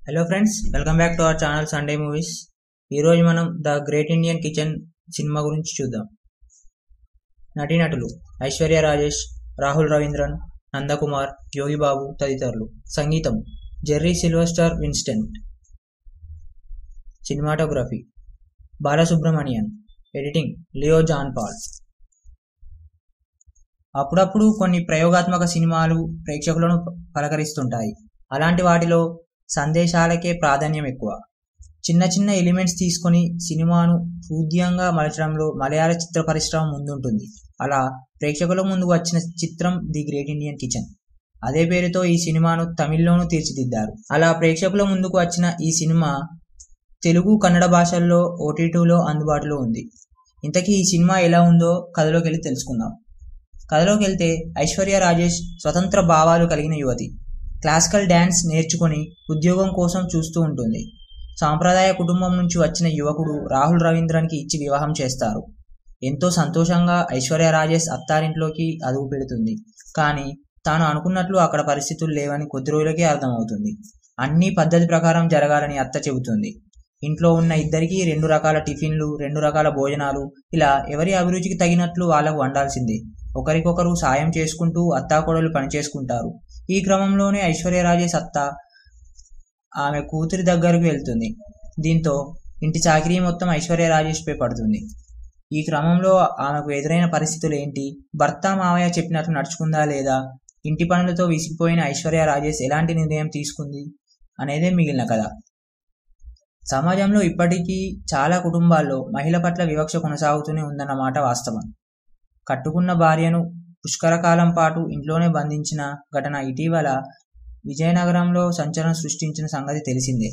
hello friends welcome back to our channel Sunday movies ఈరోజు మనం the great Indian kitchen cinema గురించి చూద్దాం నటీనటులు ఐశ్వర్య రాజేష్ రాహుల్ రవీంద్రన్ నందకుమార్ యోగి బాబు తదితరులు సంగీతం Jerry Silvester Vinstent cinematography Balasubramanian editing Leo John Paul అప్పుడప్పుడు కొన్ని ప్రయోగాత్మక సినిమాలు ప్రేక్షకులను పలకరిస్తుంటాయి అలాంటి వాటిలో సందేశాలకే ప్రాధాన్యం ఎక్కువ చిన్న చిన్న ఎలిమెంట్స్ తీసుకొని సినిమాను హృదయంగా మలచడంలో మలయాళ చిత్ర పరిశ్రమ ముందుంటుంది అలా ప్రేక్షకుల ముందుకు వచ్చిన చిత్రం ది గ్రేట్ ఇండియన్ కిచెన్ అదే పేరుతో ఈ సినిమాను తమిళ్లోనూ తీర్చిదిద్దారు అలా ప్రేక్షకుల ముందుకు వచ్చిన ఈ సినిమా తెలుగు కన్నడ భాషల్లో ఓటీటీలో అందుబాటులో ఉంది ఇంతకీ ఈ సినిమా ఎలా ఉందో కథలోకి వెళ్ళి తెలుసుకుందాం కథలోకి వెళ్తే ఐశ్వర్య రాజేష్ స్వతంత్ర భావాలు కలిగిన యువతి క్లాసికల్ డ్యాన్స్ నేర్చుకుని ఉద్యోగం కోసం చూస్తూ ఉంటుంది సాంప్రదాయ కుటుంబం నుంచి వచ్చిన యువకుడు రాహుల్ రవీంద్రన్కి ఇచ్చి వివాహం చేస్తారు ఎంతో సంతోషంగా ఐశ్వర్య రాజేష్ అత్తారింట్లోకి అదుగు పెడుతుంది కానీ తాను అనుకున్నట్లు అక్కడ పరిస్థితులు లేవని కొద్ది రోజులకే అర్థమవుతుంది అన్ని పద్ధతి ప్రకారం జరగాలని అత్త చెబుతుంది ఇంట్లో ఉన్న ఇద్దరికి రెండు రకాల టిఫిన్లు రెండు రకాల భోజనాలు ఇలా ఎవరి అభిరుచికి తగినట్లు వాళ్ళకు వండాల్సిందే ఒకరికొకరు సాయం చేసుకుంటూ అత్తాకోడలు పనిచేసుకుంటారు ఈ క్రమంలోనే ఐశ్వర్య రాజేష్ అత్త ఆమె కూతురి దగ్గరకు వెళ్తుంది దీంతో ఇంటి చాకరీ మొత్తం ఐశ్వర్య రాజేష్పై పడుతుంది ఈ క్రమంలో ఆమెకు ఎదురైన పరిస్థితులు ఏంటి భర్త మామయ్య చెప్పినట్లు నడుచుకుందా లేదా ఇంటి పనులతో విసిగిపోయిన ఐశ్వర్య రాజేష్ ఎలాంటి నిర్ణయం తీసుకుంది అనేదే మిగిలిన కథ సమాజంలో ఇప్పటికీ చాలా కుటుంబాల్లో మహిళ పట్ల వివక్ష కొనసాగుతూనే ఉందన్నమాట వాస్తవం కట్టుకున్న భార్యను పుష్కరకాలం పాటు ఇంట్లోనే బంధించిన ఘటన ఇటీవల విజయనగరంలో సంచలనం సృష్టించిన సంగతి తెలిసిందే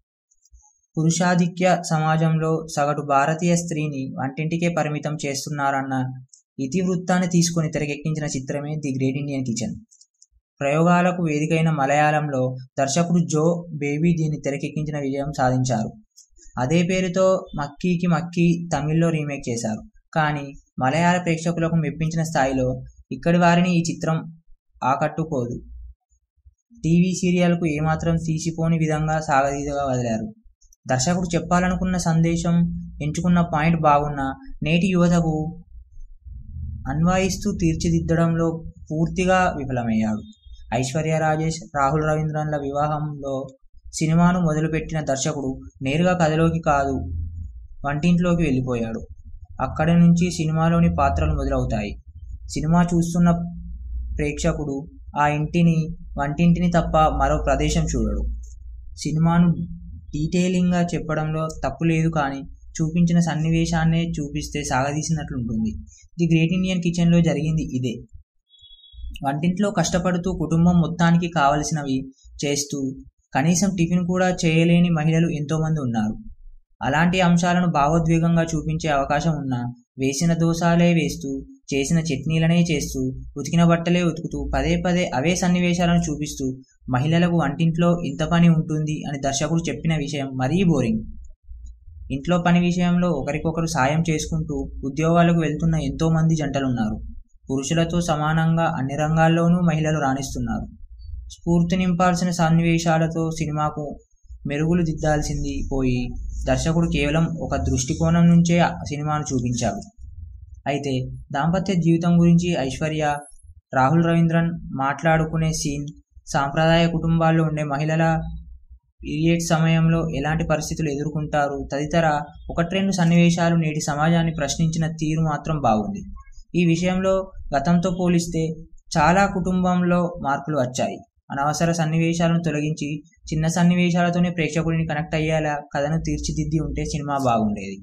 పురుషాధిక్య సమాజంలో సగటు భారతీయ స్త్రీని వంటింటికే పరిమితం చేస్తున్నారన్న ఇతివృత్తాన్ని తీసుకుని తెరకెక్కించిన చిత్రమే ది గ్రేట్ ఇండియన్ కిచెన్ ప్రయోగాలకు వేదికైన మలయాళంలో దర్శకుడు జో బేబీ దీన్ని తెరకెక్కించిన విజయం సాధించారు అదే పేరుతో మక్కీకి మక్కీ తమిళ్లో రీమేక్ చేశారు కానీ మలయాళ ప్రేక్షకులకు మెప్పించిన స్థాయిలో ఇక్కడి వారిని ఈ చిత్రం ఆకట్టుకోదు టీవీ సీరియల్కు ఏమాత్రం తీసిపోని విధంగా సాగదీదగా వదిలారు దర్శకుడు చెప్పాలనుకున్న సందేశం ఎంచుకున్న పాయింట్ బాగున్నా నేటి యువతకు అన్వయిస్తూ తీర్చిదిద్దడంలో పూర్తిగా విఫలమయ్యాడు ఐశ్వర్య రాజేష్ రాహుల్ రవీంద్రన్ల వివాహంలో సినిమాను మొదలుపెట్టిన దర్శకుడు నేరుగా కథలోకి కాదు వంటింట్లోకి వెళ్ళిపోయాడు అక్కడి నుంచి సినిమాలోని పాత్రలు మొదలవుతాయి సినిమా చూస్తున్న ప్రేక్షకుడు ఆ ఇంటిని వంటింటిని తప్ప మరో ప్రదేశం చూడడు సినిమాను డీటెయిలింగ్గా చెప్పడంలో తప్పు లేదు కానీ చూపించిన సన్నివేశాన్నే చూపిస్తే సాగదీసినట్లుంటుంది ది గ్రేట్ ఇండియన్ కిచెన్లో జరిగింది ఇదే వంటింట్లో కష్టపడుతూ కుటుంబం మొత్తానికి కావలసినవి చేస్తూ కనీసం టిఫిన్ కూడా చేయలేని మహిళలు ఎంతోమంది ఉన్నారు అలాంటి అంశాలను భావోద్వేగంగా చూపించే అవకాశం ఉన్నా వేసిన దోసాలే వేస్తూ చేసిన చట్నీలనే చేస్తూ ఉతికిన బట్టలే ఉతుకుతూ పదే పదే అవే సన్నివేశాలను చూపిస్తూ మహిళలకు వంటింట్లో ఇంత పని ఉంటుంది అని దర్శకుడు చెప్పిన విషయం మరీ బోరింగ్ ఇంట్లో పని విషయంలో ఒకరికొకరు సాయం చేసుకుంటూ ఉద్యోగాలకు వెళ్తున్న ఎంతో మంది జంటలున్నారు పురుషులతో సమానంగా అన్ని రంగాల్లోనూ మహిళలు రాణిస్తున్నారు స్ఫూర్తి నింపాల్సిన సన్నివేశాలతో సినిమాకు మెరుగులు దిద్దాల్సింది పోయి దర్శకుడు కేవలం ఒక దృష్టికోణం నుంచే సినిమాను చూపించాడు అయితే దాంపత్య జీవితం గురించి ఐశ్వర్య రాహుల్ రవీంద్రన్ మాట్లాడుకునే సీన్ సాంప్రదాయ కుటుంబాల్లో ఉండే మహిళల పీరియడ్ సమయంలో ఎలాంటి పరిస్థితులు ఎదుర్కొంటారు తదితర ఒకటి రెండు సన్నివేశాలు నేటి సమాజాన్ని ప్రశ్నించిన తీరు మాత్రం బాగుంది ఈ విషయంలో గతంతో పోలిస్తే చాలా కుటుంబంలో మార్పులు వచ్చాయి అనవసర సన్నివేశాలను తొలగించి చిన్న సన్నివేశాలతోనే ప్రేక్షకుడిని కనెక్ట్ అయ్యేలా కథను తీర్చిదిద్ది ఉంటే సినిమా బాగుండేది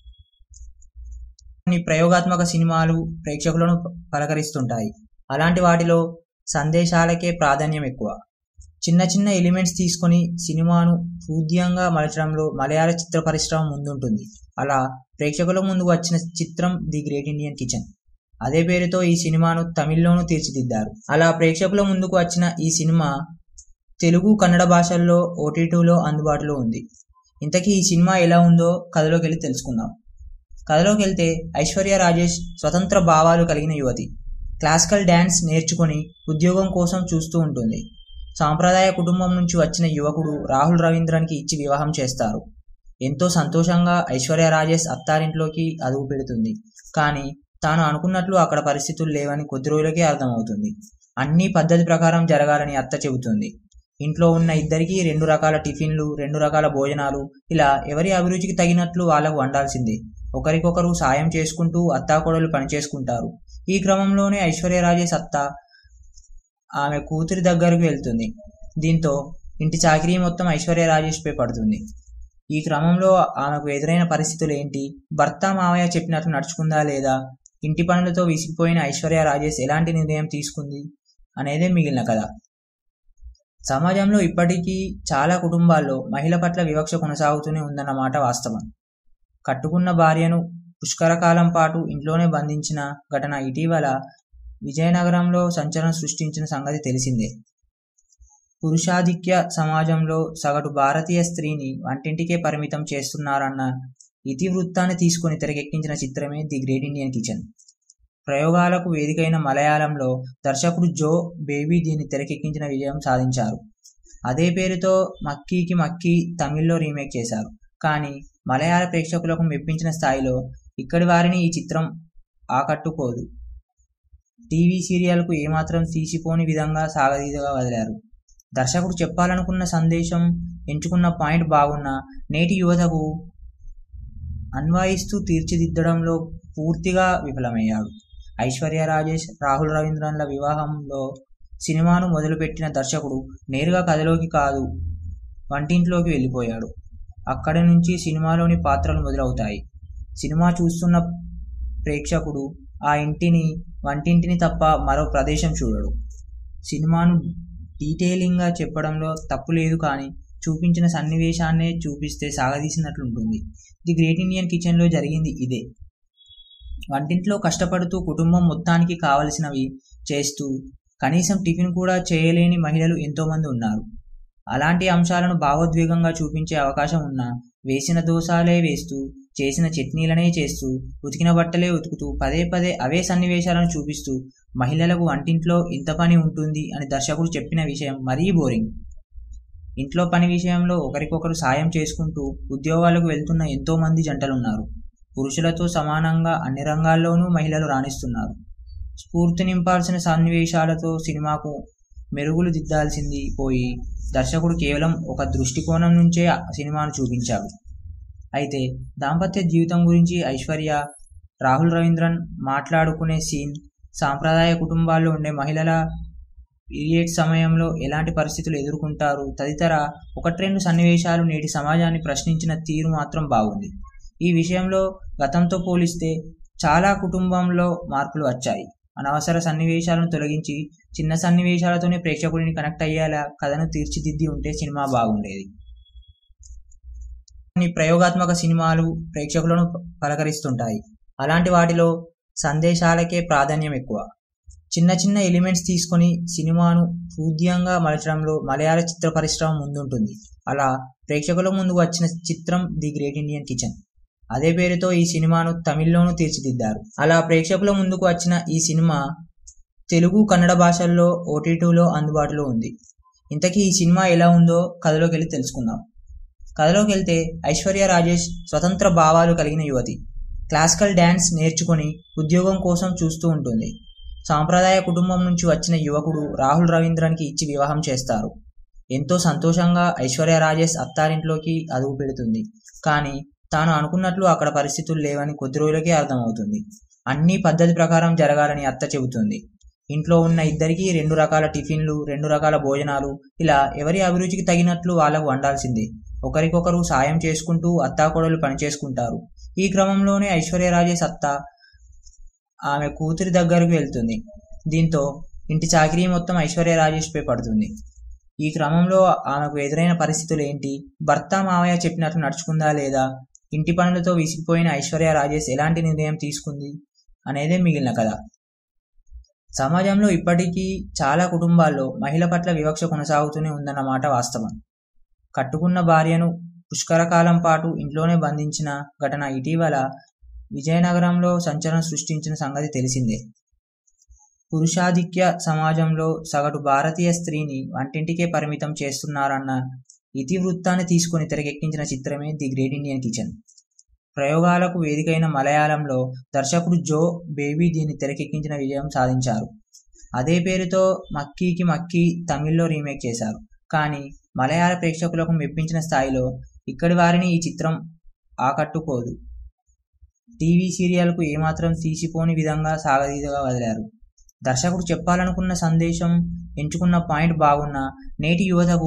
కొన్ని ప్రయోగాత్మక సినిమాలు ప్రేక్షకులను పలకరిస్తుంటాయి అలాంటి వాటిలో సందేశాలకే ప్రాధాన్యం ఎక్కువ చిన్న చిన్న ఎలిమెంట్స్ తీసుకొని సినిమాను హృదయంగా మలచడంలో మలయాళ చిత్ర పరిశ్రమ ముందుంటుంది అలా ప్రేక్షకుల ముందుకు వచ్చిన చిత్రం ది గ్రేట్ ఇండియన్ కిచెన్ అదే పేరుతో ఈ సినిమాను తమిళ్లోనూ తీర్చిదిద్దారు అలా ప్రేక్షకుల ముందుకు వచ్చిన ఈ సినిమా తెలుగు కన్నడ భాషల్లో ఓటీటీలో అందుబాటులో ఉంది ఇంతకీ ఈ సినిమా ఎలా ఉందో కథలోకి వెళ్ళి తెలుసుకుందాం కథలోకి వెళ్తే ఐశ్వర్య రాజేష్ స్వతంత్ర భావాలు కలిగిన యువతి క్లాసికల్ డ్యాన్స్ నేర్చుకుని ఉద్యోగం కోసం చూస్తూ ఉంటుంది సాంప్రదాయ కుటుంబం నుంచి వచ్చిన యువకుడు రాహుల్ రవీంద్రన్కి ఇచ్చి వివాహం చేస్తారు ఎంతో సంతోషంగా ఐశ్వర్య రాజేష్ అత్తారింట్లోకి అదుపు పెడుతుంది కానీ తాను అనుకున్నట్లు అక్కడ పరిస్థితులు లేవని కొద్ది రోజులకే అర్థమవుతుంది అన్ని పద్ధతి ప్రకారం జరగాలని అత్త చెబుతుంది ఇంట్లో ఉన్న ఇద్దరికి రెండు రకాల టిఫిన్లు రెండు రకాల భోజనాలు ఇలా ఎవరి అభిరుచికి తగినట్లు వాళ్ళకు వండాల్సిందే ఒకరికొకరు సాయం చేసుకుంటూ అత్తాకోడలు పనిచేసుకుంటారు ఈ క్రమంలోనే ఐశ్వర్య రాజేష్ అత్త ఆమె కూతురి దగ్గరకు వెళ్తుంది దీంతో ఇంటి చాకరీ మొత్తం ఐశ్వర్య రాజేష్పై పడుతుంది ఈ క్రమంలో ఆమెకు ఎదురైన పరిస్థితులు ఏంటి భర్త మావయ్య చెప్పినట్లు నడుచుకుందా లేదా ఇంటి పనులతో విసిగిపోయిన ఐశ్వర్య రాజేష్ ఎలాంటి నిర్ణయం తీసుకుంది అనేదే మిగిలిన కథ సమాజంలో ఇప్పటికీ చాలా కుటుంబాల్లో మహిళ పట్ల వివక్ష కొనసాగుతూనే ఉందన్నమాట వాస్తవం కట్టుకున్న భార్యను పుష్కరకాలం పాటు ఇంట్లోనే బంధించిన ఘటన ఇటీవల విజయనగరంలో సంచలనం సృష్టించిన సంగతి తెలిసిందే పురుషాధిక్య సమాజంలో సగటు భారతీయ స్త్రీని వంటింటికే పరిమితం చేస్తున్నారన్న ఇతివృత్తాన్ని తీసుకుని తెరకెక్కించిన చిత్రమే ది గ్రేట్ ఇండియన్ కిచెన్ ప్రయోగాలకు వేదికైన మలయాళంలో దర్శకుడు జో బేబీ దీన్ని తెరకెక్కించిన విజయం సాధించారు అదే పేరుతో మక్కీకి మక్కీ తమిళ్లో రీమేక్ చేశారు కానీ మలయాళ ప్రేక్షకులకు మెప్పించిన స్థాయిలో ఇక్కడి వారిని ఈ చిత్రం ఆకట్టుకోదు టీవీ సీరియల్కు ఏమాత్రం తీసిపోని విధంగా సాగదీదగా వదిలారు దర్శకుడు చెప్పాలనుకున్న సందేశం ఎంచుకున్న పాయింట్ బాగున్నా నేటి యువతకు అన్వయిస్తూ తీర్చిదిద్దడంలో పూర్తిగా విఫలమయ్యాడు ఐశ్వర్య రాజేష్ రాహుల్ రవీంద్రన్ల వివాహంలో సినిమాను మొదలుపెట్టిన దర్శకుడు నేరుగా కథలోకి కాదు వంటింట్లోకి వెళ్ళిపోయాడు అక్కడి నుంచి సినిమాలోని పాత్రలు మొదలవుతాయి సినిమా చూస్తున్న ప్రేక్షకుడు ఆ ఇంటిని వంటింటిని తప్ప మరో ప్రదేశం చూడడు సినిమాను డీటెయిలింగ్గా చెప్పడంలో తప్పు లేదు కానీ చూపించిన సన్నివేశాన్నే చూపిస్తే సాగదీసినట్లుంటుంది ది గ్రేట్ ఇండియన్ కిచెన్లో జరిగింది ఇదే వంటింట్లో కష్టపడుతూ కుటుంబం మొత్తానికి కావలసినవి చేస్తూ కనీసం టిఫిన్ కూడా చేయలేని మహిళలు ఎంతోమంది ఉన్నారు అలాంటి అంశాలను భావోద్వేగంగా చూపించే అవకాశం ఉన్నా వేసిన దోసాలే వేస్తూ చేసిన చట్నీలనే చేస్తూ ఉతికిన బట్టలే ఉతుకుతూ పదే పదే అవే సన్నివేశాలను చూపిస్తూ మహిళలకు వంటింట్లో ఇంత పని ఉంటుంది అని దర్శకుడు చెప్పిన విషయం మరీ బోరింగ్ ఇంట్లో పని విషయంలో ఒకరికొకరు సాయం చేసుకుంటూ ఉద్యోగాలకు వెళ్తున్న ఎంతో మంది జంటలున్నారు పురుషులతో సమానంగా అన్ని రంగాల్లోనూ మహిళలు రాణిస్తున్నారు స్ఫూర్తి నింపాల్సిన సన్నివేశాలతో సినిమాకు మెరుగులు దిద్దాల్సింది పోయి దర్శకుడు కేవలం ఒక దృష్టికోణం నుంచే ఆ సినిమాను చూపించాడు అయితే దాంపత్య జీవితం గురించి ఐశ్వర్య రాహుల్ రవీంద్రన్ మాట్లాడుకునే సీన్ సాంప్రదాయ కుటుంబాల్లో ఉండే మహిళల పీరియడ్ సమయంలో ఎలాంటి పరిస్థితులు ఎదుర్కొంటారు తదితర ఒకటి రెండు సన్నివేశాలు నేటి సమాజాన్ని ప్రశ్నించిన తీరు మాత్రం బాగుంది ఈ విషయంలో గతంతో పోలిస్తే చాలా కుటుంబంలో మార్పులు వచ్చాయి అనవసర సన్నివేశాలను తొలగించి చిన్న సన్నివేశాలతోనే ప్రేక్షకుడిని కనెక్ట్ అయ్యేలా కథను తీర్చిదిద్ది ఉంటే సినిమా బాగుండేది కొన్ని ప్రయోగాత్మక సినిమాలు ప్రేక్షకులను పలకరిస్తుంటాయి అలాంటి వాటిలో సందేశాలకే ప్రాధాన్యం ఎక్కువ చిన్న చిన్న ఎలిమెంట్స్ తీసుకొని సినిమాను హృదయంగా మలచడంలో మలయాళ చిత్ర పరిశ్రమ ముందుంటుంది అలా ప్రేక్షకుల ముందుకు వచ్చిన చిత్రం ది గ్రేట్ ఇండియన్ కిచెన్ అదే పేరుతో ఈ సినిమాను తమిళ్లోనూ తీర్చిదిద్దారు అలా ప్రేక్షకుల ముందుకు వచ్చిన ఈ సినిమా తెలుగు కన్నడ భాషల్లో ఓటీటీలో అందుబాటులో ఉంది ఇంతకీ ఈ సినిమా ఎలా ఉందో కథలోకి వెళ్ళి తెలుసుకుందాం కథలోకి వెళ్తే ఐశ్వర్య రాజేష్ స్వతంత్ర భావాలు కలిగిన యువతి క్లాసికల్ డ్యాన్స్ నేర్చుకొని ఉద్యోగం కోసం చూస్తూ ఉంటుంది సాంప్రదాయ కుటుంబం నుంచి వచ్చిన యువకుడు రాహుల్ రవీంద్రన్కి ఇచ్చి వివాహం చేస్తారు ఎంతో సంతోషంగా ఐశ్వర్య రాజేష్ అత్తారింట్లోకి అదుపు పెడుతుంది కానీ తాను అనుకున్నట్లు అక్కడ పరిస్థితులు లేవని కొద్ది రోజులకే అర్థమవుతుంది అన్ని పద్ధతి ప్రకారం జరగాలని అత్త చెబుతుంది ఇంట్లో ఉన్న ఇద్దరికి రెండు రకాల టిఫిన్లు రెండు రకాల భోజనాలు ఇలా ఎవరి అభిరుచికి తగినట్లు వాళ్ళకు వండాల్సిందే ఒకరికొకరు సాయం చేసుకుంటూ అత్తాకోడలు పనిచేసుకుంటారు ఈ క్రమంలోనే ఐశ్వర్య రాజేష్ అత్త ఆమె కూతురి దగ్గరకు వెళ్తుంది దీంతో ఇంటి చాకరీ మొత్తం ఐశ్వర్య రాజేష్పై పడుతుంది ఈ క్రమంలో ఆమెకు ఎదురైన పరిస్థితులు ఏంటి భర్త మావయ్య చెప్పినట్లు నడుచుకుందా లేదా ఇంటి పనులతో విసిగిపోయిన ఐశ్వర్య రాజేష్ ఎలాంటి నిర్ణయం తీసుకుంది అనేదే మిగిలిన కథ సమాజంలో ఇప్పటికీ చాలా కుటుంబాల్లో మహిళ పట్ల వివక్ష కొనసాగుతూనే ఉందన్నమాట వాస్తవం కట్టుకున్న భార్యను పుష్కరకాలం పాటు ఇంట్లోనే బంధించిన ఘటన ఇటీవల విజయనగరంలో సంచలనం సృష్టించిన సంగతి తెలిసిందే పురుషాధిక్య సమాజంలో సగటు భారతీయ స్త్రీని వంటింటికే పరిమితం చేస్తున్నారన్న ఇతివృత్తాన్ని తీసుకొని తెరకెక్కించిన చిత్రమే ది గ్రేట్ ఇండియన్ కిచెన్ ప్రయోగాలకు వేదికైన మలయాళంలో దర్శకుడు జో బేబీ దీన్ని తెరకెక్కించిన విజయం సాధించారు అదే పేరుతో మక్కీకి మక్కీ తమిళ్లో రీమేక్ చేశారు కానీ మలయాళ ప్రేక్షకులకు మెప్పించిన స్థాయిలో ఇక్కడి వారిని ఈ చిత్రం ఆకట్టుకోదు టీవీ సీరియల్కు ఏమాత్రం తీసిపోని విధంగా సాగదీదగా వదిలారు దర్శకుడు చెప్పాలనుకున్న సందేశం ఎంచుకున్న పాయింట్ బాగున్నా నేటి యువతకు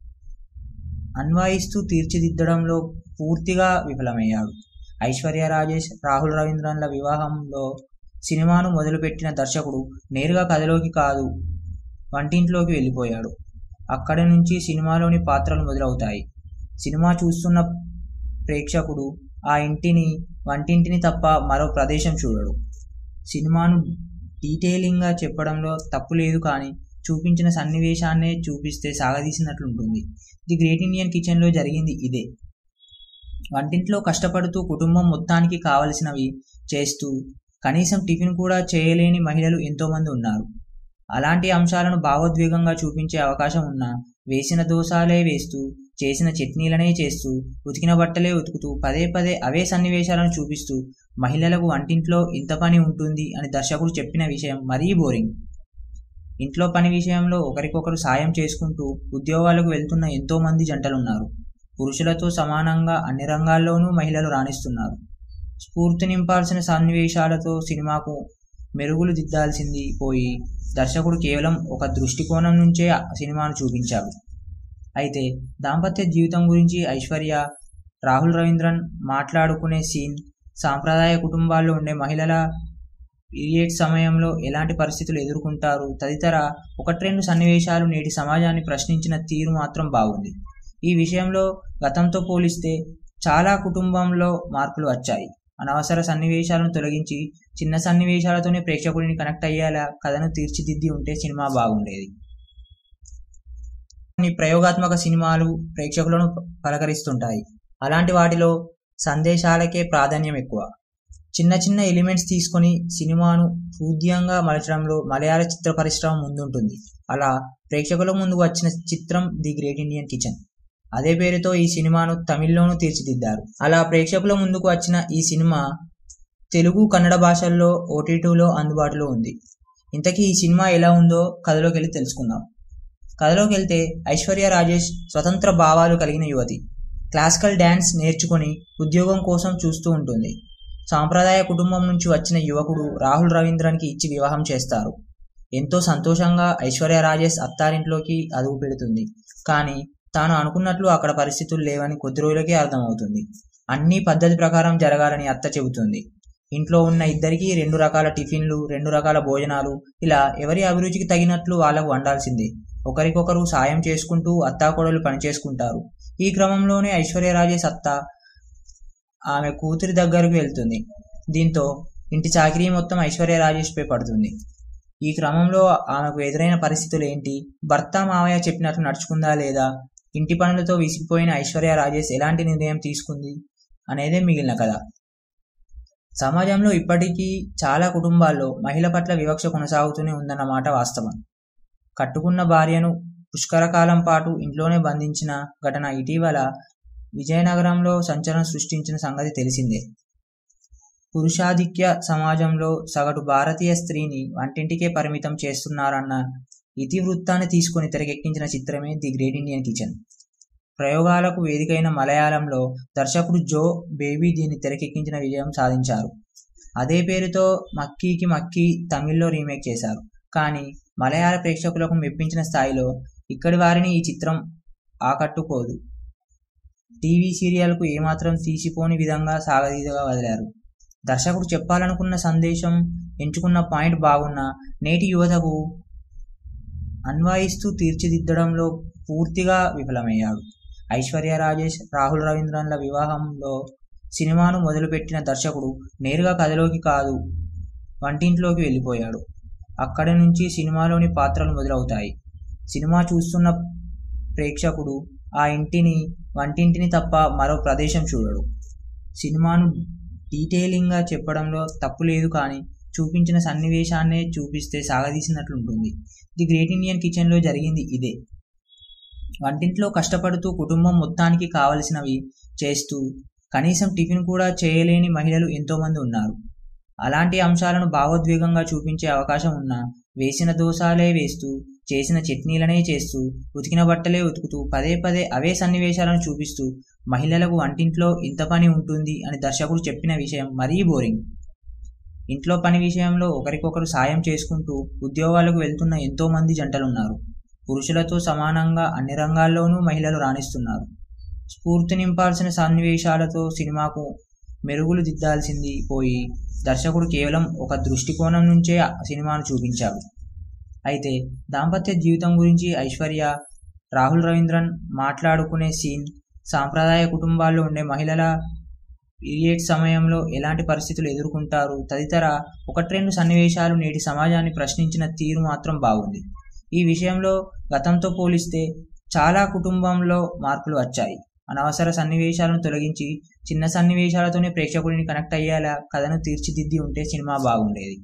అన్వయిస్తూ తీర్చిదిద్దడంలో పూర్తిగా విఫలమయ్యాడు ఐశ్వర్య రాజేష్ రాహుల్ రవీంద్రన్ల వివాహంలో సినిమాను మొదలుపెట్టిన దర్శకుడు నేరుగా కథలోకి కాదు వంటింట్లోకి వెళ్ళిపోయాడు అక్కడి నుంచి సినిమాలోని పాత్రలు మొదలవుతాయి సినిమా చూస్తున్న ప్రేక్షకుడు ఆ ఇంటిని వంటింటిని తప్ప మరో ప్రదేశం చూడడు సినిమాను డీటెయిలింగ్గా చెప్పడంలో తప్పు లేదు కానీ చూపించిన సన్నివేశాన్నే చూపిస్తే సాగదీసినట్లుంటుంది ది గ్రేట్ ఇండియన్ కిచెన్లో జరిగింది ఇదే వంటింట్లో కష్టపడుతూ కుటుంబం మొత్తానికి కావలసినవి చేస్తూ కనీసం టిఫిన్ కూడా చేయలేని మహిళలు ఎంతోమంది ఉన్నారు అలాంటి అంశాలను భావోద్వేగంగా చూపించే అవకాశం ఉన్నా వేసిన దోసాలే వేస్తూ చేసిన చట్నీలనే చేస్తూ ఉతికిన బట్టలే ఉతుకుతూ పదే పదే అవే సన్నివేశాలను చూపిస్తూ మహిళలకు వంటింట్లో ఇంత పని ఉంటుంది అని దర్శకుడు చెప్పిన విషయం మరీ బోరింగ్ ఇంట్లో పని విషయంలో ఒకరికొకరు సాయం చేసుకుంటూ ఉద్యోగాలకు వెళ్తున్న ఎంతో మంది జంటలున్నారు పురుషులతో సమానంగా అన్ని రంగాల్లోనూ మహిళలు రాణిస్తున్నారు స్ఫూర్తి నింపాల్సిన సన్నివేశాలతో సినిమాకు మెరుగులు దిద్దాల్సింది పోయి దర్శకుడు కేవలం ఒక దృష్టికోణం నుంచే ఆ సినిమాను చూపించాడు అయితే దాంపత్య జీవితం గురించి ఐశ్వర్య రాహుల్ రవీంద్రన్ మాట్లాడుకునే సీన్ సాంప్రదాయ కుటుంబాల్లో ఉండే మహిళల పీరియడ్ సమయంలో ఎలాంటి పరిస్థితులు ఎదుర్కొంటారు తదితర ఒకటి రెండు సన్నివేశాలు నేటి సమాజాన్ని ప్రశ్నించిన తీరు మాత్రం బాగుంది ఈ విషయంలో గతంతో పోలిస్తే చాలా కుటుంబంలో మార్పులు వచ్చాయి అనవసర సన్నివేశాలను తొలగించి చిన్న సన్నివేశాలతోనే ప్రేక్షకుడిని కనెక్ట్ అయ్యేలా కథను తీర్చిదిద్ది ఉంటే సినిమా బాగుండేది కొన్ని ప్రయోగాత్మక సినిమాలు ప్రేక్షకులను పలకరిస్తుంటాయి అలాంటి వాటిలో సందేశాలకే ప్రాధాన్యం ఎక్కువ చిన్న చిన్న ఎలిమెంట్స్ తీసుకొని సినిమాను హృదయంగా మలచడంలో మలయాళ చిత్ర పరిశ్రమ ముందుంటుంది అలా ప్రేక్షకుల ముందుకు వచ్చిన చిత్రం ది గ్రేట్ ఇండియన్ కిచెన్ అదే పేరుతో ఈ సినిమాను తమిళ్లోనూ తీర్చిదిద్దారు అలా ప్రేక్షకుల ముందుకు వచ్చిన ఈ సినిమా తెలుగు కన్నడ భాషల్లో ఓటీటీలో అందుబాటులో ఉంది ఇంతకీ ఈ సినిమా ఎలా ఉందో కథలోకి వెళ్ళి తెలుసుకుందాం కథలోకి వెళ్తే ఐశ్వర్య రాజేష్ స్వతంత్ర భావాలు కలిగిన యువతి క్లాసికల్ డ్యాన్స్ నేర్చుకొని ఉద్యోగం కోసం చూస్తూ ఉంటుంది సాంప్రదాయ కుటుంబం నుంచి వచ్చిన యువకుడు రాహుల్ రవీంద్రన్కి ఇచ్చి వివాహం చేస్తారు ఎంతో సంతోషంగా ఐశ్వర్య రాజేష్ అత్తారింట్లోకి అదుగు పెడుతుంది కానీ తాను అనుకున్నట్లు అక్కడ పరిస్థితులు లేవని కొద్ది రోజులకే అర్థమవుతుంది అన్ని పద్ధతి ప్రకారం జరగాలని అత్త చెబుతుంది ఇంట్లో ఉన్న ఇద్దరికి రెండు రకాల టిఫిన్లు రెండు రకాల భోజనాలు ఇలా ఎవరి అభిరుచికి తగినట్లు వాళ్ళకు వండాల్సిందే ఒకరికొకరు సాయం చేసుకుంటూ అత్తాకోడలు పనిచేసుకుంటారు ఈ క్రమంలోనే ఐశ్వర్య రాజేష్ అత్త ఆమె కూతురి దగ్గరకు వెళ్తుంది దీంతో ఇంటి చాకరీ మొత్తం ఐశ్వర్య రాజేష్పై పడుతుంది ఈ క్రమంలో ఆమెకు ఎదురైన పరిస్థితులు ఏంటి భర్త మావయ్య చెప్పినట్లు నడుచుకుందా లేదా ఇంటి పనులతో విసిగిపోయిన ఐశ్వర్య రాజేష్ ఎలాంటి నిర్ణయం తీసుకుంది అనేదే మిగిలిన కథ సమాజంలో ఇప్పటికీ చాలా కుటుంబాల్లో మహిళ పట్ల వివక్ష కొనసాగుతూనే ఉందన్నమాట వాస్తవం కట్టుకున్న భార్యను పుష్కరకాలం పాటు ఇంట్లోనే బంధించిన ఘటన ఇటీవల విజయనగరంలో సంచలనం సృష్టించిన సంగతి తెలిసిందే పురుషాధిక్య సమాజంలో సగటు భారతీయ స్త్రీని వంటింటికే పరిమితం చేస్తున్నారన్న ఇతివృత్తాన్ని తీసుకొని తెరకెక్కించిన చిత్రమే ది గ్రేట్ ఇండియన్ కిచెన్ ప్రయోగాలకు వేదికైన మలయాళంలో దర్శకుడు జో బేబీ దీన్ని తెరకెక్కించిన విజయం సాధించారు అదే పేరుతో మక్కీకి మక్కీ తమిళ్లో రీమేక్ చేశారు కానీ మలయాళ ప్రేక్షకులకు మెప్పించిన స్థాయిలో ఇక్కడి వారిని ఈ చిత్రం ఆకట్టుకోదు టీవీ సీరియల్కు ఏమాత్రం తీసిపోని విధంగా సాగదీదగా వదిలారు దర్శకుడు చెప్పాలనుకున్న సందేశం ఎంచుకున్న పాయింట్ బాగున్నా నేటి యువతకు అన్వయిస్తూ తీర్చిదిద్దడంలో పూర్తిగా విఫలమయ్యాడు ఐశ్వర్య రాజేష్ రాహుల్ రవీంద్రన్ల వివాహంలో సినిమాను మొదలుపెట్టిన దర్శకుడు నేరుగా కథలోకి కాదు వంటింట్లోకి వెళ్ళిపోయాడు అక్కడి నుంచి సినిమాలోని పాత్రలు మొదలవుతాయి సినిమా చూస్తున్న ప్రేక్షకుడు ఆ ఇంటిని వంటింటిని తప్ప మరో ప్రదేశం చూడడు సినిమాను డీటెయిలింగ్గా చెప్పడంలో తప్పు లేదు కానీ చూపించిన సన్నివేశాన్నే చూపిస్తే సాగదీసినట్లుంటుంది ది గ్రేట్ ఇండియన్ కిచెన్లో జరిగింది ఇదే వంటింట్లో కష్టపడుతూ కుటుంబం మొత్తానికి కావలసినవి చేస్తూ కనీసం టిఫిన్ కూడా చేయలేని మహిళలు ఎంతోమంది ఉన్నారు అలాంటి అంశాలను భావోద్వేగంగా చూపించే అవకాశం ఉన్నా వేసిన దోసాలే వేస్తూ చేసిన చట్నీలనే చేస్తూ ఉతికిన బట్టలే ఉతుకుతూ పదే పదే అవే సన్నివేశాలను చూపిస్తూ మహిళలకు వంటింట్లో ఇంత పని ఉంటుంది అని దర్శకుడు చెప్పిన విషయం మరీ బోరింగ్ ఇంట్లో పని విషయంలో ఒకరికొకరు సాయం చేసుకుంటూ ఉద్యోగాలకు వెళ్తున్న ఎంతో మంది జంటలున్నారు పురుషులతో సమానంగా అన్ని రంగాల్లోనూ మహిళలు రాణిస్తున్నారు స్ఫూర్తి నింపాల్సిన సన్నివేశాలతో సినిమాకు మెరుగులు దిద్దాల్సింది పోయి దర్శకుడు కేవలం ఒక దృష్టికోణం నుంచే ఆ సినిమాను చూపించాడు అయితే దాంపత్య జీవితం గురించి ఐశ్వర్య రాహుల్ రవీంద్రన్ మాట్లాడుకునే సీన్ సాంప్రదాయ కుటుంబాల్లో ఉండే మహిళల పీరియడ్ సమయంలో ఎలాంటి పరిస్థితులు ఎదుర్కొంటారు తదితర ఒకటి రెండు సన్నివేశాలు నేటి సమాజాన్ని ప్రశ్నించిన తీరు మాత్రం బాగుంది ఈ విషయంలో గతంతో పోలిస్తే చాలా కుటుంబంలో మార్పులు వచ్చాయి అనవసర సన్నివేశాలను తొలగించి చిన్న సన్నివేశాలతోనే ప్రేక్షకుడిని కనెక్ట్ అయ్యేలా కథను తీర్చిదిద్ది ఉంటే సినిమా బాగుండేది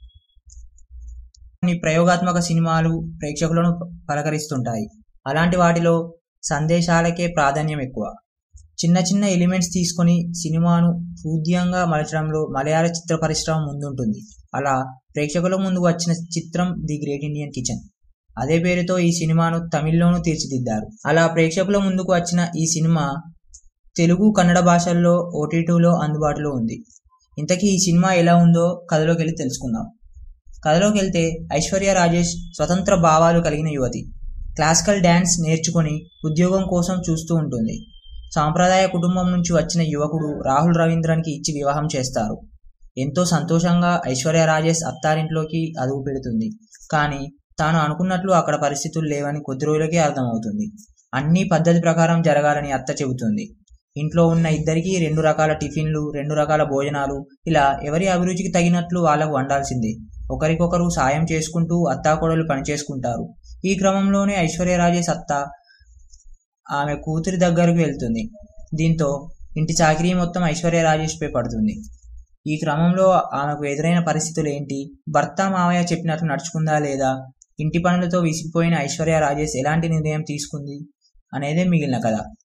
కొన్ని ప్రయోగాత్మక సినిమాలు ప్రేక్షకులను పలకరిస్తుంటాయి అలాంటి వాటిలో సందేశాలకే ప్రాధాన్యం ఎక్కువ చిన్న చిన్న ఎలిమెంట్స్ తీసుకొని సినిమాను హృదయంగా మలచడంలో మలయాళ చిత్ర పరిశ్రమ ముందుంటుంది అలా ప్రేక్షకుల ముందుకు వచ్చిన చిత్రం ది గ్రేట్ ఇండియన్ కిచెన్ అదే పేరుతో ఈ సినిమాను తమిళ్లోనూ తీర్చిదిద్దారు అలా ప్రేక్షకుల ముందుకు వచ్చిన ఈ సినిమా తెలుగు కన్నడ భాషల్లో ఓటీటీలో అందుబాటులో ఉంది ఇంతకీ ఈ సినిమా ఎలా ఉందో కథలోకి వెళ్ళి తెలుసుకుందాం కథలోకి వెళ్తే ఐశ్వర్య రాజేష్ స్వతంత్ర భావాలు కలిగిన యువతి క్లాసికల్ డ్యాన్స్ నేర్చుకొని ఉద్యోగం కోసం చూస్తూ ఉంటుంది సాంప్రదాయ కుటుంబం నుంచి వచ్చిన యువకుడు రాహుల్ రవీంద్రన్కి ఇచ్చి వివాహం చేస్తారు ఎంతో సంతోషంగా ఐశ్వర్య రాజేష్ అత్తారింట్లోకి అదుగు పెడుతుంది కానీ తాను అనుకున్నట్లు అక్కడ పరిస్థితులు లేవని కొద్ది రోజులకే అర్థమవుతుంది అన్ని పద్ధతి ప్రకారం జరగాలని అత్త చెబుతుంది ఇంట్లో ఉన్న ఇద్దరికి రెండు రకాల టిఫిన్లు రెండు రకాల భోజనాలు ఇలా ఎవరి అభిరుచికి తగినట్లు వాళ్ళకు వండాల్సిందే ఒకరికొకరు సాయం చేసుకుంటూ అత్తాకోడలు పనిచేసుకుంటారు ఈ క్రమంలోనే ఐశ్వర్య రాజేష్ అత్త ఆమె కూతురి దగ్గరకు వెళ్తుంది దీంతో ఇంటి చాకరీ మొత్తం ఐశ్వర్య రాజేష్పై పడుతుంది ఈ క్రమంలో ఆమెకు ఎదురైన పరిస్థితులు ఏంటి భర్త మావయ్య చెప్పినట్లు నడుచుకుందా లేదా ఇంటి పనులతో విసిగిపోయిన ఐశ్వర్య రాజేష్ ఎలాంటి నిర్ణయం తీసుకుంది అనేదే మిగిలిన కథ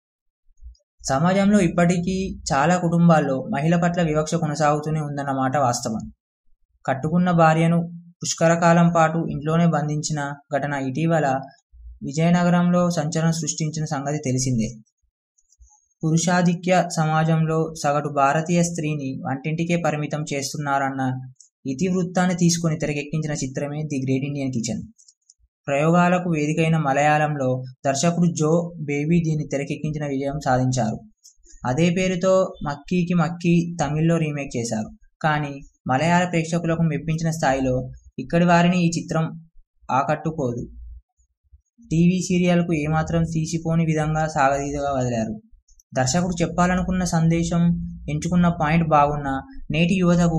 సమాజంలో ఇప్పటికీ చాలా కుటుంబాల్లో మహిళ పట్ల వివక్ష కొనసాగుతూనే ఉందన్నమాట వాస్తవం కట్టుకున్న భార్యను పుష్కరకాలం పాటు ఇంట్లోనే బంధించిన ఘటన ఇటీవల విజయనగరంలో సంచలనం సృష్టించిన సంగతి తెలిసిందే పురుషాధిక్య సమాజంలో సగటు భారతీయ స్త్రీని వంటింటికే పరిమితం చేస్తున్నారన్న ఇతివృత్తాన్ని తీసుకొని తెరకెక్కించిన చిత్రమే ది గ్రేట్ ఇండియన్ కిచెన్ ప్రయోగాలకు వేదికైన మలయాళంలో దర్శకుడు జో బేబీ దీన్ని తెరకెక్కించిన విజయం సాధించారు అదే పేరుతో మక్కీకి మక్కీ తమిళ్లో రీమేక్ చేశారు కానీ మలయాళ ప్రేక్షకులకు మెప్పించిన స్థాయిలో ఇక్కడి వారిని ఈ చిత్రం ఆకట్టుకోదు టీవీ సీరియల్కు ఏమాత్రం తీసిపోని విధంగా సాగదీదగా వదిలారు దర్శకుడు చెప్పాలనుకున్న సందేశం ఎంచుకున్న పాయింట్ బాగున్నా నేటి యువతకు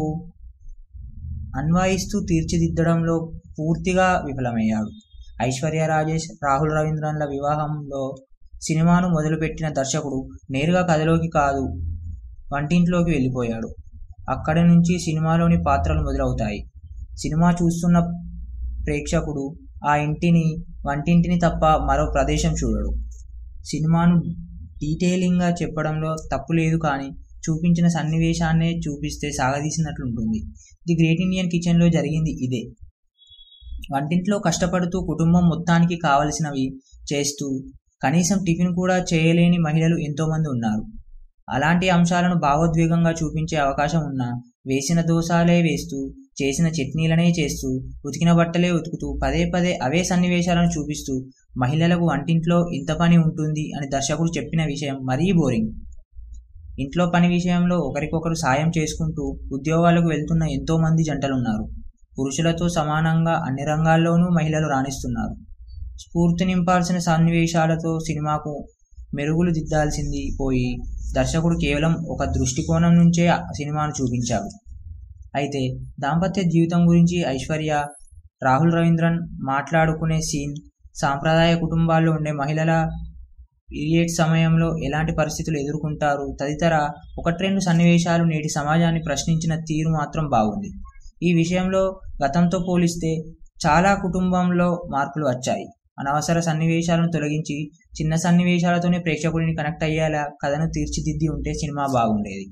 అన్వయిస్తూ తీర్చిదిద్దడంలో పూర్తిగా విఫలమయ్యాడు ఐశ్వర్య రాజేష్ రాహుల్ రవీంద్రన్ల వివాహంలో సినిమాను మొదలుపెట్టిన దర్శకుడు నేరుగా కథలోకి కాదు వంటింట్లోకి వెళ్ళిపోయాడు అక్కడి నుంచి సినిమాలోని పాత్రలు మొదలవుతాయి సినిమా చూస్తున్న ప్రేక్షకుడు ఆ ఇంటిని వంటింటిని తప్ప మరో ప్రదేశం చూడడు సినిమాను డీటెయిలింగ్గా చెప్పడంలో తప్పు లేదు కానీ చూపించిన సన్నివేశాన్నే చూపిస్తే సాగదీసినట్లుంటుంది ది గ్రేట్ ఇండియన్ కిచెన్లో జరిగింది ఇదే వంటింట్లో కష్టపడుతూ కుటుంబం మొత్తానికి కావలసినవి చేస్తూ కనీసం టిఫిన్ కూడా చేయలేని మహిళలు ఎంతోమంది ఉన్నారు అలాంటి అంశాలను భావోద్వేగంగా చూపించే అవకాశం ఉన్నా వేసిన దోసాలే వేస్తూ చేసిన చట్నీలనే చేస్తూ ఉతికిన బట్టలే ఉతుకుతూ పదే పదే అవే సన్నివేశాలను చూపిస్తూ మహిళలకు వంటింట్లో ఇంత పని ఉంటుంది అని దర్శకుడు చెప్పిన విషయం మరీ బోరింగ్ ఇంట్లో పని విషయంలో ఒకరికొకరు సాయం చేసుకుంటూ ఉద్యోగాలకు వెళ్తున్న ఎంతో మంది జంటలున్నారు పురుషులతో సమానంగా అన్ని రంగాల్లోనూ మహిళలు రాణిస్తున్నారు స్ఫూర్తి నింపాల్సిన సన్నివేశాలతో సినిమాకు మెరుగులు దిద్దాల్సింది పోయి దర్శకుడు కేవలం ఒక దృష్టికోణం నుంచే ఆ సినిమాను చూపించాడు అయితే దాంపత్య జీవితం గురించి ఐశ్వర్య రాహుల్ రవీంద్రన్ మాట్లాడుకునే సీన్ సాంప్రదాయ కుటుంబాల్లో ఉండే మహిళల పీరియడ్ సమయంలో ఎలాంటి పరిస్థితులు ఎదుర్కొంటారు తదితర ఒకటి రెండు సన్నివేశాలు నేటి సమాజాన్ని ప్రశ్నించిన తీరు మాత్రం బాగుంది ఈ విషయంలో గతంతో పోలిస్తే చాలా కుటుంబంలో మార్పులు వచ్చాయి అనవసర సన్నివేశాలను తొలగించి చిన్న సన్నివేశాలతోనే ప్రేక్షకుడిని కనెక్ట్ అయ్యేలా కథను తీర్చిదిద్ది ఉంటే సినిమా బాగుండేది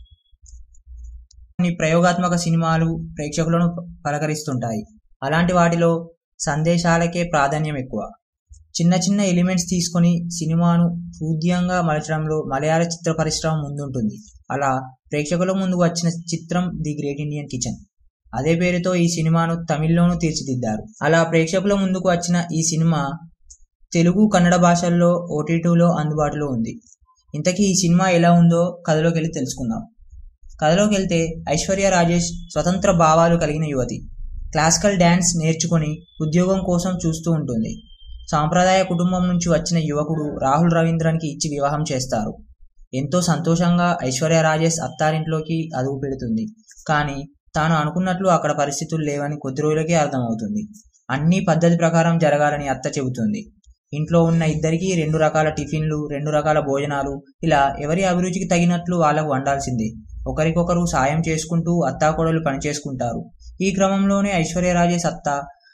కొన్ని ప్రయోగాత్మక సినిమాలు ప్రేక్షకులను పలకరిస్తుంటాయి అలాంటి వాటిలో సందేశాలకే ప్రాధాన్యం ఎక్కువ చిన్న చిన్న ఎలిమెంట్స్ తీసుకొని సినిమాను హృదయంగా మలచడంలో మలయాళ చిత్ర పరిశ్రమ ముందుంటుంది అలా ప్రేక్షకుల ముందుకు వచ్చిన చిత్రం ది గ్రేట్ ఇండియన్ కిచెన్ అదే పేరుతో ఈ సినిమాను తమిళ్లోనూ తీర్చిదిద్దారు అలా ప్రేక్షకుల ముందుకు వచ్చిన ఈ సినిమా తెలుగు కన్నడ భాషల్లో ఓటీటీలో అందుబాటులో ఉంది ఇంతకీ ఈ సినిమా ఎలా ఉందో కథలోకి వెళ్ళి తెలుసుకుందాం కథలోకి వెళ్తే ఐశ్వర్య రాజేష్ స్వతంత్ర భావాలు కలిగిన యువతి క్లాసికల్ డ్యాన్స్ నేర్చుకొని ఉద్యోగం కోసం చూస్తూ ఉంటుంది సాంప్రదాయ కుటుంబం నుంచి వచ్చిన యువకుడు రాహుల్ రవీంద్రన్కి ఇచ్చి వివాహం చేస్తారు ఎంతో సంతోషంగా ఐశ్వర్య రాజేష్ అత్తారింట్లోకి అదుగు పెడుతుంది కానీ తాను అనుకున్నట్లు అక్కడ పరిస్థితులు లేవని కొద్ది రోజులకే అర్థమవుతుంది అన్ని పద్ధతి ప్రకారం జరగాలని అత్త చెబుతుంది ఇంట్లో ఉన్న ఇద్దరికి రెండు రకాల టిఫిన్లు రెండు రకాల భోజనాలు ఇలా ఎవరి అభిరుచికి తగినట్లు వాళ్ళకు వండాల్సిందే ఒకరికొకరు సాయం చేసుకుంటూ అత్తాకోడలు పనిచేసుకుంటారు ఈ క్రమంలోనే ఐశ్వర్య రాజేష్ అత్త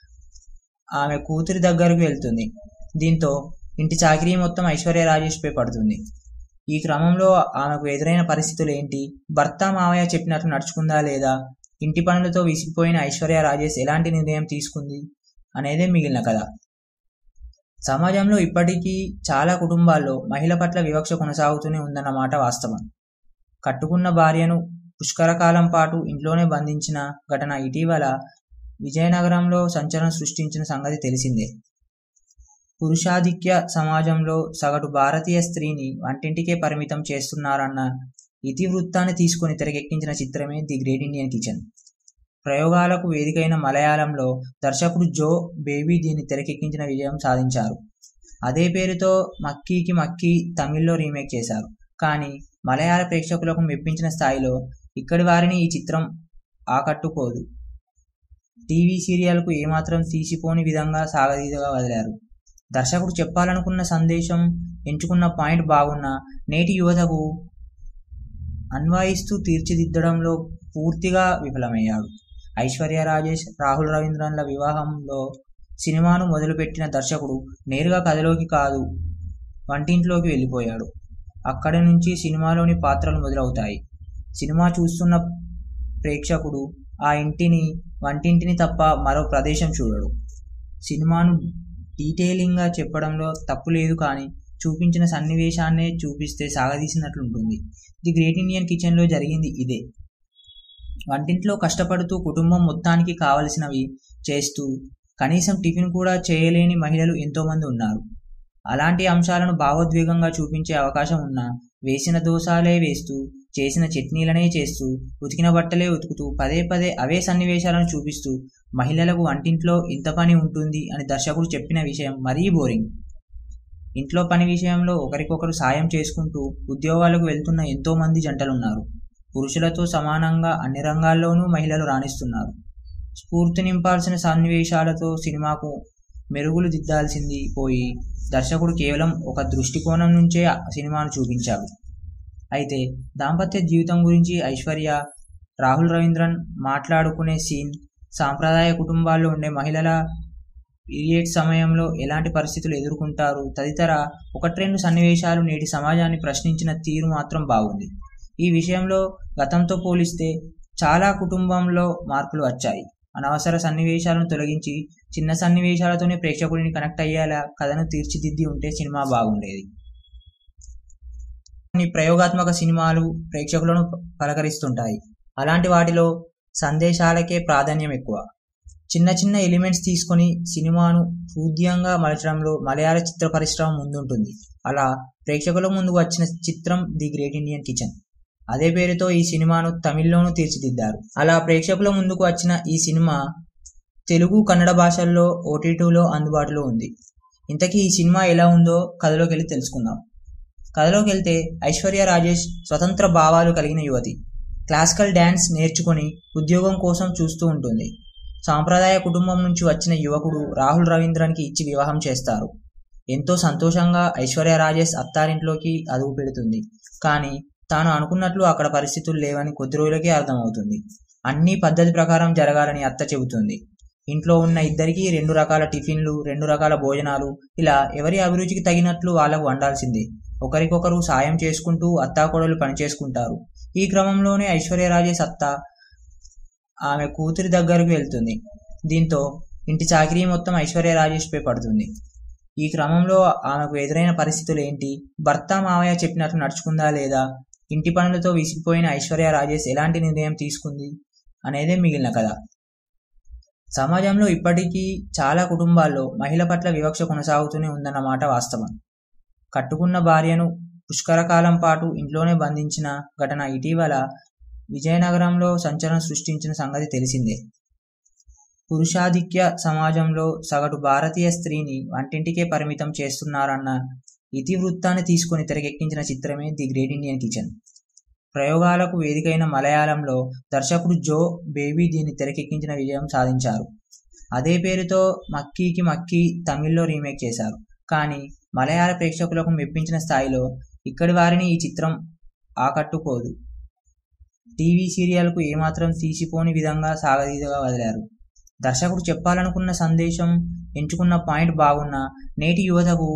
ఆమె కూతురి దగ్గరకు వెళ్తుంది దీంతో ఇంటి చాకరీ మొత్తం ఐశ్వర్య రాజేష్పై పడుతుంది ఈ క్రమంలో ఆమెకు ఎదురైన పరిస్థితులు ఏంటి భర్త మావయ్య చెప్పినట్లు నడుచుకుందా లేదా ఇంటి పనులతో విసిగిపోయిన ఐశ్వర్య రాజేష్ ఎలాంటి నిర్ణయం తీసుకుంది అనేదే మిగిలిన కథ సమాజంలో ఇప్పటికీ చాలా కుటుంబాల్లో మహిళ పట్ల వివక్ష కొనసాగుతూనే ఉందన్నమాట వాస్తవం కట్టుకున్న భార్యను పుష్కరకాలం పాటు ఇంట్లోనే బంధించిన ఘటన ఇటీవల విజయనగరంలో సంచలనం సృష్టించిన సంగతి తెలిసిందే పురుషాధిక్య సమాజంలో సగటు భారతీయ స్త్రీని వంటింటికే పరిమితం చేస్తున్నారన్న ఇతివృత్తాన్ని తీసుకొని తెరకెక్కించిన చిత్రమే ది గ్రేట్ ఇండియన్ కిచెన్ ప్రయోగాలకు వేదికైన మలయాళంలో దర్శకుడు జో బేబీ దీన్ని తెరకెక్కించిన విజయం సాధించారు అదే పేరుతో మక్కీకి మక్కీ తమిళ్లో రీమేక్ చేశారు కానీ మలయాళ ప్రేక్షకులకు మెప్పించిన స్థాయిలో ఇక్కడి వారిని ఈ చిత్రం ఆకట్టుకోదు టీవీ సీరియల్కు ఏమాత్రం తీసిపోని విధంగా సాగదీదగా వదిలారు దర్శకుడు చెప్పాలనుకున్న సందేశం ఎంచుకున్న పాయింట్ బాగున్న నేటి యువతకు అన్వయిస్తూ తీర్చిదిద్దడంలో పూర్తిగా విఫలమయ్యాడు ఐశ్వర్య రాజేష్ రాహుల్ రవీంద్రన్ల వివాహంలో సినిమాను మొదలుపెట్టిన దర్శకుడు నేరుగా కథలోకి కాదు వంటింట్లోకి వెళ్ళిపోయాడు అక్కడి నుంచి సినిమాలోని పాత్రలు మొదలవుతాయి సినిమా చూస్తున్న ప్రేక్షకుడు ఆ ఇంటిని వంటింటిని తప్ప మరో ప్రదేశం చూడడు సినిమాను డీటెయిలింగ్గా చెప్పడంలో తప్పు లేదు కానీ చూపించిన సన్నివేశాన్నే చూపిస్తే సాగదీసినట్లుంటుంది ది గ్రేట్ ఇండియన్ కిచెన్లో జరిగింది ఇదే వంటింట్లో కష్టపడుతూ కుటుంబం మొత్తానికి కావలసినవి చేస్తూ కనీసం టిఫిన్ కూడా చేయలేని మహిళలు ఎంతోమంది ఉన్నారు అలాంటి అంశాలను భావోద్వేగంగా చూపించే అవకాశం ఉన్నా వేసిన దోసాలే వేస్తూ చేసిన చట్నీలనే చేస్తూ ఉతికిన బట్టలే ఉతుకుతూ పదే పదే అవే సన్నివేశాలను చూపిస్తూ మహిళలకు వంటింట్లో ఇంత పని ఉంటుంది అని దర్శకుడు చెప్పిన విషయం మరీ బోరింగ్ ఇంట్లో పని విషయంలో ఒకరికొకరు సాయం చేసుకుంటూ ఉద్యోగాలకు వెళ్తున్న ఎంతో మంది జంటలున్నారు పురుషులతో సమానంగా అన్ని రంగాల్లోనూ మహిళలు రాణిస్తున్నారు స్ఫూర్తి నింపాల్సిన సన్నివేశాలతో సినిమాకు మెరుగులు దిద్దాల్సింది పోయి దర్శకుడు కేవలం ఒక దృష్టికోణం నుంచే సినిమాను చూపించాడు అయితే దాంపత్య జీవితం గురించి ఐశ్వర్య రాహుల్ రవీంద్రన్ మాట్లాడుకునే సీన్ సాంప్రదాయ కుటుంబాల్లో ఉండే మహిళల పీరియడ్ సమయంలో ఎలాంటి పరిస్థితులు ఎదుర్కొంటారు తదితర ఒకటి రెండు సన్నివేశాలు నేటి సమాజాన్ని ప్రశ్నించిన తీరు మాత్రం బాగుంది ఈ విషయంలో గతంతో పోలిస్తే చాలా కుటుంబంలో మార్పులు వచ్చాయి అనవసర సన్నివేశాలను తొలగించి చిన్న సన్నివేశాలతోనే ప్రేక్షకుడిని కనెక్ట్ అయ్యేలా కథను తీర్చిదిద్ది ఉంటే సినిమా బాగుండేది కొన్ని ప్రయోగాత్మక సినిమాలు ప్రేక్షకులను పలకరిస్తుంటాయి అలాంటి వాటిలో సందేశాలకే ప్రాధాన్యం ఎక్కువ చిన్న చిన్న ఎలిమెంట్స్ తీసుకొని సినిమాను హృదయంగా మలచడంలో మలయాళ చిత్ర పరిశ్రమ ముందుంటుంది అలా ప్రేక్షకుల ముందుకు వచ్చిన చిత్రం ది గ్రేట్ ఇండియన్ కిచెన్ అదే పేరుతో ఈ సినిమాను తమిళ్లోనూ తీర్చిదిద్దారు అలా ప్రేక్షకుల ముందుకు వచ్చిన ఈ సినిమా తెలుగు కన్నడ భాషల్లో ఓటీటీలో అందుబాటులో ఉంది ఇంతకీ ఈ సినిమా ఎలా ఉందో కథలోకి వెళ్ళి తెలుసుకుందాం కథలోకి వెళ్తే ఐశ్వర్య రాజేష్ స్వతంత్ర భావాలు కలిగిన యువతి క్లాసికల్ డ్యాన్స్ నేర్చుకొని ఉద్యోగం కోసం చూస్తూ ఉంటుంది సాంప్రదాయ కుటుంబం నుంచి వచ్చిన యువకుడు రాహుల్ రవీంద్రన్కి ఇచ్చి వివాహం చేస్తారు ఎంతో సంతోషంగా ఐశ్వర్య రాజేష్ అత్తారింట్లోకి అదుగు పెడుతుంది కానీ తాను అనుకున్నట్లు అక్కడ పరిస్థితులు లేవని కొద్ది రోజులకే అర్థమవుతుంది అన్ని పద్ధతి ప్రకారం జరగాలని అత్త చెబుతుంది ఇంట్లో ఉన్న ఇద్దరికి రెండు రకాల టిఫిన్లు రెండు రకాల భోజనాలు ఇలా ఎవరి అభిరుచికి తగినట్లు వాళ్ళకు వండాల్సిందే ఒకరికొకరు సాయం చేసుకుంటూ అత్తాకోడలు పనిచేసుకుంటారు ఈ క్రమంలోనే ఐశ్వర్యరాజేష్ అత్త ఆమె కూతురి దగ్గరకు వెళ్తుంది దీంతో ఇంటి చాకరీ మొత్తం ఐశ్వర్య రాజేష్పై పడుతుంది ఈ క్రమంలో ఆమెకు ఎదురైన పరిస్థితులు ఏంటి భర్త మావయ్య చెప్పినట్లు నడుచుకుందా లేదా ఇంటి పనులతో విసిగిపోయిన ఐశ్వర్య రాజేష్ ఎలాంటి నిర్ణయం తీసుకుంది అనేదే మిగిలిన కథ సమాజంలో ఇప్పటికీ చాలా కుటుంబాల్లో మహిళ పట్ల వివక్ష కొనసాగుతూనే ఉందన్నమాట వాస్తవం కట్టుకున్న భార్యను పుష్కరకాలం పాటు ఇంట్లోనే బంధించిన ఘటన ఇటీవల విజయనగరంలో సంచలనం సృష్టించిన సంగతి తెలిసిందే పురుషాధిక్య సమాజంలో సగటు భారతీయ స్త్రీని వంటింటికే పరిమితం చేస్తున్నారన్న ఇతివృత్తాన్ని తీసుకొని తెరకెక్కించిన చిత్రమే ది గ్రేట్ ఇండియన్ కిచెన్ ప్రయోగాలకు వేదికైన మలయాళంలో దర్శకుడు జో బేబీ దీన్ని తెరకెక్కించిన విజయం సాధించారు అదే పేరుతో మక్కీకి మక్కీ తమిళ్లో రీమేక్ చేశారు కానీ మలయాళ ప్రేక్షకులకు మెప్పించిన స్థాయిలో ఇక్కడి వారిని ఈ చిత్రం ఆకట్టుకోదు టీవీ సీరియల్కు ఏమాత్రం తీసిపోని విధంగా సాగదీదగా వదిలారు దర్శకుడు చెప్పాలనుకున్న సందేశం ఎంచుకున్న పాయింట్ బాగున్నా నేటి యువతకు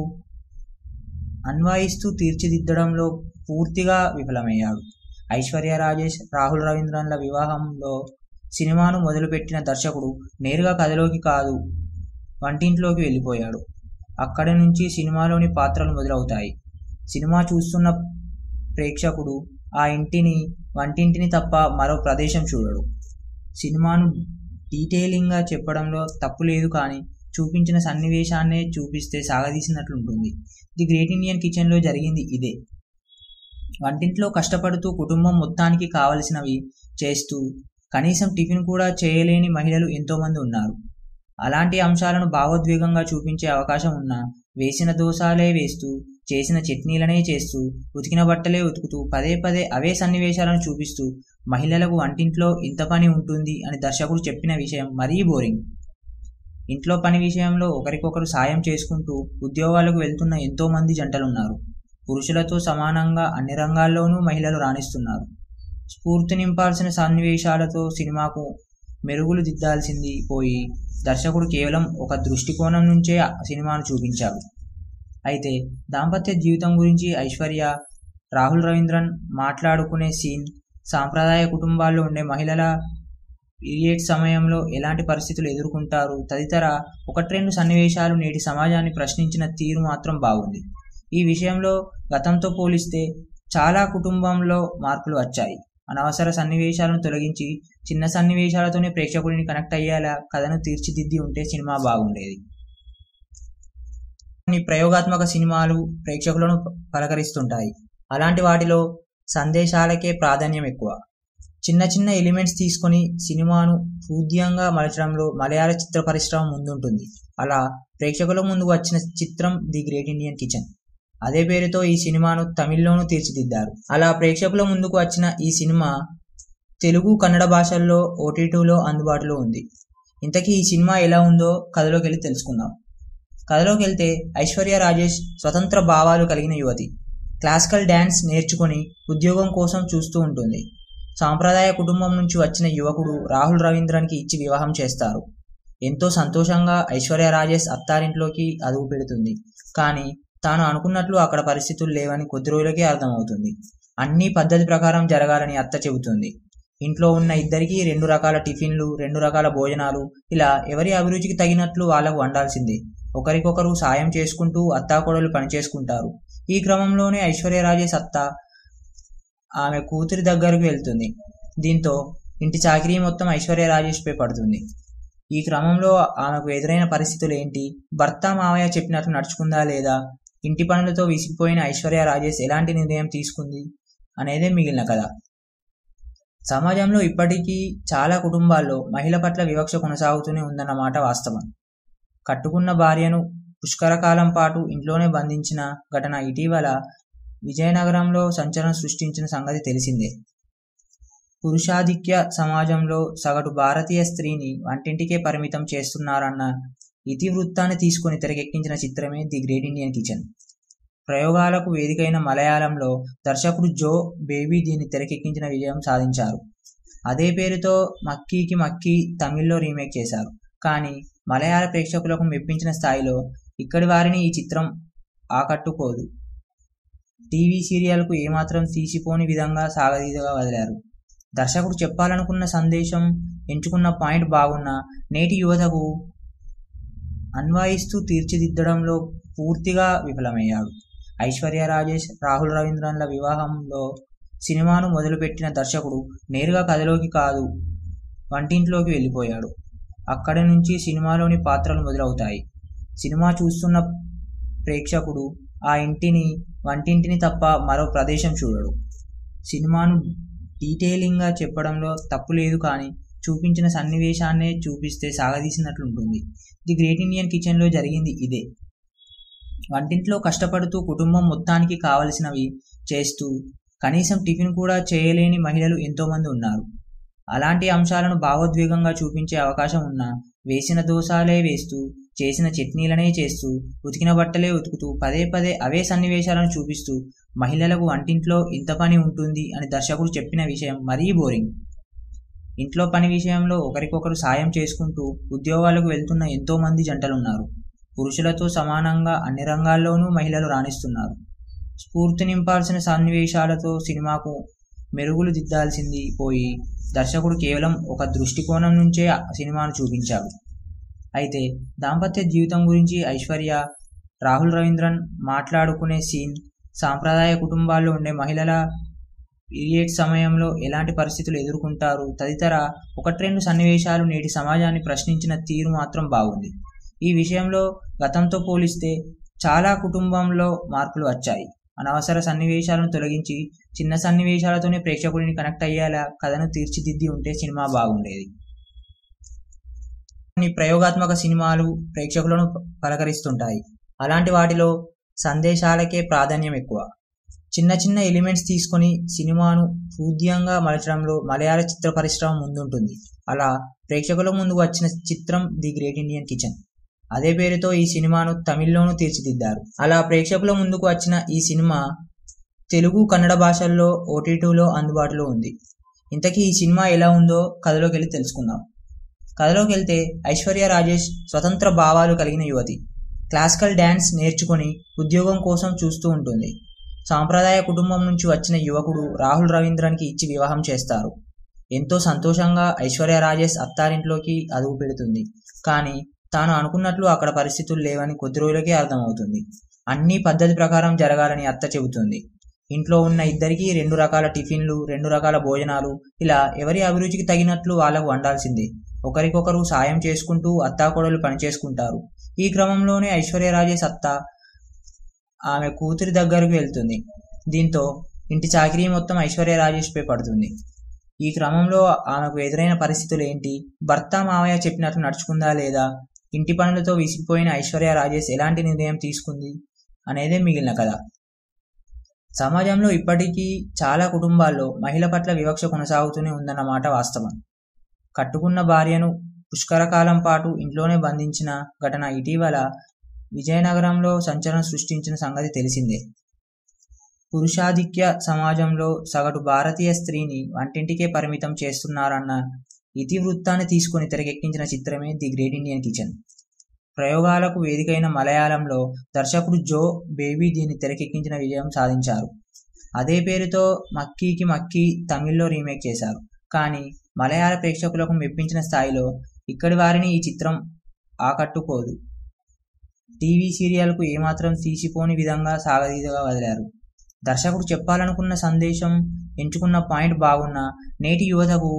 అన్వయిస్తూ తీర్చిదిద్దడంలో పూర్తిగా విఫలమయ్యాడు ఐశ్వర్య రాజేష్ రాహుల్ రవీంద్రన్ల వివాహంలో సినిమాను మొదలుపెట్టిన దర్శకుడు నేరుగా కథలోకి కాదు వంటింట్లోకి వెళ్ళిపోయాడు అక్కడి నుంచి సినిమాలోని పాత్రలు మొదలవుతాయి సినిమా చూస్తున్న ప్రేక్షకుడు ఆ ఇంటిని వంటింటిని తప్ప మరో ప్రదేశం చూడడు సినిమాను డీటెయిలింగ్గా చెప్పడంలో తప్పు లేదు కానీ చూపించిన సన్నివేశాన్నే చూపిస్తే సాగదీసినట్లుంటుంది ది గ్రేట్ ఇండియన్ కిచెన్లో జరిగింది ఇదే వంటింట్లో కష్టపడుతూ కుటుంబం మొత్తానికి కావలసినవి చేస్తూ కనీసం టిఫిన్ కూడా చేయలేని మహిళలు ఎంతోమంది ఉన్నారు అలాంటి అంశాలను భావోద్వేగంగా చూపించే అవకాశం ఉన్నా వేసిన దోసాలే వేస్తూ చేసిన చట్నీలనే చేస్తూ ఉతికిన బట్టలే ఉతుకుతూ పదే పదే అవే సన్నివేశాలను చూపిస్తూ మహిళలకు వంటింట్లో ఇంత పని ఉంటుంది అని దర్శకుడు చెప్పిన విషయం మరీ బోరింగ్ ఇంట్లో పని విషయంలో ఒకరికొకరు సాయం చేసుకుంటూ ఉద్యోగాలకు వెళ్తున్న ఎంతో మంది జంటలున్నారు పురుషులతో సమానంగా అన్ని రంగాల్లోనూ మహిళలు రాణిస్తున్నారు స్ఫూర్తి నింపాల్సిన సన్నివేశాలతో సినిమాకు మెరుగులు దిద్దాల్సింది పోయి దర్శకుడు కేవలం ఒక దృష్టికోణం నుంచే ఆ సినిమాను చూపించాడు అయితే దాంపత్య జీవితం గురించి ఐశ్వర్య రాహుల్ రవీంద్రన్ మాట్లాడుకునే సీన్ సాంప్రదాయ కుటుంబాల్లో ఉండే మహిళల పీరియడ్ సమయంలో ఎలాంటి పరిస్థితులు ఎదుర్కొంటారు తదితర ఒకటి రెండు సన్నివేశాలు నేటి సమాజాన్ని ప్రశ్నించిన తీరు మాత్రం బాగుంది ఈ విషయంలో గతంతో పోలిస్తే చాలా కుటుంబంలో మార్పులు వచ్చాయి అనవసర సన్నివేశాలను తొలగించి చిన్న సన్నివేశాలతోనే ప్రేక్షకుడిని కనెక్ట్ అయ్యేలా కథను తీర్చిదిద్ది ఉంటే సినిమా బాగుండేది కొన్ని ప్రయోగాత్మక సినిమాలు ప్రేక్షకులను పలకరిస్తుంటాయి అలాంటి వాటిలో సందేశాలకే ప్రాధాన్యం ఎక్కువ చిన్న చిన్న ఎలిమెంట్స్ తీసుకొని సినిమాను హృదయంగా మలచడంలో మలయాళ చిత్ర పరిశ్రమ ముందుంటుంది అలా ప్రేక్షకుల ముందు వచ్చిన చిత్రం ది గ్రేట్ ఇండియన్ కిచెన్ అదే పేరుతో ఈ సినిమాను తమిళ్లోనూ తీర్చిదిద్దారు అలా ప్రేక్షకుల ముందుకు వచ్చిన ఈ సినిమా తెలుగు కన్నడ భాషల్లో ఓటీటీలో అందుబాటులో ఉంది ఇంతకీ ఈ సినిమా ఎలా ఉందో కథలోకి వెళ్ళి తెలుసుకుందాం కథలోకి వెళ్తే ఐశ్వర్య రాజేష్ స్వతంత్ర భావాలు కలిగిన యువతి క్లాసికల్ డ్యాన్స్ నేర్చుకొని ఉద్యోగం కోసం చూస్తూ ఉంటుంది సాంప్రదాయ కుటుంబం నుంచి వచ్చిన యువకుడు రాహుల్ రవీంద్రన్కి ఇచ్చి వివాహం చేస్తారు ఎంతో సంతోషంగా ఐశ్వర్య రాజేష్ అత్తారింట్లోకి అదుగు పెడుతుంది కానీ తాను అనుకున్నట్లు అక్కడ పరిస్థితులు లేవని కొద్ది రోజులకే అర్థమవుతుంది అన్ని పద్ధతి ప్రకారం జరగాలని అత్త చెబుతుంది ఇంట్లో ఉన్న ఇద్దరికి రెండు రకాల టిఫిన్లు రెండు రకాల భోజనాలు ఇలా ఎవరి అభిరుచికి తగినట్లు వాళ్ళకు వండాల్సిందే ఒకరికొకరు సాయం చేసుకుంటూ అత్తాకోడలు పనిచేసుకుంటారు ఈ క్రమంలోనే ఐశ్వర్య రాజేష్ అత్త ఆమె కూతురి దగ్గరకు వెళ్తుంది దీంతో ఇంటి చాకరీ మొత్తం ఐశ్వర్య రాజేష్పై పడుతుంది ఈ క్రమంలో ఆమెకు ఎదురైన పరిస్థితులు ఏంటి భర్త మావయ్య చెప్పినట్లు నడుచుకుందా లేదా ఇంటి పనులతో విసిగిపోయిన ఐశ్వర్య రాజేష్ ఎలాంటి నిర్ణయం తీసుకుంది అనేదే మిగిలిన కథ సమాజంలో ఇప్పటికీ చాలా కుటుంబాల్లో మహిళ పట్ల వివక్ష కొనసాగుతూనే ఉందన్నమాట వాస్తవం కట్టుకున్న భార్యను పుష్కరకాలం పాటు ఇంట్లోనే బంధించిన ఘటన ఇటీవల విజయనగరంలో సంచలనం సృష్టించిన సంగతి తెలిసిందే పురుషాధిక్య సమాజంలో సగటు భారతీయ స్త్రీని వంటింటికే పరిమితం చేస్తున్నారన్న ఇతివృత్తాన్ని తీసుకొని తెరకెక్కించిన చిత్రమే ది గ్రేట్ ఇండియన్ కిచెన్ ప్రయోగాలకు వేదికైన మలయాళంలో దర్శకుడు జో బేబీ దీన్ని తెరకెక్కించిన విజయం సాధించారు అదే పేరుతో మక్కీకి మక్కీ తమిళ్లో రీమేక్ చేశారు కానీ మలయాళ ప్రేక్షకులకు మెప్పించిన స్థాయిలో ఇక్కడి వారిని ఈ చిత్రం ఆకట్టుకోదు టీవీ సీరియల్కు ఏమాత్రం తీసిపోని విధంగా సాగదీదగా వదిలారు దర్శకుడు చెప్పాలనుకున్న సందేశం ఎంచుకున్న పాయింట్ బాగున్నా నేటి యువతకు అన్వయిస్తూ తీర్చిదిద్దడంలో పూర్తిగా విఫలమయ్యాడు ఐశ్వర్య రాజేష్ రాహుల్ రవీంద్రన్ల వివాహంలో సినిమాను మొదలుపెట్టిన దర్శకుడు నేరుగా కథలోకి కాదు వంటింట్లోకి వెళ్ళిపోయాడు అక్కడి నుంచి సినిమాలోని పాత్రలు మొదలవుతాయి సినిమా చూస్తున్న ప్రేక్షకుడు ఆ ఇంటిని వంటింటిని తప్ప మరో ప్రదేశం చూడడు సినిమాను డీటెయిలింగ్గా చెప్పడంలో తప్పు లేదు కానీ చూపించిన సన్నివేశాన్నే చూపిస్తే సాగదీసినట్లుంటుంది ది గ్రేట్ ఇండియన్ కిచెన్లో జరిగింది ఇదే వంటింట్లో కష్టపడుతూ కుటుంబం మొత్తానికి కావలసినవి చేస్తూ కనీసం టిఫిన్ కూడా చేయలేని మహిళలు ఎంతోమంది ఉన్నారు అలాంటి అంశాలను భావోద్వేగంగా చూపించే అవకాశం ఉన్నా వేసిన దోసాలే వేస్తూ చేసిన చట్నీలనే చేస్తూ ఉతికిన బట్టలే ఉతుకుతూ పదే పదే అవే సన్నివేశాలను చూపిస్తూ మహిళలకు వంటింట్లో ఇంత పని ఉంటుంది అని దర్శకుడు చెప్పిన విషయం మరీ బోరింగ్ ఇంట్లో పని విషయంలో ఒకరికొకరు సాయం చేసుకుంటూ ఉద్యోగాలకు వెళ్తున్న ఎంతో మంది జంటలున్నారు పురుషులతో సమానంగా అన్ని రంగాల్లోనూ మహిళలు రాణిస్తున్నారు స్ఫూర్తి నింపాల్సిన సన్నివేశాలతో సినిమాకు మెరుగులు దిద్దాల్సింది పోయి దర్శకుడు కేవలం ఒక దృష్టికోణం నుంచే ఆ సినిమాను చూపించాడు అయితే దాంపత్య జీవితం గురించి ఐశ్వర్య రాహుల్ రవీంద్రన్ మాట్లాడుకునే సీన్ సాంప్రదాయ కుటుంబాల్లో ఉండే మహిళల పీరియడ్ సమయంలో ఎలాంటి పరిస్థితులు ఎదుర్కొంటారు తదితర ఒకటి రెండు సన్నివేశాలు నేటి సమాజాన్ని ప్రశ్నించిన తీరు మాత్రం బాగుంది ఈ విషయంలో గతంతో పోలిస్తే చాలా కుటుంబంలో మార్పులు వచ్చాయి అనవసర సన్నివేశాలను తొలగించి చిన్న సన్నివేశాలతోనే ప్రేక్షకుడిని కనెక్ట్ అయ్యేలా కథను తీర్చిదిద్ది ఉంటే సినిమా బాగుండేది కొన్ని ప్రయోగాత్మక సినిమాలు ప్రేక్షకులను పలకరిస్తుంటాయి అలాంటి వాటిలో సందేశాలకే ప్రాధాన్యం ఎక్కువ చిన్న చిన్న ఎలిమెంట్స్ తీసుకొని సినిమాను హృదయంగా మలచడంలో మలయాళ చిత్ర పరిశ్రమ ముందుంటుంది అలా ప్రేక్షకుల ముందుకు వచ్చిన చిత్రం ది గ్రేట్ ఇండియన్ కిచెన్ అదే పేరుతో ఈ సినిమాను తమిళ్లోనూ తీర్చిదిద్దారు అలా ప్రేక్షకుల ముందుకు వచ్చిన ఈ సినిమా తెలుగు కన్నడ భాషల్లో ఓటీటీలో అందుబాటులో ఉంది ఇంతకీ ఈ సినిమా ఎలా ఉందో కథలోకి వెళ్ళి తెలుసుకుందాం కథలోకి వెళ్తే ఐశ్వర్య రాజేష్ స్వతంత్ర భావాలు కలిగిన యువతి క్లాసికల్ డ్యాన్స్ నేర్చుకొని ఉద్యోగం కోసం చూస్తూ ఉంటుంది సాంప్రదాయ కుటుంబం నుంచి వచ్చిన యువకుడు రాహుల్ రవీంద్రన్కి ఇచ్చి వివాహం చేస్తారు ఎంతో సంతోషంగా ఐశ్వర్య రాజేష్ అత్తారింట్లోకి అదుగు పెడుతుంది కానీ తాను అనుకున్నట్లు అక్కడ పరిస్థితులు లేవని కొద్ది రోజులకే అర్థమవుతుంది అన్ని పద్ధతి ప్రకారం జరగాలని అత్త చెబుతుంది ఇంట్లో ఉన్న ఇద్దరికి రెండు రకాల టిఫిన్లు రెండు రకాల భోజనాలు ఇలా ఎవరి అభిరుచికి తగినట్లు వాళ్ళకు వండాల్సిందే ఒకరికొకరు సాయం చేసుకుంటూ అత్తాకోడలు పనిచేసుకుంటారు ఈ క్రమంలోనే ఐశ్వర్య రాజేష్ అత్త ఆమె కూతురి దగ్గరకు వెళ్తుంది దీంతో ఇంటి చాకరీ మొత్తం ఐశ్వర్య రాజేష్పై పడుతుంది ఈ క్రమంలో ఆమెకు ఎదురైన పరిస్థితులు ఏంటి భర్త మావయ్య చెప్పినట్లు నడుచుకుందా లేదా ఇంటి పనులతో విసిగిపోయిన ఐశ్వర్య రాజేష్ ఎలాంటి నిర్ణయం తీసుకుంది అనేదే మిగిలిన కథ సమాజంలో ఇప్పటికీ చాలా కుటుంబాల్లో మహిళ పట్ల వివక్ష కొనసాగుతూనే ఉందన్నమాట వాస్తవం కట్టుకున్న భార్యను పుష్కర కాలం పాటు ఇంట్లోనే బంధించిన ఘటన ఇటీవల విజయనగరంలో సంచలనం సృష్టించిన సంగతి తెలిసిందే పురుషాధిక్య సమాజంలో సగటు భారతీయ స్త్రీని వంటింటికే పరిమితం చేస్తున్నారన్న ఇతివృత్తాన్ని తీసుకొని తెరకెక్కించిన చిత్రమే ది గ్రేట్ ఇండియన్ కిచెన్ ప్రయోగాలకు వేదికైన మలయాళంలో దర్శకుడు జో బేబీ దీన్ని తెరకెక్కించిన విజయం సాధించారు అదే పేరుతో మక్కీకి మక్కీ తమిళ్లో రీమేక్ చేశారు కానీ మలయాళ ప్రేక్షకులకు మెప్పించిన స్థాయిలో ఇక్కడి వారిని ఈ చిత్రం ఆకట్టుకోదు టీవీ సీరియల్కు ఏమాత్రం తీసిపోని విధంగా సాగదీదగా వదిలారు దర్శకుడు చెప్పాలనుకున్న సందేశం ఎంచుకున్న పాయింట్ బాగున్నా నేటి యువతకు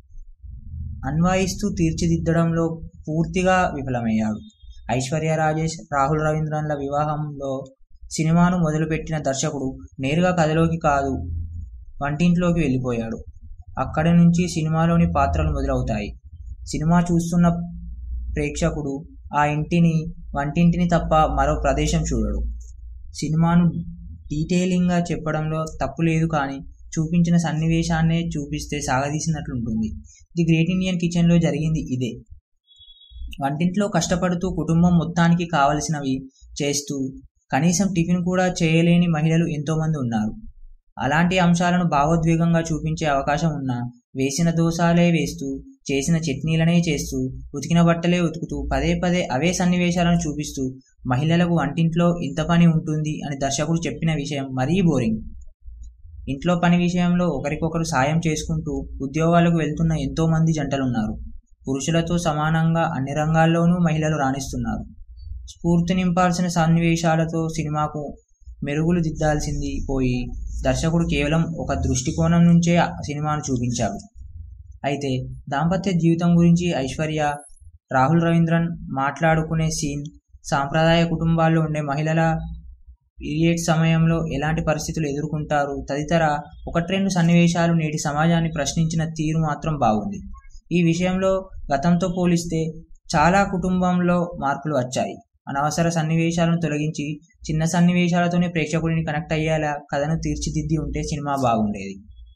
అన్వయిస్తూ తీర్చిదిద్దడంలో పూర్తిగా విఫలమయ్యాడు ఐశ్వర్య రాజేష్ రాహుల్ రవీంద్రన్ల వివాహంలో సినిమాను మొదలుపెట్టిన దర్శకుడు నేరుగా కథలోకి కాదు వంటింట్లోకి వెళ్ళిపోయాడు అక్కడి నుంచి సినిమాలోని పాత్రలు మొదలవుతాయి సినిమా చూస్తున్న ప్రేక్షకుడు ఆ ఇంటిని వంటింటిని తప్ప మరో ప్రదేశం చూడడు సినిమాను డీటెయిలింగ్గా చెప్పడంలో తప్పు లేదు కానీ చూపించిన సన్నివేశాన్నే చూపిస్తే సాగదీసినట్లుంటుంది ది గ్రేట్ ఇండియన్ కిచెన్లో జరిగింది ఇదే వంటింట్లో కష్టపడుతూ కుటుంబం మొత్తానికి కావలసినవి చేస్తూ కనీసం టిఫిన్ కూడా చేయలేని మహిళలు ఎంతోమంది ఉన్నారు అలాంటి అంశాలను భావోద్వేగంగా చూపించే అవకాశం ఉన్నా వేసిన దోసాలే వేస్తూ చేసిన చట్నీలనే చేస్తూ ఉతికిన బట్టలే ఉతుకుతూ పదే పదే అవే సన్నివేశాలను చూపిస్తూ మహిళలకు వంటింట్లో ఇంత పని ఉంటుంది అని దర్శకుడు చెప్పిన విషయం మరీ బోరింగ్ ఇంట్లో పని విషయంలో ఒకరికొకరు సాయం చేసుకుంటూ ఉద్యోగాలకు వెళ్తున్న ఎంతో మంది జంటలున్నారు పురుషులతో సమానంగా అన్ని రంగాల్లోనూ మహిళలు రాణిస్తున్నారు స్ఫూర్తి నింపాల్సిన సన్నివేశాలతో సినిమాకు మెరుగులు దిద్దాల్సింది పోయి దర్శకుడు కేవలం ఒక దృష్టికోణం నుంచే ఆ సినిమాను చూపించాడు అయితే దాంపత్య జీవితం గురించి ఐశ్వర్య రాహుల్ రవీంద్రన్ మాట్లాడుకునే సీన్ సాంప్రదాయ కుటుంబాల్లో ఉండే మహిళల పీరియడ్ సమయంలో ఎలాంటి పరిస్థితులు ఎదుర్కొంటారు తదితర ఒకటి రెండు సన్నివేశాలు నేటి సమాజాన్ని ప్రశ్నించిన తీరు మాత్రం బాగుంది ఈ విషయంలో గతంతో పోలిస్తే చాలా కుటుంబంలో మార్పులు వచ్చాయి అనవసర సన్నివేశాలను తొలగించి చిన్న సన్నివేశాలతోనే ప్రేక్షకుడిని కనెక్ట్ అయ్యేలా కథను తీర్చిదిద్ది ఉంటే సినిమా బాగుండేది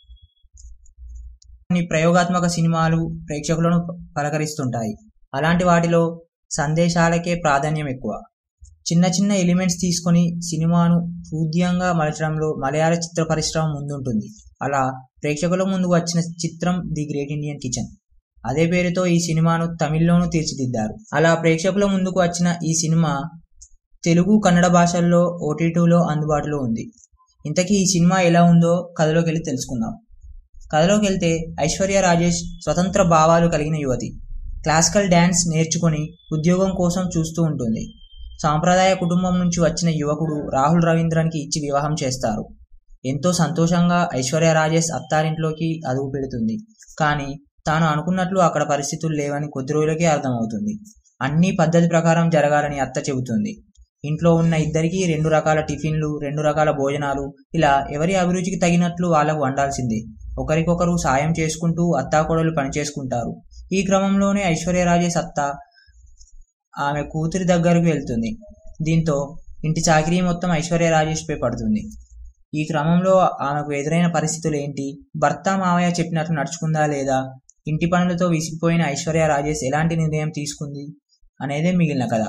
కొన్ని ప్రయోగాత్మక సినిమాలు ప్రేక్షకులను పలకరిస్తుంటాయి అలాంటి వాటిలో సందేశాలకే ప్రాధాన్యం ఎక్కువ చిన్న చిన్న ఎలిమెంట్స్ తీసుకొని సినిమాను హృదయంగా మలచడంలో మలయాళ చిత్ర పరిశ్రమ ముందుంటుంది అలా ప్రేక్షకుల ముందుకు వచ్చిన చిత్రం ది గ్రేట్ ఇండియన్ కిచెన్ అదే పేరుతో ఈ సినిమాను తమిళ్లోనూ తీర్చిదిద్దారు అలా ప్రేక్షకుల ముందుకు వచ్చిన ఈ సినిమా తెలుగు కన్నడ భాషల్లో ఓటీటీలో అందుబాటులో ఉంది ఇంతకీ ఈ సినిమా ఎలా ఉందో కథలోకి వెళ్ళి తెలుసుకుందాం కథలోకి వెళ్తే ఐశ్వర్య రాజేష్ స్వతంత్ర భావాలు కలిగిన యువతి క్లాసికల్ డ్యాన్స్ నేర్చుకొని ఉద్యోగం కోసం చూస్తూ ఉంటుంది సాంప్రదాయ కుటుంబం నుంచి వచ్చిన యువకుడు రాహుల్ రవీంద్రన్కి ఇచ్చి వివాహం చేస్తారు ఎంతో సంతోషంగా ఐశ్వర్య రాజేష్ అత్తారింట్లోకి అదుగు పెడుతుంది కానీ తాను అనుకున్నట్లు అక్కడ పరిస్థితులు లేవని కొద్ది రోజులకే అర్థమవుతుంది అన్ని పద్ధతి ప్రకారం జరగాలని అత్త చెబుతుంది ఇంట్లో ఉన్న ఇద్దరికి రెండు రకాల టిఫిన్లు రెండు రకాల భోజనాలు ఇలా ఎవరి అభిరుచికి తగినట్లు వాళ్ళకు వండాల్సిందే ఒకరికొకరు సాయం చేసుకుంటూ అత్తాకోడలు పనిచేసుకుంటారు ఈ క్రమంలోనే ఐశ్వర్య రాజేష్ అత్త ఆమె కూతురి దగ్గరకు వెళ్తుంది దీంతో ఇంటి చాకరీ మొత్తం ఐశ్వర్య రాజేష్పై పడుతుంది ఈ క్రమంలో ఆమెకు ఎదురైన పరిస్థితులు ఏంటి భర్త మావయ్య చెప్పినట్లు నడుచుకుందా లేదా ఇంటి పనులతో విసిగిపోయిన ఐశ్వర్య రాజేష్ ఎలాంటి నిర్ణయం తీసుకుంది అనేదే మిగిలిన కథ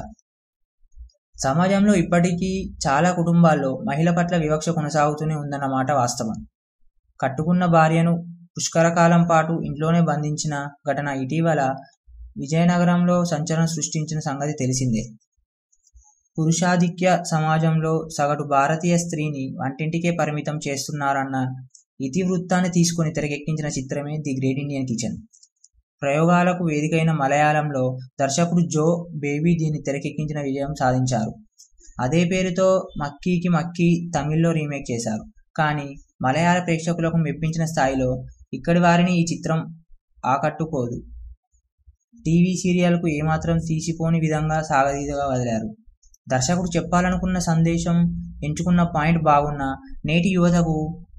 సమాజంలో ఇప్పటికీ చాలా కుటుంబాల్లో మహిళ పట్ల వివక్ష కొనసాగుతూనే ఉందన్నమాట వాస్తవం కట్టుకున్న భార్యను పుష్కర కాలం పాటు ఇంట్లోనే బంధించిన ఘటన ఇటీవల విజయనగరంలో సంచలనం సృష్టించిన సంగతి తెలిసిందే పురుషాధిక్య సమాజంలో సగటు భారతీయ స్త్రీని వంటింటికే పరిమితం చేస్తున్నారన్న ఇతివృత్తాన్ని తీసుకొని తెరకెక్కించిన చిత్రమే ది గ్రేట్ ఇండియన్ కిచెన్ ప్రయోగాలకు వేదికైన మలయాళంలో దర్శకుడు జో బేబీ దీన్ని తెరకెక్కించిన విజయం సాధించారు అదే పేరుతో మక్కీకి మక్కీ తమిళ్లో రీమేక్ చేశారు కానీ మలయాళ ప్రేక్షకులకు మెప్పించిన స్థాయిలో ఇక్కడి వారిని ఈ చిత్రం ఆకట్టుకోదు టీవీ సీరియల్కు ఏమాత్రం తీసిపోని విధంగా సాగదీదగా వదిలారు దర్శకుడు చెప్పాలనుకున్న సందేశం ఎంచుకున్న పాయింట్ బాగున్నా నేటి యువతకు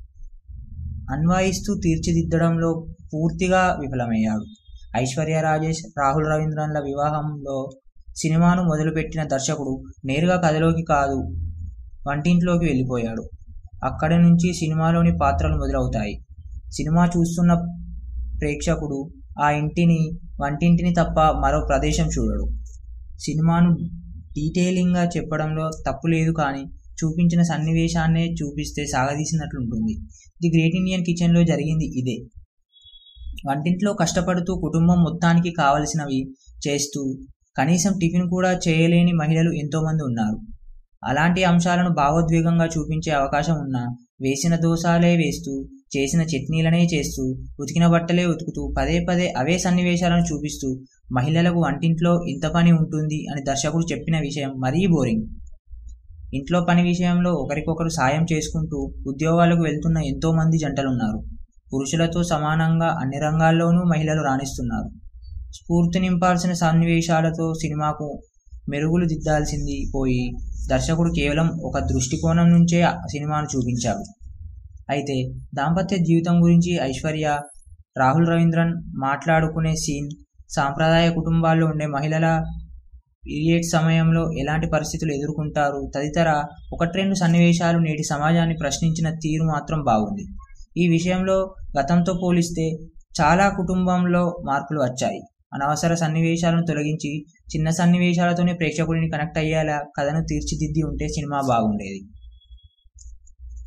అన్వయిస్తూ తీర్చిదిద్దడంలో పూర్తిగా విఫలమయ్యాడు ఐశ్వర్య రాజేష్ రాహుల్ రవీంద్రన్ల వివాహంలో సినిమాను మొదలుపెట్టిన దర్శకుడు నేరుగా కథలోకి కాదు వంటింట్లోకి వెళ్ళిపోయాడు అక్కడి నుంచి సినిమాలోని పాత్రలు మొదలవుతాయి సినిమా చూస్తున్న ప్రేక్షకుడు ఆ ఇంటిని వంటింటిని తప్ప మరో ప్రదేశం చూడడు సినిమాను డీటెయిలింగ్గా చెప్పడంలో తప్పు లేదు కానీ చూపించిన సన్నివేశాన్నే చూపిస్తే సాగదీసినట్లుంటుంది ది గ్రేట్ ఇండియన్ కిచెన్లో జరిగింది ఇదే వంటింట్లో కష్టపడుతూ కుటుంబం మొత్తానికి కావలసినవి చేస్తూ కనీసం టిఫిన్ కూడా చేయలేని మహిళలు ఎంతోమంది ఉన్నారు అలాంటి అంశాలను భావోద్వేగంగా చూపించే అవకాశం ఉన్నా వేసిన దోసాలే వేస్తూ చేసిన చట్నీలనే చేస్తూ ఉతికిన బట్టలే ఉతుకుతూ పదే పదే అవే సన్నివేశాలను చూపిస్తూ మహిళలకు వంటింట్లో ఇంత పని ఉంటుంది అని దర్శకుడు చెప్పిన విషయం మరీ బోరింగ్ ఇంట్లో పని విషయంలో ఒకరికొకరు సాయం చేసుకుంటూ ఉద్యోగాలకు వెళ్తున్న ఎంతో మంది జంటలున్నారు పురుషులతో సమానంగా అన్ని రంగాల్లోనూ మహిళలు రాణిస్తున్నారు స్ఫూర్తి నింపాల్సిన సన్నివేశాలతో సినిమాకు మెరుగులు దిద్దాల్సింది పోయి దర్శకుడు కేవలం ఒక దృష్టికోణం నుంచే ఆ సినిమాను చూపించాడు అయితే దాంపత్య జీవితం గురించి ఐశ్వర్య రాహుల్ రవీంద్రన్ మాట్లాడుకునే సీన్ సాంప్రదాయ కుటుంబాల్లో ఉండే మహిళల పీరియడ్ సమయంలో ఎలాంటి పరిస్థితులు ఎదుర్కొంటారు తదితర ఒకటి రెండు సన్నివేశాలు నేటి సమాజాన్ని ప్రశ్నించిన తీరు మాత్రం బాగుంది ఈ విషయంలో గతంతో పోలిస్తే చాలా కుటుంబంలో మార్పులు వచ్చాయి అనవసర సన్నివేశాలను తొలగించి చిన్న సన్నివేశాలతోనే ప్రేక్షకుడిని కనెక్ట్ అయ్యేలా కథను తీర్చిదిద్ది ఉంటే సినిమా బాగుండేది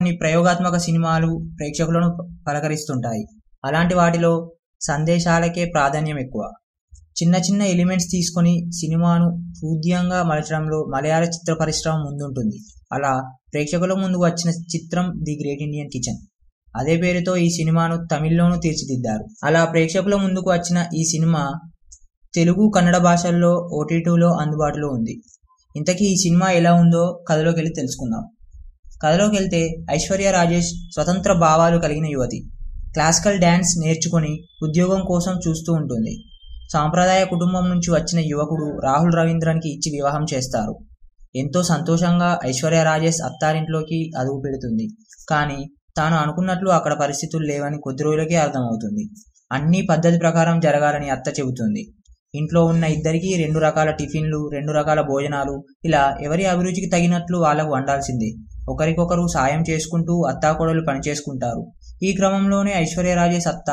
కొన్ని ప్రయోగాత్మక సినిమాలు ప్రేక్షకులను పలకరిస్తుంటాయి అలాంటి వాటిలో సందేశాలకే ప్రాధాన్యం ఎక్కువ చిన్న చిన్న ఎలిమెంట్స్ తీసుకొని సినిమాను హృదయంగా మలచడంలో మలయాళ చిత్ర పరిశ్రమ ముందుంటుంది అలా ప్రేక్షకుల ముందుకు వచ్చిన చిత్రం ది గ్రేట్ ఇండియన్ కిచెన్ అదే పేరుతో ఈ సినిమాను తమిళ్లోనూ తీర్చిదిద్దారు అలా ప్రేక్షకుల ముందుకు వచ్చిన ఈ సినిమా తెలుగు కన్నడ భాషల్లో ఓటీటీలో అందుబాటులో ఉంది ఇంతకీ ఈ సినిమా ఎలా ఉందో కథలోకి వెళ్ళి తెలుసుకుందాం కథలోకి వెళ్తే ఐశ్వర్య రాజేష్ స్వతంత్ర భావాలు కలిగిన యువతి క్లాసికల్ డ్యాన్స్ నేర్చుకొని ఉద్యోగం కోసం చూస్తూ ఉంటుంది సాంప్రదాయ కుటుంబం నుంచి వచ్చిన యువకుడు రాహుల్ రవీంద్రన్కి ఇచ్చి వివాహం చేస్తారు ఎంతో సంతోషంగా ఐశ్వర్య రాజేష్ అత్తారింట్లోకి అదుగు పెడుతుంది కానీ తాను అనుకున్నట్లు అక్కడ పరిస్థితులు లేవని కొద్ది రోజులకే అర్థమవుతుంది అన్ని పద్ధతి ప్రకారం జరగాలని అత్త చెబుతుంది ఇంట్లో ఉన్న ఇద్దరికి రెండు రకాల టిఫిన్లు రెండు రకాల భోజనాలు ఇలా ఎవరి అభిరుచికి తగినట్లు వాళ్ళకు వండాల్సిందే ఒకరికొకరు సాయం చేసుకుంటూ అత్తాకోడలు పనిచేసుకుంటారు ఈ క్రమంలోనే ఐశ్వర్య రాజేష్ అత్త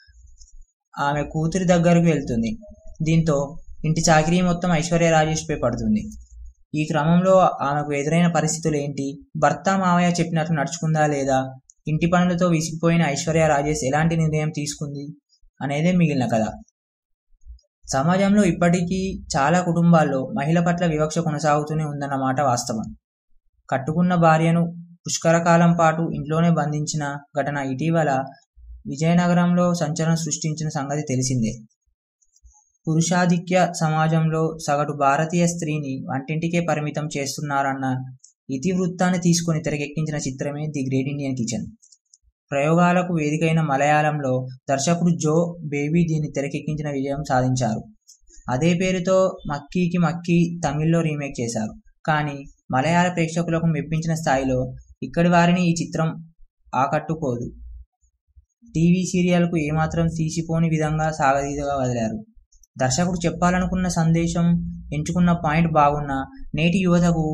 ఆమె కూతురి దగ్గరకు వెళ్తుంది దీంతో ఇంటి చాకరీ మొత్తం ఐశ్వర్య రాజేష్పై పడుతుంది ఈ క్రమంలో ఆమెకు ఎదురైన పరిస్థితులు ఏంటి భర్త మావయ్య చెప్పినట్లు నడుచుకుందా లేదా ఇంటి పనులతో విసిగిపోయిన ఐశ్వర్య రాజేష్ ఎలాంటి నిర్ణయం తీసుకుంది అనేదే మిగిలిన కథ సమాజంలో ఇప్పటికీ చాలా కుటుంబాల్లో మహిళ పట్ల వివక్ష కొనసాగుతూనే ఉందన్నమాట వాస్తవం కట్టుకున్న భార్యను పుష్కరకాలం పాటు ఇంట్లోనే బంధించిన ఘటన ఇటీవల విజయనగరంలో సంచలనం సృష్టించిన సంగతి తెలిసిందే పురుషాధిక్య సమాజంలో సగటు భారతీయ స్త్రీని వంటింటికే పరిమితం చేస్తున్నారన్న ఇతివృత్తాన్ని తీసుకొని తెరకెక్కించిన చిత్రమే ది గ్రేట్ ఇండియన్ కిచెన్ ప్రయోగాలకు వేదికైన మలయాళంలో దర్శకుడు జో బేబీ దీన్ని తెరకెక్కించిన విజయం సాధించారు అదే పేరుతో మక్కీకి మక్కీ తమిళ్లో రీమేక్ చేశారు కానీ మలయాళ ప్రేక్షకులకు మెప్పించిన స్థాయిలో ఇక్కడి వారిని ఈ చిత్రం ఆకట్టుకోదు టీవీ సీరియల్కు ఏమాత్రం తీసిపోని విధంగా సాగదీదగా వదిలారు దర్శకుడు చెప్పాలనుకున్న సందేశం ఎంచుకున్న పాయింట్ బాగున్నా నేటి యువతకు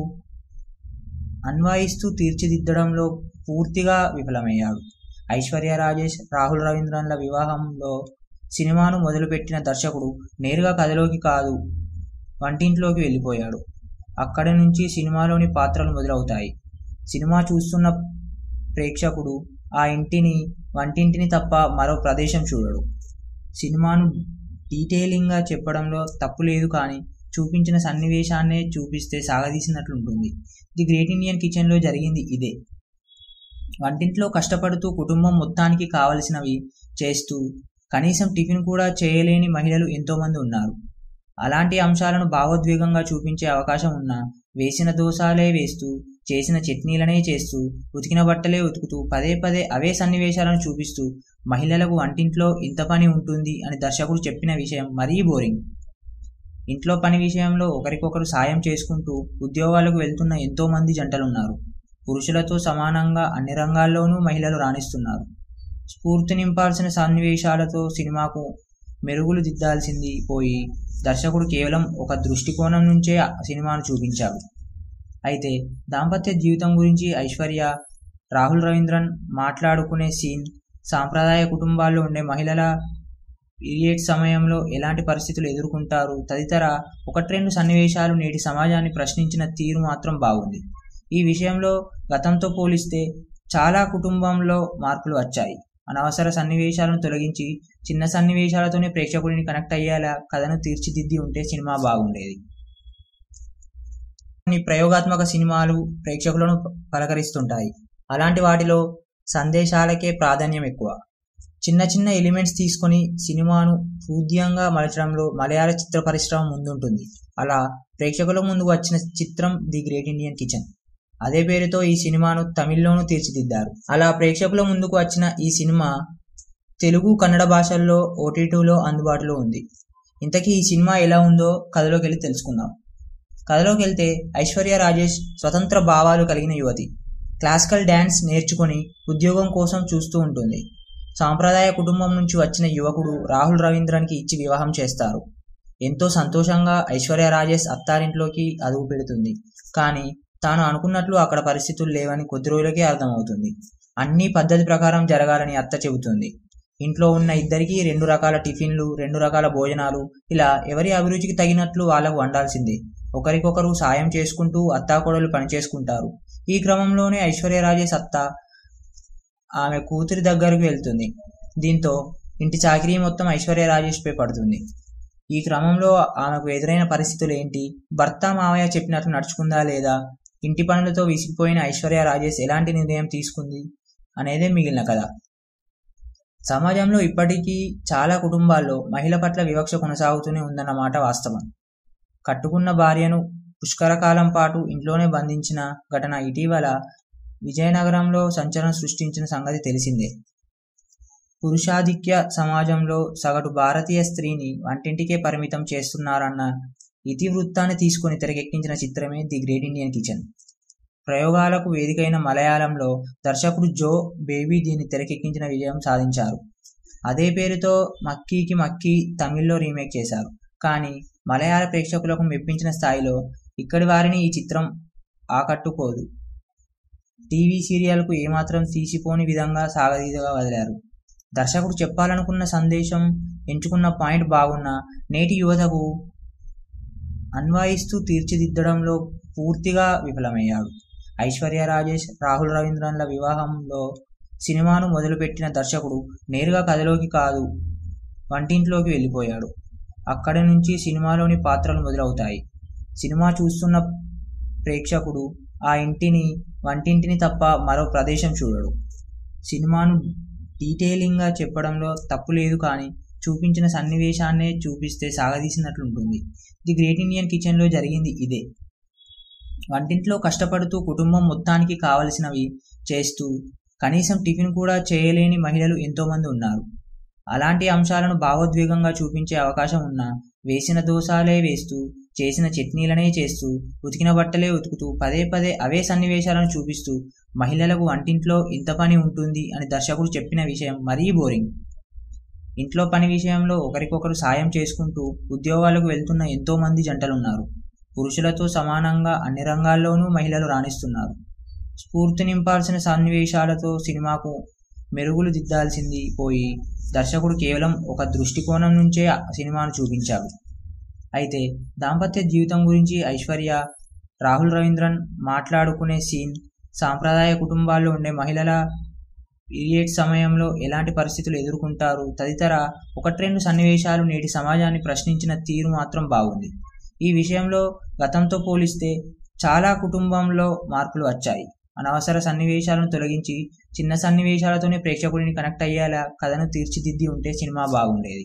అన్వయిస్తూ తీర్చిదిద్దడంలో పూర్తిగా విఫలమయ్యాడు ఐశ్వర్య రాజేష్ రాహుల్ రవీంద్రన్ల వివాహంలో సినిమాను మొదలుపెట్టిన దర్శకుడు నేరుగా కథలోకి కాదు వంటింట్లోకి వెళ్ళిపోయాడు అక్కడి నుంచి సినిమాలోని పాత్రలు మొదలవుతాయి సినిమా చూస్తున్న ప్రేక్షకుడు ఆ ఇంటిని వంటింటిని తప్ప మరో ప్రదేశం చూడడు సినిమాను డీటెయిలింగ్గా చెప్పడంలో తప్పు లేదు కానీ చూపించిన సన్నివేశాన్నే చూపిస్తే సాగదీసినట్లుంటుంది ది గ్రేట్ ఇండియన్ కిచెన్లో జరిగింది ఇదే వంటింట్లో కష్టపడుతూ కుటుంబం మొత్తానికి కావలసినవి చేస్తూ కనీసం టిఫిన్ కూడా చేయలేని మహిళలు ఎంతోమంది ఉన్నారు అలాంటి అంశాలను భావోద్వేగంగా చూపించే అవకాశం ఉన్నా వేసిన దోసాలే వేస్తూ చేసిన చట్నీలనే చేస్తూ ఉతికిన బట్టలే ఉతుకుతూ పదే పదే అవే సన్నివేశాలను చూపిస్తూ మహిళలకు వంటింట్లో ఇంత పని ఉంటుంది అని దర్శకుడు చెప్పిన విషయం మరీ బోరింగ్ ఇంట్లో పని విషయంలో ఒకరికొకరు సాయం చేసుకుంటూ ఉద్యోగాలకు వెళ్తున్న ఎంతో మంది జంటలున్నారు పురుషులతో సమానంగా అన్ని రంగాల్లోనూ మహిళలు రాణిస్తున్నారు స్ఫూర్తి నింపాల్సిన సన్నివేశాలతో సినిమాకు మెరుగులు దిద్దాల్సింది పోయి దర్శకుడు కేవలం ఒక దృష్టికోణం నుంచే ఆ సినిమాను చూపించాడు అయితే దాంపత్య జీవితం గురించి ఐశ్వర్య రాహుల్ రవీంద్రన్ మాట్లాడుకునే సీన్ సాంప్రదాయ కుటుంబాల్లో ఉండే మహిళల పీరియడ్ సమయంలో ఎలాంటి పరిస్థితులు ఎదుర్కొంటారు తదితర ఒకటి రెండు సన్నివేశాలు నేటి సమాజాన్ని ప్రశ్నించిన తీరు మాత్రం బాగుంది ఈ విషయంలో గతంతో పోలిస్తే చాలా కుటుంబంలో మార్పులు వచ్చాయి అనవసర సన్నివేశాలను తొలగించి చిన్న సన్నివేశాలతోనే ప్రేక్షకుడిని కనెక్ట్ అయ్యేలా కథను తీర్చిదిద్ది ఉంటే సినిమా బాగుండేది కొన్ని ప్రయోగాత్మక సినిమాలు ప్రేక్షకులను పలకరిస్తుంటాయి అలాంటి వాటిలో సందేశాలకే ప్రాధాన్యం ఎక్కువ చిన్న చిన్న ఎలిమెంట్స్ తీసుకొని సినిమాను హృదయంగా మలచడంలో మలయాళ చిత్ర పరిశ్రమ ముందుంటుంది అలా ప్రేక్షకుల ముందుకు వచ్చిన చిత్రం ది గ్రేట్ ఇండియన్ కిచెన్ అదే పేరుతో ఈ సినిమాను తమిళ్లోనూ తీర్చిదిద్దారు అలా ప్రేక్షకుల ముందుకు వచ్చిన ఈ సినిమా తెలుగు కన్నడ భాషల్లో ఓటీటీలో అందుబాటులో ఉంది ఇంతకీ ఈ సినిమా ఎలా ఉందో కథలోకి వెళ్ళి తెలుసుకుందాం కథలోకి వెళ్తే ఐశ్వర్య రాజేష్ స్వతంత్ర భావాలు కలిగిన యువతి క్లాసికల్ డ్యాన్స్ నేర్చుకొని ఉద్యోగం కోసం చూస్తూ ఉంటుంది సాంప్రదాయ కుటుంబం నుంచి వచ్చిన యువకుడు రాహుల్ రవీంద్రన్కి ఇచ్చి వివాహం చేస్తారు ఎంతో సంతోషంగా ఐశ్వర్య రాజేష్ అత్తారింట్లోకి అదుగు పెడుతుంది కానీ తాను అనుకున్నట్లు అక్కడ పరిస్థితులు లేవని కొద్ది రోజులకే అర్థమవుతుంది అన్ని పద్ధతి ప్రకారం జరగాలని అత్త చెబుతుంది ఇంట్లో ఉన్న ఇద్దరికి రెండు రకాల టిఫిన్లు రెండు రకాల భోజనాలు ఇలా ఎవరి అభిరుచికి తగినట్లు వాళ్ళకు వండాల్సిందే ఒకరికొకరు సాయం చేసుకుంటూ అత్తాకోడలు పనిచేసుకుంటారు ఈ క్రమంలోనే ఐశ్వర్య రాజేష్ అత్త ఆమె కూతురి దగ్గరకు వెళ్తుంది దీంతో ఇంటి చాకరీ మొత్తం ఐశ్వర్య రాజేష్పై పడుతుంది ఈ క్రమంలో ఆమెకు ఎదురైన పరిస్థితులు ఏంటి భర్త మావయ్య చెప్పినట్లు నడుచుకుందా లేదా ఇంటి పనులతో విసిగిపోయిన ఐశ్వర్య రాజేష్ ఎలాంటి నిర్ణయం తీసుకుంది అనేదే మిగిలిన కథ సమాజంలో ఇప్పటికీ చాలా కుటుంబాల్లో మహిళ పట్ల వివక్ష కొనసాగుతూనే ఉందన్నమాట వాస్తవం కట్టుకున్న భార్యను పుష్కరకాలం పాటు ఇంట్లోనే బంధించిన ఘటన ఇటీవల విజయనగరంలో సంచలనం సృష్టించిన సంగతి తెలిసిందే పురుషాధిక్య సమాజంలో సగటు భారతీయ స్త్రీని వంటింటికే పరిమితం చేస్తున్నారన్న ఇతివృత్తాన్ని తీసుకొని తెరకెక్కించిన చిత్రమే ది గ్రేట్ ఇండియన్ కిచెన్ ప్రయోగాలకు వేదికైన మలయాళంలో దర్శకుడు జో బేబీ దీన్ని తెరకెక్కించిన విజయం సాధించారు అదే పేరుతో మక్కీకి మక్కీ తమిళ్లో రీమేక్ చేశారు కానీ మలయాళ ప్రేక్షకులకు మెప్పించిన స్థాయిలో ఇక్కడి వారిని ఈ చిత్రం ఆకట్టుకోదు టీవీ సీరియల్కు ఏమాత్రం తీసిపోని విధంగా సాగదీదగా వదిలారు దర్శకుడు చెప్పాలనుకున్న సందేశం ఎంచుకున్న పాయింట్ బాగున్నా నేటి యువతకు అన్వయిస్తూ తీర్చిదిద్దడంలో పూర్తిగా విఫలమయ్యాడు ఐశ్వర్య రాజేష్ రాహుల్ రవీంద్రన్ల వివాహంలో సినిమాను మొదలుపెట్టిన దర్శకుడు నేరుగా కథలోకి కాదు వంటింట్లోకి వెళ్ళిపోయాడు అక్కడి నుంచి సినిమాలోని పాత్రలు మొదలవుతాయి సినిమా చూస్తున్న ప్రేక్షకుడు ఆ ఇంటిని వంటింటిని తప్ప మరో ప్రదేశం చూడడు సినిమాను డీటెయిలింగ్గా చెప్పడంలో తప్పు లేదు కానీ చూపించిన సన్నివేశాన్నే చూపిస్తే సాగదీసినట్లుంటుంది ది గ్రేట్ ఇండియన్ కిచెన్లో జరిగింది ఇదే వంటింట్లో కష్టపడుతూ కుటుంబం మొత్తానికి కావలసినవి చేస్తూ కనీసం టిఫిన్ కూడా చేయలేని మహిళలు ఎంతోమంది ఉన్నారు అలాంటి అంశాలను భావోద్వేగంగా చూపించే అవకాశం ఉన్నా వేసిన దోసాలే వేస్తూ చేసిన చట్నీలనే చేస్తూ ఉతికిన బట్టలే ఉతుకుతూ పదే పదే అవే సన్నివేశాలను చూపిస్తూ మహిళలకు వంటింట్లో ఇంత పని ఉంటుంది అని దర్శకుడు చెప్పిన విషయం మరీ బోరింగ్ ఇంట్లో పని విషయంలో ఒకరికొకరు సాయం చేసుకుంటూ ఉద్యోగాలకు వెళ్తున్న ఎంతో మంది జంటలున్నారు పురుషులతో సమానంగా అన్ని రంగాల్లోనూ మహిళలు రాణిస్తున్నారు స్ఫూర్తి నింపాల్సిన సన్నివేశాలతో సినిమాకు మెరుగులు దిద్దాల్సింది పోయి దర్శకుడు కేవలం ఒక దృష్టికోణం నుంచే ఆ సినిమాను చూపించాడు అయితే దాంపత్య జీవితం గురించి ఐశ్వర్య రాహుల్ రవీంద్రన్ మాట్లాడుకునే సీన్ సాంప్రదాయ కుటుంబాల్లో ఉండే మహిళల పీరియడ్ సమయంలో ఎలాంటి పరిస్థితులు ఎదుర్కొంటారు తదితర ఒకటి రెండు సన్నివేశాలు నేటి సమాజాన్ని ప్రశ్నించిన తీరు మాత్రం బాగుంది ఈ విషయంలో గతంతో పోలిస్తే చాలా కుటుంబంలో మార్పులు వచ్చాయి అనవసర సన్నివేశాలను తొలగించి చిన్న సన్నివేశాలతోనే ప్రేక్షకుడిని కనెక్ట్ అయ్యేలా కథను తీర్చిదిద్ది ఉంటే సినిమా బాగుండేది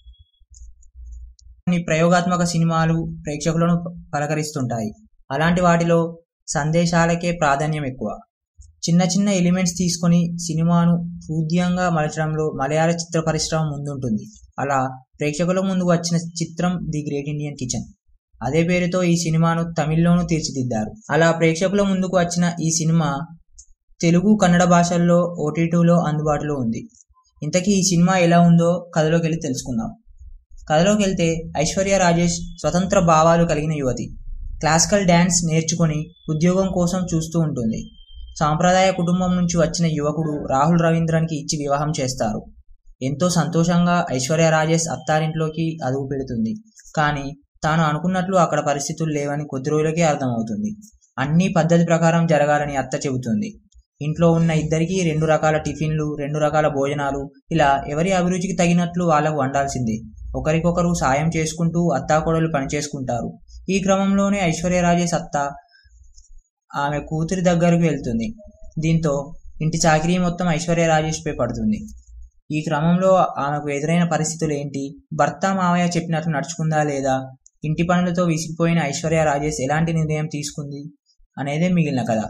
కొన్ని ప్రయోగాత్మక సినిమాలు ప్రేక్షకులను పలకరిస్తుంటాయి అలాంటి వాటిలో సందేశాలకే ప్రాధాన్యం ఎక్కువ చిన్న చిన్న ఎలిమెంట్స్ తీసుకొని సినిమాను హృదయంగా మలచడంలో మలయాళ చిత్ర పరిశ్రమ ముందుంటుంది అలా ప్రేక్షకుల ముందుకు వచ్చిన చిత్రం ది గ్రేట్ ఇండియన్ కిచెన్ అదే పేరుతో ఈ సినిమాను తమిళ్లోనూ తీర్చిదిద్దారు అలా ప్రేక్షకుల ముందుకు వచ్చిన ఈ సినిమా తెలుగు కన్నడ భాషల్లో ఓటీటీలో అందుబాటులో ఉంది ఇంతకీ ఈ సినిమా ఎలా ఉందో కథలోకి వెళ్ళి తెలుసుకుందాం కథలోకి వెళ్తే ఐశ్వర్య రాజేష్ స్వతంత్ర భావాలు కలిగిన యువతి క్లాసికల్ డ్యాన్స్ నేర్చుకొని ఉద్యోగం కోసం చూస్తూ ఉంటుంది సాంప్రదాయ కుటుంబం నుంచి వచ్చిన యువకుడు రాహుల్ రవీంద్రన్కి ఇచ్చి వివాహం చేస్తారు ఎంతో సంతోషంగా ఐశ్వర్య రాజేష్ అత్తారింట్లోకి అదుగు పెడుతుంది కానీ తాను అనుకున్నట్లు అక్కడ పరిస్థితులు లేవని కొద్ది రోజులకే అర్థమవుతుంది అన్ని పద్ధతి ప్రకారం జరగాలని అత్త చెబుతుంది ఇంట్లో ఉన్న ఇద్దరికి రెండు రకాల టిఫిన్లు రెండు రకాల భోజనాలు ఇలా ఎవరి అభిరుచికి తగినట్లు వాళ్ళకు వండాల్సిందే ఒకరికొకరు సాయం చేసుకుంటూ అత్తాకోడలు పనిచేసుకుంటారు ఈ క్రమంలోనే ఐశ్వర్య రాజేష్ అత్త ఆమె కూతురి దగ్గరకు వెళ్తుంది దీంతో ఇంటి చాకరీ మొత్తం ఐశ్వర్య రాజేష్పై పడుతుంది ఈ క్రమంలో ఆమెకు ఎదురైన పరిస్థితులు ఏంటి భర్త మావయ్య చెప్పినట్లు నడుచుకుందా లేదా ఇంటి పనులతో విసిగిపోయిన ఐశ్వర్య రాజేష్ ఎలాంటి నిర్ణయం తీసుకుంది అనేదే మిగిలిన కథ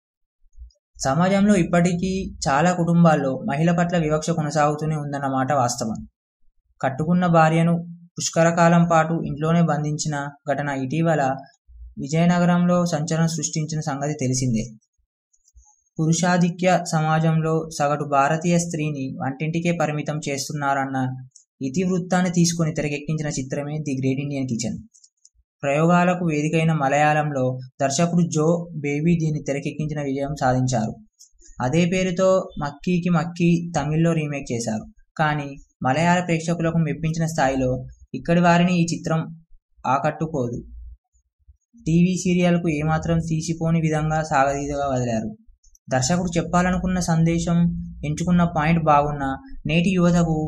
సమాజంలో ఇప్పటికీ చాలా కుటుంబాల్లో మహిళ పట్ల వివక్ష కొనసాగుతూనే ఉందన్నమాట వాస్తవం కట్టుకున్న భార్యను పుష్కరకాలం పాటు ఇంట్లోనే బంధించిన ఘటన ఇటీవల విజయనగరంలో సంచలనం సృష్టించిన సంగతి తెలిసిందే పురుషాధిక్య సమాజంలో సగటు భారతీయ స్త్రీని వంటింటికే పరిమితం చేస్తున్నారన్న ఇతివృత్తాన్ని తీసుకొని తెరకెక్కించిన చిత్రమే ది గ్రేట్ ఇండియన్ కిచెన్ ప్రయోగాలకు వేదికైన మలయాళంలో దర్శకుడు జో బేబీ దీన్ని తెరకెక్కించిన విజయం సాధించారు అదే పేరుతో మక్కీకి మక్కీ తమిళ్లో రీమేక్ చేశారు కానీ మలయాళ ప్రేక్షకులకు మెప్పించిన స్థాయిలో ఇక్కడి వారిని ఈ చిత్రం ఆకట్టుకోదు టీవీ సీరియల్కు ఏమాత్రం తీసిపోని విధంగా సాగదీదగా వదిలారు దర్శకుడు చెప్పాలనుకున్న సందేశం ఎంచుకున్న పాయింట్ బాగున్నా నేటి యువతకు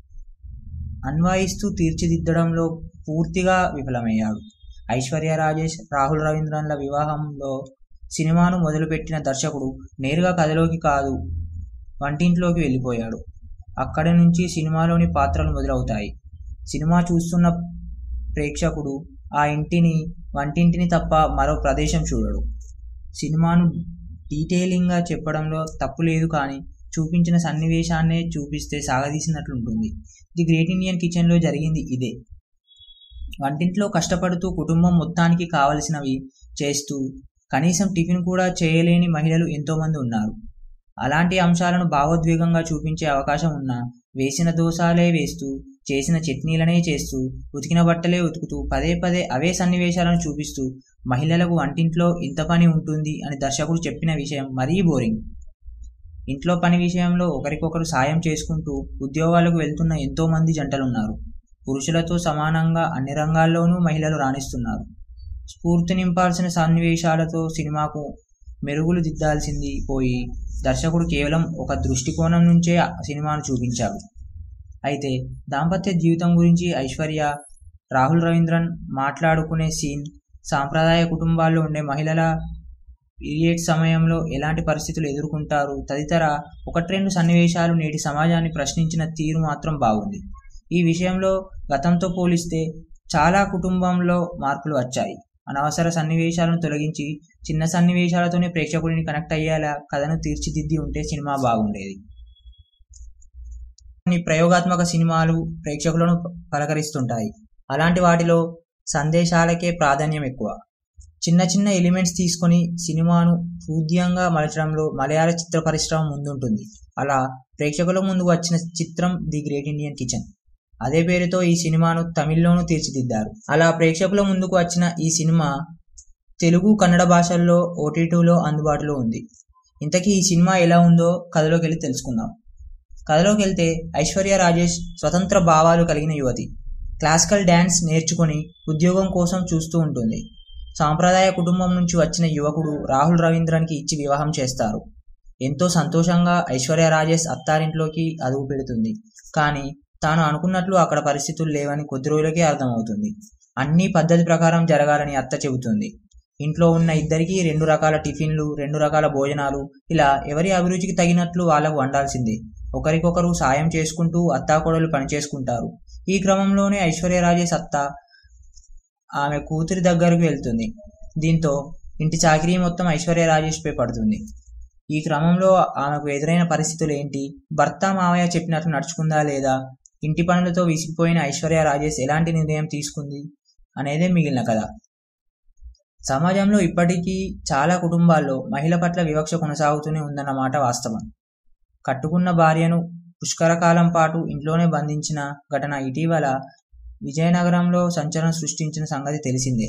అన్వయిస్తూ తీర్చిదిద్దడంలో పూర్తిగా విఫలమయ్యాడు ఐశ్వర్య రాజేష్ రాహుల్ రవీంద్రన్ల వివాహంలో సినిమాను మొదలుపెట్టిన దర్శకుడు నేరుగా కథలోకి కాదు వంటింట్లోకి వెళ్ళిపోయాడు అక్కడి నుంచి సినిమాలోని పాత్రలు మొదలవుతాయి సినిమా చూస్తున్న ప్రేక్షకుడు ఆ ఇంటిని వంటింటిని తప్ప మరో ప్రదేశం చూడడు సినిమాను డీటెయిలింగ్గా చెప్పడంలో తప్పు లేదు కానీ చూపించిన సన్నివేశాన్నే చూపిస్తే సాగదీసినట్లుంటుంది ది గ్రేట్ ఇండియన్ కిచెన్లో జరిగింది ఇదే వంటింట్లో కష్టపడుతూ కుటుంబం మొత్తానికి కావలసినవి చేస్తూ కనీసం టిఫిన్ కూడా చేయలేని మహిళలు ఎంతోమంది ఉన్నారు అలాంటి అంశాలను భావోద్వేగంగా చూపించే అవకాశం ఉన్నా వేసిన దోసాలే వేస్తూ చేసిన చట్నీలనే చేస్తూ ఉతికిన బట్టలే ఉతుకుతూ పదే పదే అవే సన్నివేశాలను చూపిస్తూ మహిళలకు వంటింట్లో ఇంత పని ఉంటుంది అని దర్శకుడు చెప్పిన విషయం మరీ బోరింగ్ ఇంట్లో పని విషయంలో ఒకరికొకరు సాయం చేసుకుంటూ ఉద్యోగాలకు వెళ్తున్న ఎంతో మంది జంటలున్నారు పురుషులతో సమానంగా అన్ని రంగాల్లోనూ మహిళలు రాణిస్తున్నారు స్ఫూర్తి నింపాల్సిన సన్నివేశాలతో సినిమాకు మెరుగులు దిద్దాల్సింది పోయి దర్శకుడు కేవలం ఒక దృష్టికోణం నుంచే ఆ సినిమాను చూపించాడు అయితే దాంపత్య జీవితం గురించి ఐశ్వర్య రాహుల్ రవీంద్రన్ మాట్లాడుకునే సీన్ సాంప్రదాయ కుటుంబాల్లో ఉండే మహిళల పీరియడ్ సమయంలో ఎలాంటి పరిస్థితులు ఎదుర్కొంటారు తదితర ఒకటి రెండు సన్నివేశాలు నేటి సమాజాన్ని ప్రశ్నించిన తీరు మాత్రం బాగుంది ఈ విషయంలో గతంతో పోలిస్తే చాలా కుటుంబంలో మార్పులు వచ్చాయి అనవసర సన్నివేశాలను తొలగించి చిన్న సన్నివేశాలతోనే ప్రేక్షకుడిని కనెక్ట్ అయ్యేలా కథను తీర్చిదిద్ది ఉంటే సినిమా బాగుండేది కొన్ని ప్రయోగాత్మక సినిమాలు ప్రేక్షకులను పలకరిస్తుంటాయి అలాంటి వాటిలో సందేశాలకే ప్రాధాన్యం ఎక్కువ చిన్న చిన్న ఎలిమెంట్స్ తీసుకొని సినిమాను హృదయంగా మలచడంలో మలయాళ చిత్ర పరిశ్రమ ముందుంటుంది అలా ప్రేక్షకుల ముందుకు వచ్చిన చిత్రం ది గ్రేట్ ఇండియన్ కిచెన్ అదే పేరుతో ఈ సినిమాను తమిళ్లోనూ తీర్చిదిద్దారు అలా ప్రేక్షకుల ముందుకు వచ్చిన ఈ సినిమా తెలుగు కన్నడ భాషల్లో ఓటీటీలో అందుబాటులో ఉంది ఇంతకీ ఈ సినిమా ఎలా ఉందో కథలోకి వెళ్ళి తెలుసుకుందాం కథలోకి వెళ్తే ఐశ్వర్య రాజేష్ స్వతంత్ర భావాలు కలిగిన యువతి క్లాసికల్ డ్యాన్స్ నేర్చుకుని ఉద్యోగం కోసం చూస్తూ ఉంటుంది సాంప్రదాయ కుటుంబం నుంచి వచ్చిన యువకుడు రాహుల్ రవీంద్రన్కి ఇచ్చి వివాహం చేస్తారు ఎంతో సంతోషంగా ఐశ్వర్య రాజేష్ అత్తారింట్లోకి అదుపు పెడుతుంది కానీ తాను అనుకున్నట్లు అక్కడ పరిస్థితులు లేవని కొద్ది రోజులకే అర్థమవుతుంది అన్ని పద్ధతి ప్రకారం జరగాలని అత్త చెబుతుంది ఇంట్లో ఉన్న ఇద్దరికి రెండు రకాల టిఫిన్లు రెండు రకాల భోజనాలు ఇలా ఎవరి అభిరుచికి తగినట్లు వాళ్ళకు వండాల్సిందే ఒకరికొకరు సాయం చేసుకుంటూ అత్తాకోడలు పనిచేసుకుంటారు ఈ క్రమంలోనే ఐశ్వర్య రాజేష్ అత్త ఆమె కూతురి దగ్గరకు వెళ్తుంది దీంతో ఇంటి చాకరీ మొత్తం ఐశ్వర్య రాజేష్పై పడుతుంది ఈ క్రమంలో ఆమెకు ఎదురైన పరిస్థితులు ఏంటి భర్త మామయ్య చెప్పినట్లు నడుచుకుందా లేదా ఇంటి పనులతో విసిగిపోయిన ఐశ్వర్య రాజేష్ ఎలాంటి నిర్ణయం తీసుకుంది అనేదే మిగిలిన కథ సమాజంలో ఇప్పటికీ చాలా కుటుంబాల్లో మహిళ పట్ల వివక్ష కొనసాగుతూనే ఉందన్నమాట వాస్తవం కట్టుకున్న భార్యను పుష్కర కాలం పాటు ఇంట్లోనే బంధించిన ఘటన ఇటీవల విజయనగరంలో సంచలనం సృష్టించిన సంగతి తెలిసిందే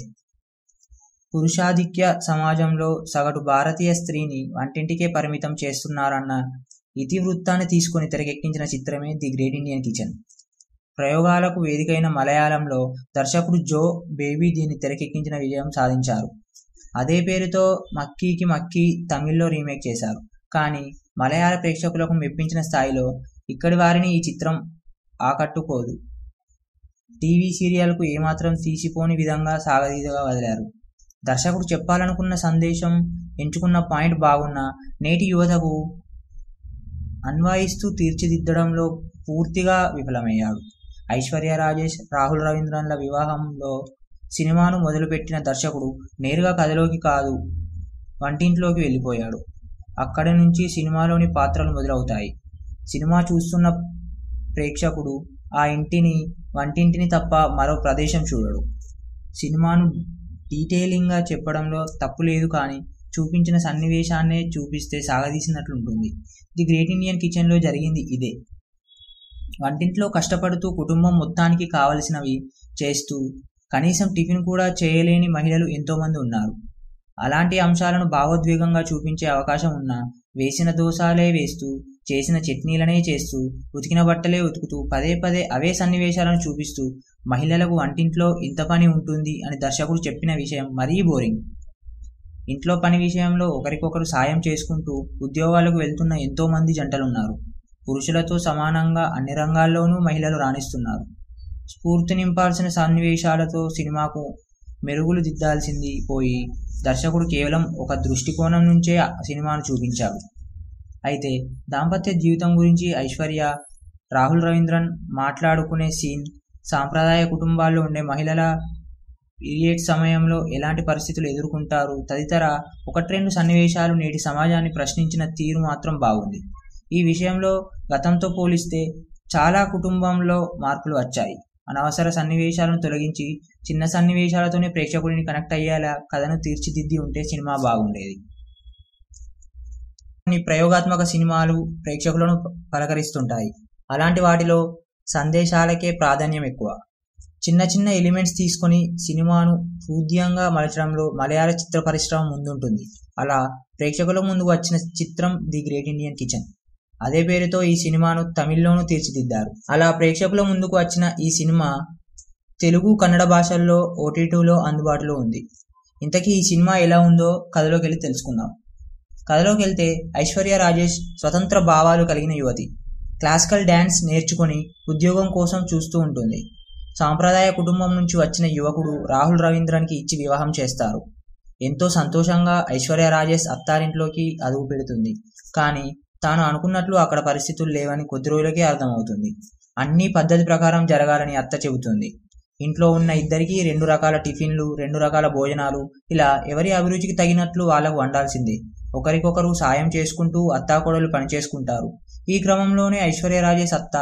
పురుషాధిక్య సమాజంలో సగటు భారతీయ స్త్రీని వంటింటికే పరిమితం చేస్తున్నారన్న ఇతివృత్తాన్ని తీసుకొని తెరకెక్కించిన చిత్రమే ది గ్రేట్ ఇండియన్ కిచెన్ ప్రయోగాలకు వేదికైన మలయాళంలో దర్శకుడు జో బేబీ దీన్ని తెరకెక్కించిన విజయం సాధించారు అదే పేరుతో మక్కీకి మక్కీ తమిళ్లో రీమేక్ చేశారు కానీ మలయాళ ప్రేక్షకులకు మెప్పించిన స్థాయిలో ఇక్కడి వారిని ఈ చిత్రం ఆకట్టుకోదు టీవీ సీరియల్కు ఏమాత్రం తీసిపోని విధంగా సాగదీదగా వదిలారు దర్శకుడు చెప్పాలనుకున్న సందేశం ఎంచుకున్న పాయింట్ బాగున్నా నేటి యువతకు అన్వయిస్తూ తీర్చిదిద్దడంలో పూర్తిగా విఫలమయ్యాడు ఐశ్వర్య రాజేష్ రాహుల్ రవీంద్రన్ల వివాహంలో సినిమాను మొదలుపెట్టిన దర్శకుడు నేరుగా కథలోకి కాదు వంటింట్లోకి వెళ్ళిపోయాడు అక్కడి నుంచి సినిమాలోని పాత్రలు మొదలవుతాయి సినిమా చూస్తున్న ప్రేక్షకుడు ఆ ఇంటిని వంటింటిని తప్ప మరో ప్రదేశం చూడడు సినిమాను డీటెయిలింగ్గా చెప్పడంలో తప్పు లేదు కానీ చూపించిన సన్నివేశాన్నే చూపిస్తే సాగదీసినట్లుంటుంది ది గ్రేట్ ఇండియన్ కిచెన్లో జరిగింది ఇదే వంటింట్లో కష్టపడుతూ కుటుంబం మొత్తానికి కావలసినవి చేస్తూ కనీసం టిఫిన్ కూడా చేయలేని మహిళలు ఎంతోమంది ఉన్నారు అలాంటి అంశాలను భావోద్వేగంగా చూపించే అవకాశం ఉన్నా వేసిన దోసాలే వేస్తూ చేసిన చట్నీలనే చేస్తూ ఉతికిన బట్టలే ఉతుకుతూ పదే పదే అవే సన్నివేశాలను చూపిస్తూ మహిళలకు వంటింట్లో ఇంత పని ఉంటుంది అని దర్శకుడు చెప్పిన విషయం మరీ బోరింగ్ ఇంట్లో పని విషయంలో ఒకరికొకరు సాయం చేసుకుంటూ ఉద్యోగాలకు వెళ్తున్న ఎంతో మంది జంటలున్నారు పురుషులతో సమానంగా అన్ని రంగాల్లోనూ మహిళలు రాణిస్తున్నారు స్ఫూర్తి నింపాల్సిన సన్నివేశాలతో సినిమాకు మెరుగులు దిద్దాల్సింది పోయి దర్శకుడు కేవలం ఒక దృష్టికోణం నుంచే ఆ సినిమాను చూపించాడు అయితే దాంపత్య జీవితం గురించి ఐశ్వర్య రాహుల్ రవీంద్రన్ మాట్లాడుకునే సీన్ సాంప్రదాయ కుటుంబాల్లో ఉండే మహిళల పీరియడ్ సమయంలో ఎలాంటి పరిస్థితులు ఎదుర్కొంటారు తదితర ఒకటి రెండు సన్నివేశాలు నేటి సమాజాన్ని ప్రశ్నించిన తీరు మాత్రం బాగుంది ఈ విషయంలో గతంతో పోలిస్తే చాలా కుటుంబంలో మార్పులు వచ్చాయి అనవసర సన్నివేశాలను తొలగించి చిన్న సన్నివేశాలతోనే ప్రేక్షకుడిని కనెక్ట్ అయ్యేలా కథను తీర్చిదిద్ది ఉంటే సినిమా బాగుండేది కొన్ని ప్రయోగాత్మక సినిమాలు ప్రేక్షకులను పలకరిస్తుంటాయి అలాంటి వాటిలో సందేశాలకే ప్రాధాన్యం ఎక్కువ చిన్న చిన్న ఎలిమెంట్స్ తీసుకొని సినిమాను హృదయంగా మలచడంలో మలయాళ చిత్ర పరిశ్రమ ముందుంటుంది అలా ప్రేక్షకుల ముందుకు వచ్చిన చిత్రం ది గ్రేట్ ఇండియన్ కిచెన్ అదే పేరుతో ఈ సినిమాను తమిళ్లోనూ తీర్చిదిద్దారు అలా ప్రేక్షకుల ముందుకు వచ్చిన ఈ సినిమా తెలుగు కన్నడ భాషల్లో ఓటీటీలో అందుబాటులో ఉంది ఇంతకీ ఈ సినిమా ఎలా ఉందో కథలోకి వెళ్ళి తెలుసుకుందాం కథలోకి వెళ్తే ఐశ్వర్య రాజేష్ స్వతంత్ర భావాలు కలిగిన యువతి క్లాసికల్ డ్యాన్స్ నేర్చుకొని ఉద్యోగం కోసం చూస్తూ ఉంటుంది సాంప్రదాయ కుటుంబం నుంచి వచ్చిన యువకుడు రాహుల్ రవీంద్రన్కి ఇచ్చి వివాహం చేస్తారు ఎంతో సంతోషంగా ఐశ్వర్య రాజేష్ అత్తారింట్లోకి అదుగు పెడుతుంది కానీ తాను అనుకున్నట్లు అక్కడ పరిస్థితులు లేవని కొద్ది రోజులకే అర్థమవుతుంది అన్ని పద్ధతి ప్రకారం జరగాలని అత్త చెబుతుంది ఇంట్లో ఉన్న ఇద్దరికి రెండు రకాల టిఫిన్లు రెండు రకాల భోజనాలు ఇలా ఎవరి అభిరుచికి తగినట్లు వాళ్ళకు వండాల్సిందే ఒకరికొకరు సాయం చేసుకుంటూ అత్తాకోడలు పనిచేసుకుంటారు ఈ క్రమంలోనే ఐశ్వర్య రాజేష్ అత్త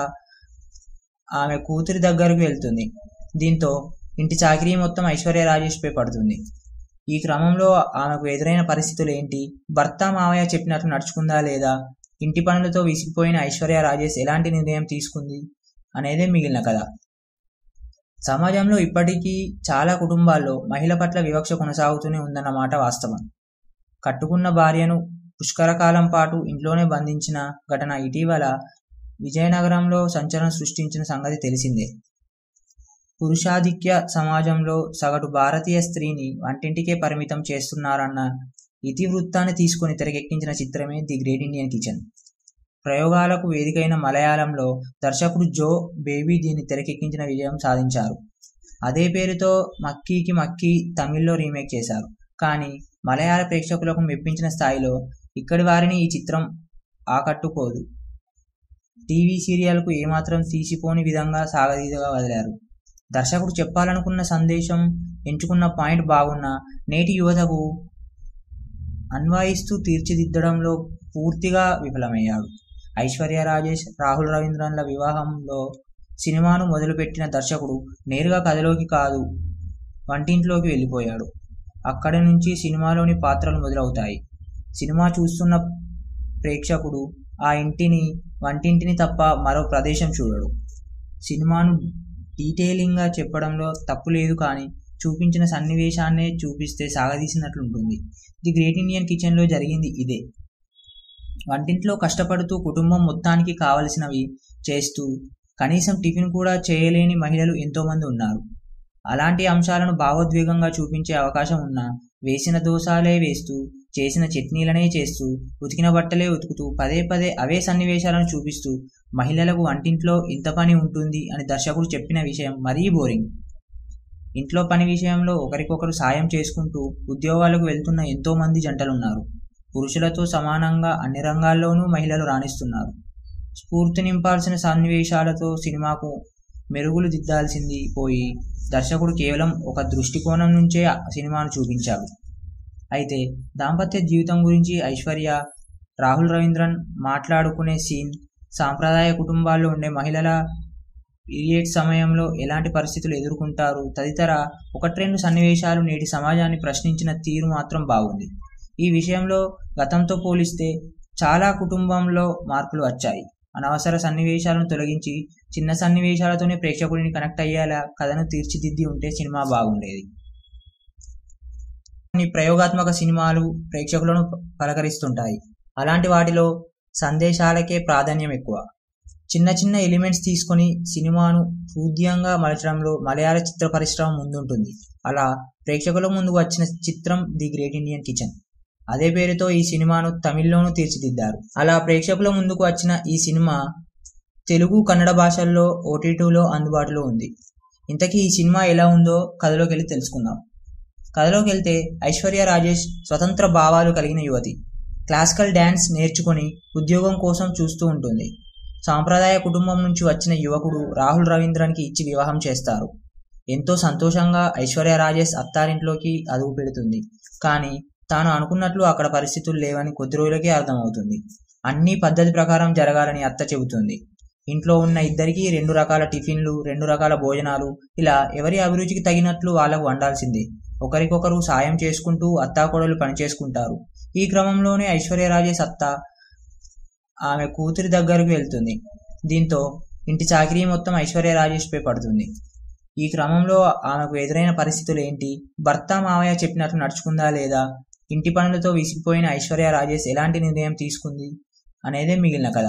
ఆమె కూతురి దగ్గరకు వెళ్తుంది దీంతో ఇంటి చాకరీ మొత్తం ఐశ్వర్య రాజేష్పై పడుతుంది ఈ క్రమంలో ఆమెకు ఎదురైన పరిస్థితులు ఏంటి భర్త మావయ్య చెప్పినట్లు నడుచుకుందా లేదా ఇంటి పనులతో విసిగిపోయిన ఐశ్వర్య రాజేష్ ఎలాంటి నిర్ణయం తీసుకుంది అనేదే మిగిలిన కథ సమాజంలో ఇప్పటికీ చాలా కుటుంబాల్లో మహిళ పట్ల వివక్ష కొనసాగుతూనే ఉందన్నమాట వాస్తవం కట్టుకున్న భార్యను పుష్కరకాలం పాటు ఇంట్లోనే బంధించిన ఘటన ఇటీవల విజయనగరంలో సంచలనం సృష్టించిన సంగతి తెలిసిందే పురుషాధిక్య సమాజంలో సగటు భారతీయ స్త్రీని వంటింటికే పరిమితం చేస్తున్నారన్న ఇతివృత్తాన్ని తీసుకొని తెరకెక్కించిన చిత్రమే ది గ్రేట్ ఇండియన్ కిచెన్ ప్రయోగాలకు వేదికైన మలయాళంలో దర్శకుడు జో బేబీ దీన్ని తెరకెక్కించిన విజయం సాధించారు అదే పేరుతో మక్కీకి మక్కీ తమిళ్లో రీమేక్ చేశారు కానీ మలయాళ ప్రేక్షకులకు మెప్పించిన స్థాయిలో ఇక్కడి వారిని ఈ చిత్రం ఆకట్టుకోదు టీవీ సీరియల్కు ఏమాత్రం తీసిపోని విధంగా సాగదీదగా వదిలారు దర్శకుడు చెప్పాలనుకున్న సందేశం ఎంచుకున్న పాయింట్ బాగున్నా నేటి యువతకు అన్వయిస్తూ తీర్చిదిద్దడంలో పూర్తిగా విఫలమయ్యాడు ఐశ్వర్య రాజేష్ రాహుల్ రవీంద్రన్ల వివాహంలో సినిమాను మొదలుపెట్టిన దర్శకుడు నేరుగా కథలోకి కాదు వంటింట్లోకి వెళ్ళిపోయాడు అక్కడి నుంచి సినిమాలోని పాత్రలు మొదలవుతాయి సినిమా చూస్తున్న ప్రేక్షకుడు ఆ ఇంటిని వంటింటిని తప్ప మరో ప్రదేశం చూడడు సినిమాను డీటెయిలింగ్గా చెప్పడంలో తప్పు లేదు కానీ చూపించిన సన్నివేశాన్నే చూపిస్తే సాగదీసినట్లుంటుంది ది గ్రేట్ ఇండియన్ కిచెన్లో జరిగింది ఇదే వంటింట్లో కష్టపడుతూ కుటుంబం మొత్తానికి కావలసినవి చేస్తూ కనీసం టిఫిన్ కూడా చేయలేని మహిళలు ఎంతోమంది ఉన్నారు అలాంటి అంశాలను భావోద్వేగంగా చూపించే అవకాశం ఉన్నా వేసిన దోసాలే వేస్తూ చేసిన చట్నీలనే చేస్తూ ఉతికిన బట్టలే ఉతుకుతూ పదే పదే అవే సన్నివేశాలను చూపిస్తూ మహిళలకు వంటింట్లో ఇంత పని ఉంటుంది అని దర్శకుడు చెప్పిన విషయం మరీ బోరింగ్ ఇంట్లో పని విషయంలో ఒకరికొకరు సాయం చేసుకుంటూ ఉద్యోగాలకు వెళ్తున్న ఎంతో మంది జంటలున్నారు పురుషులతో సమానంగా అన్ని రంగాల్లోనూ మహిళలు రాణిస్తున్నారు స్ఫూర్తి నింపాల్సిన సన్నివేశాలతో సినిమాకు మెరుగులు దిద్దాల్సింది పోయి దర్శకుడు కేవలం ఒక దృష్టికోణం నుంచే ఆ సినిమాను చూపించాడు అయితే దాంపత్య జీవితం గురించి ఐశ్వర్య రాహుల్ రవీంద్రన్ మాట్లాడుకునే సీన్ సాంప్రదాయ కుటుంబాల్లో ఉండే మహిళల పీరియడ్ సమయంలో ఎలాంటి పరిస్థితులు ఎదుర్కొంటారు తదితర ఒకటి రెండు సన్నివేశాలు నేటి సమాజాన్ని ప్రశ్నించిన తీరు మాత్రం బాగుంది ఈ విషయంలో గతంతో పోలిస్తే చాలా కుటుంబంలో మార్పులు వచ్చాయి అనవసర సన్నివేశాలను తొలగించి చిన్న సన్నివేశాలతోనే ప్రేక్షకుడిని కనెక్ట్ అయ్యేలా కథను తీర్చిదిద్ది ఉంటే సినిమా బాగుండేది కొన్ని ప్రయోగాత్మక సినిమాలు ప్రేక్షకులను పలకరిస్తుంటాయి అలాంటి వాటిలో సందేశాలకే ప్రాధాన్యం ఎక్కువ చిన్న చిన్న ఎలిమెంట్స్ తీసుకొని సినిమాను హృదయంగా మలచడంలో మలయాళ చిత్ర పరిశ్రమ ముందుంటుంది అలా ప్రేక్షకుల ముందుకు వచ్చిన చిత్రం ది గ్రేట్ ఇండియన్ కిచెన్ అదే పేరుతో ఈ సినిమాను తమిళ్లోనూ తీర్చిదిద్దారు అలా ప్రేక్షకుల ముందుకు వచ్చిన ఈ సినిమా తెలుగు కన్నడ భాషల్లో ఓటీటీలో అందుబాటులో ఉంది ఇంతకీ ఈ సినిమా ఎలా ఉందో కథలోకి వెళ్ళి తెలుసుకుందాం కథలోకి వెళ్తే ఐశ్వర్య రాజేష్ స్వతంత్ర భావాలు కలిగిన యువతి క్లాసికల్ డ్యాన్స్ నేర్చుకుని ఉద్యోగం కోసం చూస్తూ ఉంటుంది సాంప్రదాయ కుటుంబం నుంచి వచ్చిన యువకుడు రాహుల్ రవీంద్రన్కి ఇచ్చి వివాహం చేస్తారు ఎంతో సంతోషంగా ఐశ్వర్య రాజేష్ అత్తారింట్లోకి అదుగు పెడుతుంది కానీ తాను అనుకున్నట్లు అక్కడ పరిస్థితులు లేవని కొద్ది రోజులకే అర్థమవుతుంది అన్ని పద్ధతి ప్రకారం జరగాలని అత్త చెబుతుంది ఇంట్లో ఉన్న ఇద్దరికి రెండు రకాల టిఫిన్లు రెండు రకాల భోజనాలు ఇలా ఎవరి అభిరుచికి తగినట్లు వాళ్ళకు వండాల్సిందే ఒకరికొకరు సాయం చేసుకుంటూ అత్తాకోడలు పనిచేసుకుంటారు ఈ క్రమంలోనే ఐశ్వర్య రాజేష్ అత్త ఆమె కూతురి దగ్గరకు వెళ్తుంది దీంతో ఇంటి చాకరీ మొత్తం ఐశ్వర్య రాజేష్పై పడుతుంది ఈ క్రమంలో ఆమెకు ఎదురైన పరిస్థితులు ఏంటి భర్త మావయ్య చెప్పినట్లు నడుచుకుందా లేదా ఇంటి పనులతో విసిగిపోయిన ఐశ్వర్య రాజేష్ ఎలాంటి నిర్ణయం తీసుకుంది అనేదే మిగిలిన కథ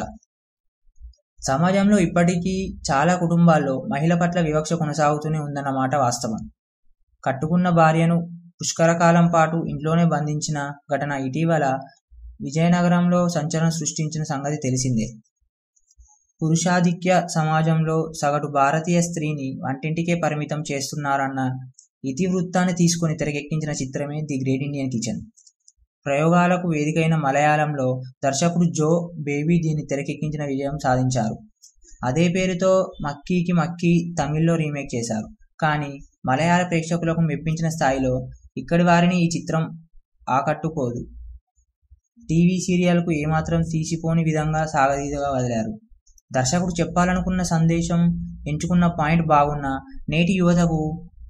సమాజంలో ఇప్పటికీ చాలా కుటుంబాల్లో మహిళ పట్ల వివక్ష కొనసాగుతూనే ఉందన్నమాట వాస్తవం కట్టుకున్న భార్యను పుష్కరకాలం పాటు ఇంట్లోనే బంధించిన ఘటన ఇటీవల విజయనగరంలో సంచలనం సృష్టించిన సంగతి తెలిసిందే పురుషాధిక్య సమాజంలో సగటు భారతీయ స్త్రీని వంటింటికే పరిమితం చేస్తున్నారన్న ఇతివృత్తాన్ని తీసుకుని తెరకెక్కించిన చిత్రమే ది గ్రేట్ ఇండియన్ కిచెన్ ప్రయోగాలకు వేదికైన మలయాళంలో దర్శకుడు జో బేబీ దీన్ని తెరకెక్కించిన విజయం సాధించారు అదే పేరుతో మక్కీకి మక్కీ తమిళ్లో రీమేక్ చేశారు కానీ మలయాళ ప్రేక్షకులకు మెప్పించిన స్థాయిలో ఇక్కడి వారిని ఈ చిత్రం ఆకట్టుకోదు టీవీ సీరియల్కు ఏమాత్రం తీసిపోని విధంగా సాగదీదగా వదిలారు దర్శకుడు చెప్పాలనుకున్న సందేశం ఎంచుకున్న పాయింట్ బాగున్నా నేటి యువతకు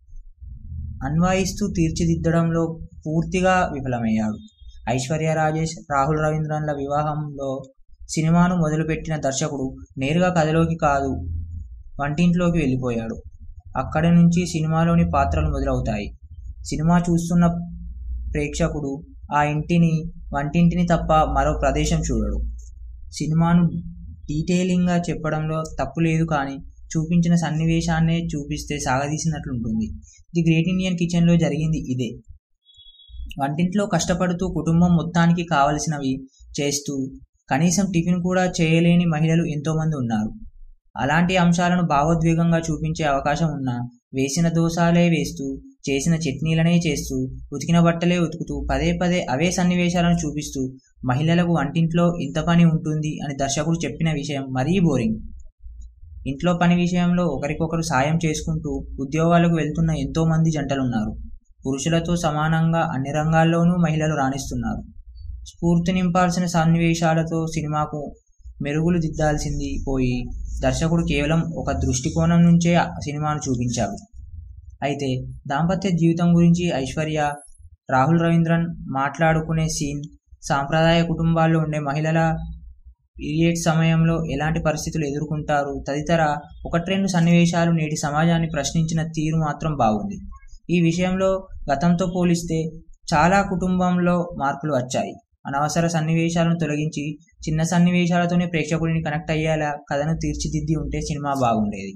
అన్వయిస్తూ తీర్చిదిద్దడంలో పూర్తిగా విఫలమయ్యాడు ఐశ్వర్య రాజేష్ రాహుల్ రవీంద్రన్ల వివాహంలో సినిమాను మొదలుపెట్టిన దర్శకుడు నేరుగా కథలోకి కాదు వంటింట్లోకి వెళ్ళిపోయాడు అక్కడి నుంచి సినిమాలోని పాత్రలు మొదలవుతాయి సినిమా చూస్తున్న ప్రేక్షకుడు ఆ ఇంటిని వంటింటిని తప్ప మరో ప్రదేశం చూడడు సినిమాను డీటెయిలింగ్గా చెప్పడంలో తప్పు లేదు కానీ చూపించిన సన్నివేశాన్నే చూపిస్తే సాగదీసినట్లుంటుంది ది గ్రేట్ ఇండియన్ కిచెన్లో జరిగింది ఇదే వంటింట్లో కష్టపడుతూ కుటుంబం మొత్తానికి కావలసినవి చేస్తూ కనీసం టిఫిన్ కూడా చేయలేని మహిళలు ఎంతోమంది ఉన్నారు అలాంటి అంశాలను భావోద్వేగంగా చూపించే అవకాశం ఉన్నా వేసిన దోసాలే వేస్తూ చేసిన చట్నీలనే చేస్తూ ఉతికిన బట్టలే ఉతుకుతూ పదే పదే అవే సన్నివేశాలను చూపిస్తూ మహిళలకు వంటింట్లో ఇంత పని ఉంటుంది అని దర్శకుడు చెప్పిన విషయం మరీ బోరింగ్ ఇంట్లో పని విషయంలో ఒకరికొకరు సాయం చేసుకుంటూ ఉద్యోగాలకు వెళ్తున్న ఎంతో మంది జంటలున్నారు పురుషులతో సమానంగా అన్ని రంగాల్లోనూ మహిళలు రాణిస్తున్నారు స్ఫూర్తి నింపాల్సిన సన్నివేశాలతో సినిమాకు మెరుగులు దిద్దాల్సింది పోయి దర్శకుడు కేవలం ఒక దృష్టికోణం నుంచే ఆ సినిమాను చూపించాడు అయితే దాంపత్య జీవితం గురించి ఐశ్వర్య రాహుల్ రవీంద్రన్ మాట్లాడుకునే సీన్ సాంప్రదాయ కుటుంబాల్లో ఉండే మహిళల పీరియడ్ సమయంలో ఎలాంటి పరిస్థితులు ఎదుర్కొంటారు తదితర ఒకటి రెండు సన్నివేశాలు నేటి సమాజాన్ని ప్రశ్నించిన తీరు మాత్రం బాగుంది ఈ విషయంలో గతంతో పోలిస్తే చాలా కుటుంబంలో మార్పులు వచ్చాయి అనవసర సన్నివేశాలను తొలగించి చిన్న సన్నివేశాలతోనే ప్రేక్షకుడిని కనెక్ట్ అయ్యేలా కథను తీర్చిదిద్ది ఉంటే సినిమా బాగుండేది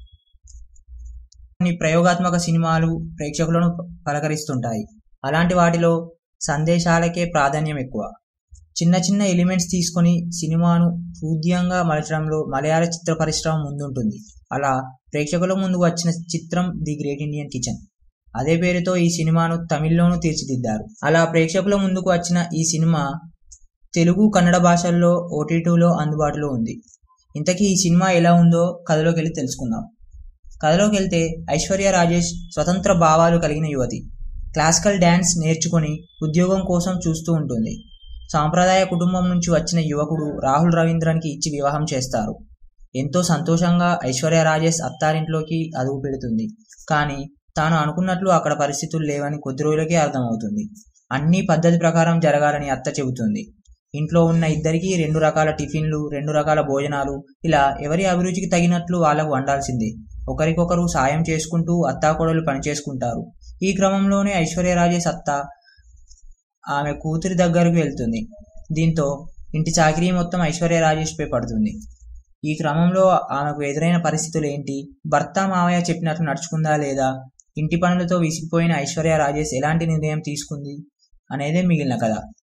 కొన్ని ప్రయోగాత్మక సినిమాలు ప్రేక్షకులను పలకరిస్తుంటాయి అలాంటి వాటిలో సందేశాలకే ప్రాధాన్యం ఎక్కువ చిన్న చిన్న ఎలిమెంట్స్ తీసుకొని సినిమాను హృదయంగా మలచడంలో మలయాళ చిత్ర పరిశ్రమ ముందుంటుంది అలా ప్రేక్షకుల ముందుకు వచ్చిన చిత్రం ది గ్రేట్ ఇండియన్ కిచెన్ అదే పేరుతో ఈ సినిమాను తమిళ్లోనూ తీర్చిదిద్దారు అలా ప్రేక్షకుల ముందుకు వచ్చిన ఈ సినిమా తెలుగు కన్నడ భాషల్లో ఓటీటీలో అందుబాటులో ఉంది ఇంతకీ ఈ సినిమా ఎలా ఉందో కథలోకి వెళ్ళి తెలుసుకుందాం కథలోకి వెళ్తే ఐశ్వర్య రాజేష్ స్వతంత్ర భావాలు కలిగిన యువతి క్లాసికల్ డ్యాన్స్ నేర్చుకుని ఉద్యోగం కోసం చూస్తూ ఉంటుంది సాంప్రదాయ కుటుంబం నుంచి వచ్చిన యువకుడు రాహుల్ రవీంద్రన్కి ఇచ్చి వివాహం చేస్తారు ఎంతో సంతోషంగా ఐశ్వర్య రాజేష్ అత్తారింట్లోకి అదుగు పెడుతుంది కానీ తాను అనుకున్నట్లు అక్కడ పరిస్థితులు లేవని కొద్ది రోజులకే అర్థమవుతుంది అన్ని పద్ధతి ప్రకారం జరగాలని అత్త చెబుతుంది ఇంట్లో ఉన్న ఇద్దరికి రెండు రకాల టిఫిన్లు రెండు రకాల భోజనాలు ఇలా ఎవరి అభిరుచికి తగినట్లు వాళ్ళకు వండాల్సిందే ఒకరికొకరు సాయం చేసుకుంటూ అత్తాకోడలు పనిచేసుకుంటారు ఈ క్రమంలోనే ఐశ్వర్య రాజేష్ అత్త ఆమె కూతురి దగ్గరకు వెళ్తుంది దీంతో ఇంటి చాకరీ మొత్తం ఐశ్వర్య రాజేష్పై పడుతుంది ఈ క్రమంలో ఆమెకు ఎదురైన పరిస్థితులు ఏంటి భర్త మావయ్య చెప్పినట్లు నడుచుకుందా లేదా ఇంటి పనులతో విసిగిపోయిన ఐశ్వర్య రాజేష్ ఎలాంటి నిర్ణయం తీసుకుంది అనేదే మిగిలిన కథ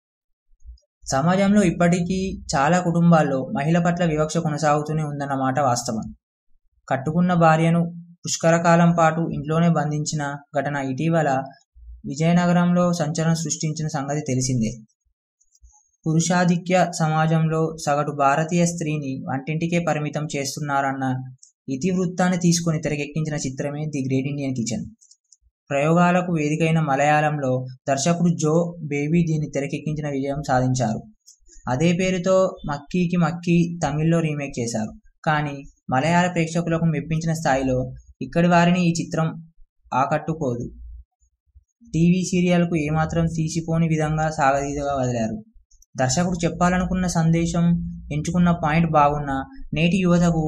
సమాజంలో ఇప్పటికీ చాలా కుటుంబాల్లో మహిళ పట్ల వివక్ష కొనసాగుతూనే ఉందన్నమాట వాస్తవం కట్టుకున్న భార్యను పుష్కరకాలం పాటు ఇంట్లోనే బంధించిన ఘటన ఇటీవల విజయనగరంలో సంచలనం సృష్టించిన సంగతి తెలిసిందే పురుషాధిక్య సమాజంలో సగటు భారతీయ స్త్రీని వంటింటికే పరిమితం చేస్తున్నారన్న ఇతివృత్తాన్ని తీసుకుని తెరకెక్కించిన చిత్రమే ది గ్రేట్ ఇండియన్ కిచెన్ ప్రయోగాలకు వేదికైన మలయాళంలో దర్శకుడు జో బేబీ దీన్ని తెరకెక్కించిన విజయం సాధించారు అదే పేరుతో మక్కీకి మక్కీ తమిళ్లో రీమేక్ చేశారు కానీ మలయాళ ప్రేక్షకులకు మెప్పించిన స్థాయిలో ఇక్కడి వారిని ఈ చిత్రం ఆకట్టుకోదు టీవీ సీరియల్కు ఏమాత్రం తీసిపోని విధంగా సాగదీదగా వదిలారు దర్శకుడు చెప్పాలనుకున్న సందేశం ఎంచుకున్న పాయింట్ బాగున్నా నేటి యువతకు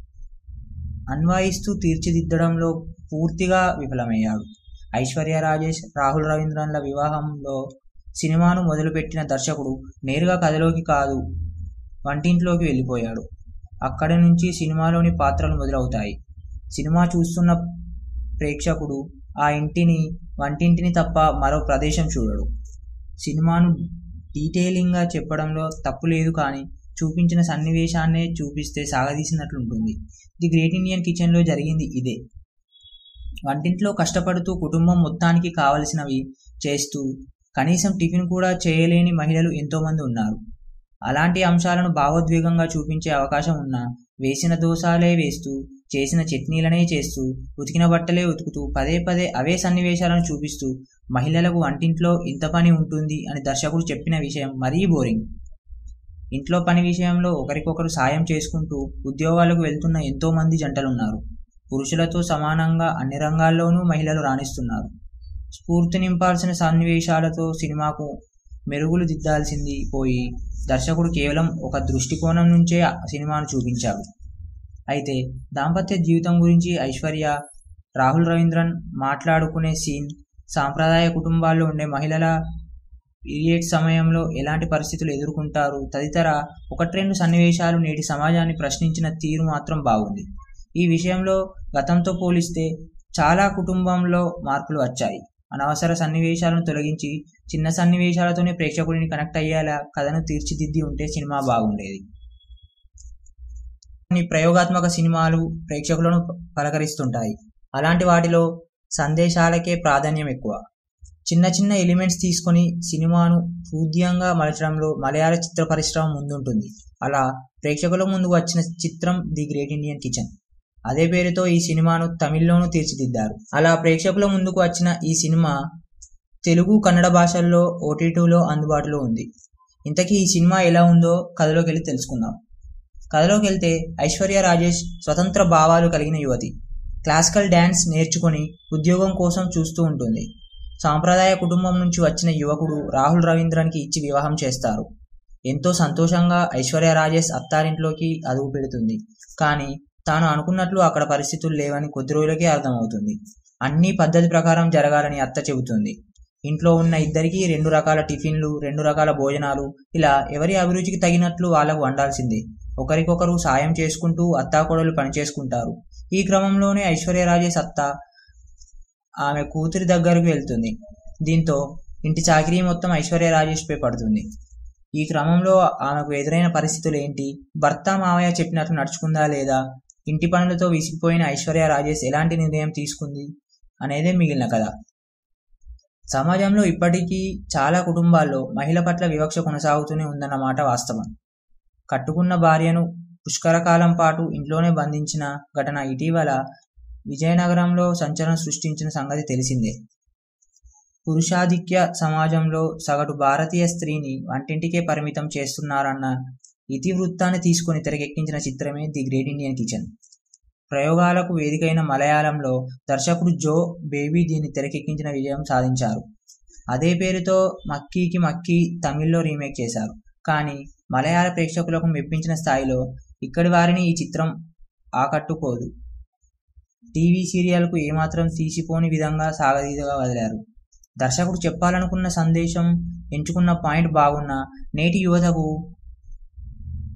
అన్వయిస్తూ తీర్చిదిద్దడంలో పూర్తిగా విఫలమయ్యాడు ఐశ్వర్య రాజేష్ రాహుల్ రవీంద్రన్ల వివాహంలో సినిమాను మొదలుపెట్టిన దర్శకుడు నేరుగా కథలోకి కాదు వంటింట్లోకి వెళ్ళిపోయాడు అక్కడి నుంచి సినిమాలోని పాత్రలు మొదలవుతాయి సినిమా చూస్తున్న ప్రేక్షకుడు ఆ ఇంటిని వంటింటిని తప్ప మరో ప్రదేశం చూడడు సినిమాను డీటెయిలింగ్గా చెప్పడంలో తప్పు లేదు కానీ చూపించిన సన్నివేశాన్నే చూపిస్తే సాగదీసినట్లుంటుంది ది గ్రేట్ ఇండియన్ కిచెన్లో జరిగింది ఇదే వంటింట్లో కష్టపడుతూ కుటుంబం మొత్తానికి కావలసినవి చేస్తూ కనీసం టిఫిన్ కూడా చేయలేని మహిళలు ఎంతోమంది ఉన్నారు అలాంటి అంశాలను భావోద్వేగంగా చూపించే అవకాశం ఉన్నా వేసిన దోసాలే వేస్తూ చేసిన చట్నీలనే చేస్తూ ఉతికిన బట్టలే ఉతుకుతూ పదే పదే అవే సన్నివేశాలను చూపిస్తూ మహిళలకు వంటింట్లో ఇంత పని ఉంటుంది అని దర్శకుడు చెప్పిన విషయం మరీ బోరింగ్ ఇంట్లో పని విషయంలో ఒకరికొకరు సాయం చేసుకుంటూ ఉద్యోగాలకు వెళ్తున్న ఎంతో మంది జంటలున్నారు పురుషులతో సమానంగా అన్ని రంగాల్లోనూ మహిళలు రాణిస్తున్నారు స్ఫూర్తి నింపాల్సిన సన్నివేశాలతో సినిమాకు మెరుగులు దిద్దాల్సింది పోయి దర్శకుడు కేవలం ఒక దృష్టికోణం నుంచే ఆ సినిమాను చూపించాడు అయితే దాంపత్య జీవితం గురించి ఐశ్వర్య రాహుల్ రవీంద్రన్ మాట్లాడుకునే సీన్ సాంప్రదాయ కుటుంబాల్లో ఉండే మహిళల పీరియడ్ సమయంలో ఎలాంటి పరిస్థితులు ఎదుర్కొంటారు తదితర ఒకటి రెండు సన్నివేశాలు నేటి సమాజాన్ని ప్రశ్నించిన తీరు మాత్రం బాగుంది ఈ విషయంలో గతంతో పోలిస్తే చాలా కుటుంబంలో మార్పులు వచ్చాయి అనవసర సన్నివేశాలను తొలగించి చిన్న సన్నివేశాలతోనే ప్రేక్షకుడిని కనెక్ట్ అయ్యేలా కథను తీర్చిదిద్ది ఉంటే సినిమా బాగుండేది కొన్ని ప్రయోగాత్మక సినిమాలు ప్రేక్షకులను పలకరిస్తుంటాయి అలాంటి వాటిలో సందేశాలకే ప్రాధాన్యం ఎక్కువ చిన్న చిన్న ఎలిమెంట్స్ తీసుకొని సినిమాను హృదయంగా మలచడంలో మలయాళ చిత్ర పరిశ్రమ ముందుంటుంది అలా ప్రేక్షకుల ముందుకు వచ్చిన చిత్రం ది గ్రేట్ ఇండియన్ కిచెన్ అదే పేరుతో ఈ సినిమాను తమిళ్లోనూ తీర్చిదిద్దారు అలా ప్రేక్షకుల ముందుకు వచ్చిన ఈ సినిమా తెలుగు కన్నడ భాషల్లో ఓటీటీలో అందుబాటులో ఉంది ఇంతకీ ఈ సినిమా ఎలా ఉందో కథలోకి వెళ్ళి తెలుసుకుందాం కథలోకి వెళ్తే ఐశ్వర్య రాజేష్ స్వతంత్ర భావాలు కలిగిన యువతి క్లాసికల్ డ్యాన్స్ నేర్చుకొని ఉద్యోగం కోసం చూస్తూ ఉంటుంది సాంప్రదాయ కుటుంబం నుంచి వచ్చిన యువకుడు రాహుల్ రవీంద్రన్కి ఇచ్చి వివాహం చేస్తారు ఎంతో సంతోషంగా ఐశ్వర్య రాజేష్ అత్తారింట్లోకి అదుగు పెడుతుంది కానీ తాను అనుకున్నట్లు అక్కడ పరిస్థితులు లేవని కొద్ది రోజులకే అర్థమవుతుంది అన్ని పద్ధతి ప్రకారం జరగాలని అత్త చెబుతుంది ఇంట్లో ఉన్న ఇద్దరికి రెండు రకాల టిఫిన్లు రెండు రకాల భోజనాలు ఇలా ఎవరి అభిరుచికి తగినట్లు వాళ్ళకు వండాల్సిందే ఒకరికొకరు సాయం చేసుకుంటూ అత్తాకోడలు పనిచేసుకుంటారు ఈ క్రమంలోనే ఐశ్వర్య రాజేష్ అత్త ఆమె కూతురి దగ్గరకు వెళ్తుంది దీంతో ఇంటి చాకరీ మొత్తం ఐశ్వర్య రాజేష్పై పడుతుంది ఈ క్రమంలో ఆమెకు ఎదురైన పరిస్థితులు ఏంటి భర్త మావయ్య చెప్పినట్లు నడుచుకుందా లేదా ఇంటి పనులతో విసిగిపోయిన ఐశ్వర్య రాజేష్ ఎలాంటి నిర్ణయం తీసుకుంది అనేదే మిగిలిన కథ సమాజంలో ఇప్పటికీ చాలా కుటుంబాల్లో మహిళ పట్ల వివక్ష కొనసాగుతూనే ఉందన్నమాట వాస్తవం కట్టుకున్న భార్యను పుష్కరకాలం పాటు ఇంట్లోనే బంధించిన ఘటన ఇటీవల విజయనగరంలో సంచలనం సృష్టించిన సంగతి తెలిసిందే పురుషాధిక్య సమాజంలో సగటు భారతీయ స్త్రీని వంటింటికే పరిమితం చేస్తున్నారన్న ఇతివృత్తాన్ని తీసుకుని తెరకెక్కించిన చిత్రమే ది గ్రేట్ ఇండియన్ కిచెన్ ప్రయోగాలకు వేదికైన మలయాళంలో దర్శకుడు జో బేబీ దీన్ని తెరకెక్కించిన విజయం సాధించారు అదే పేరుతో మక్కీకి మక్కీ తమిళ్లో రీమేక్ చేశారు కానీ మలయాళ ప్రేక్షకులకు మెప్పించిన స్థాయిలో ఇక్కడి వారిని ఈ చిత్రం ఆకట్టుకోదు టీవీ సీరియల్కు ఏమాత్రం తీసిపోని విధంగా సాగదీదగా వదిలారు దర్శకుడు చెప్పాలనుకున్న సందేశం ఎంచుకున్న పాయింట్ బాగున్నా నేటి యువతకు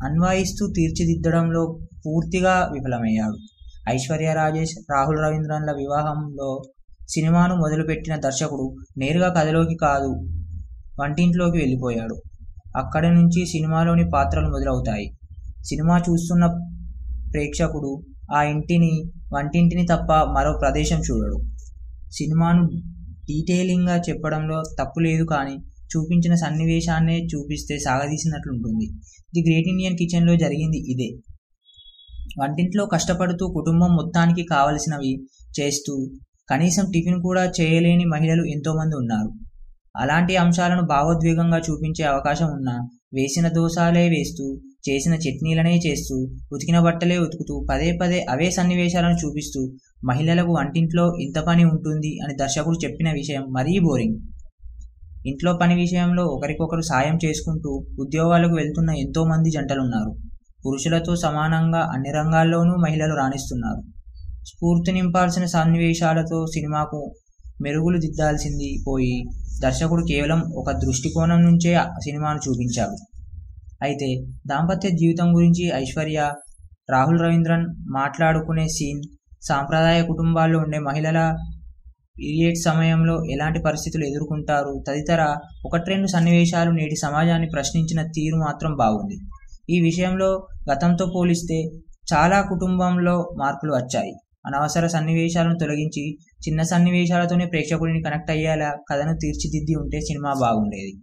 అన్వయిస్తూ తీర్చిదిద్దడంలో పూర్తిగా విఫలమయ్యాడు ఐశ్వర్య రాజేష్ రాహుల్ రవీంద్రన్ల వివాహంలో సినిమాను మొదలుపెట్టిన దర్శకుడు నేరుగా కథలోకి కాదు వంటింట్లోకి వెళ్ళిపోయాడు అక్కడి నుంచి సినిమాలోని పాత్రలు మొదలవుతాయి సినిమా చూస్తున్న ప్రేక్షకుడు ఆ ఇంటిని వంటింటిని తప్ప మరో ప్రదేశం చూడడు సినిమాను డీటెయిలింగ్గా చెప్పడంలో తప్పు లేదు కానీ చూపించిన సన్నివేశాన్నే చూపిస్తే సాగదీసినట్లుంటుంది ది గ్రేట్ ఇండియన్ కిచెన్లో జరిగింది ఇదే వంటింట్లో కష్టపడుతూ కుటుంబం మొత్తానికి కావలసినవి చేస్తూ కనీసం టిఫిన్ కూడా చేయలేని మహిళలు ఎంతోమంది ఉన్నారు అలాంటి అంశాలను భావోద్వేగంగా చూపించే అవకాశం ఉన్నా వేసిన దోసాలే వేస్తూ చేసిన చట్నీలనే చేస్తూ ఉతికిన బట్టలే ఉతుకుతూ పదే పదే అవే సన్నివేశాలను చూపిస్తూ మహిళలకు వంటింట్లో ఇంత పని ఉంటుంది అని దర్శకుడు చెప్పిన విషయం మరీ బోరింగ్ ఇంట్లో పని విషయంలో ఒకరికొకరు సాయం చేసుకుంటూ ఉద్యోగాలకు వెళ్తున్న ఎంతో మంది జంటలున్నారు పురుషులతో సమానంగా అన్ని రంగాల్లోనూ మహిళలు రాణిస్తున్నారు స్ఫూర్తి నింపాల్సిన సన్నివేశాలతో సినిమాకు మెరుగులు దిద్దాల్సింది పోయి దర్శకుడు కేవలం ఒక దృష్టికోణం నుంచే ఆ సినిమాను చూపించాడు అయితే దాంపత్య జీవితం గురించి ఐశ్వర్య రాహుల్ రవీంద్రన్ మాట్లాడుకునే సీన్ సాంప్రదాయ కుటుంబాల్లో ఉండే మహిళల పీరియడ్ సమయంలో ఎలాంటి పరిస్థితులు ఎదుర్కొంటారు తదితర ఒకటి రెండు సన్నివేశాలు నేటి సమాజాన్ని ప్రశ్నించిన తీరు మాత్రం బాగుంది ఈ విషయంలో గతంతో పోలిస్తే చాలా కుటుంబంలో మార్పులు వచ్చాయి అనవసర సన్నివేశాలను తొలగించి చిన్న సన్నివేశాలతోనే ప్రేక్షకుడిని కనెక్ట్ అయ్యేలా కథను తీర్చిదిద్ది ఉంటే సినిమా బాగుండేది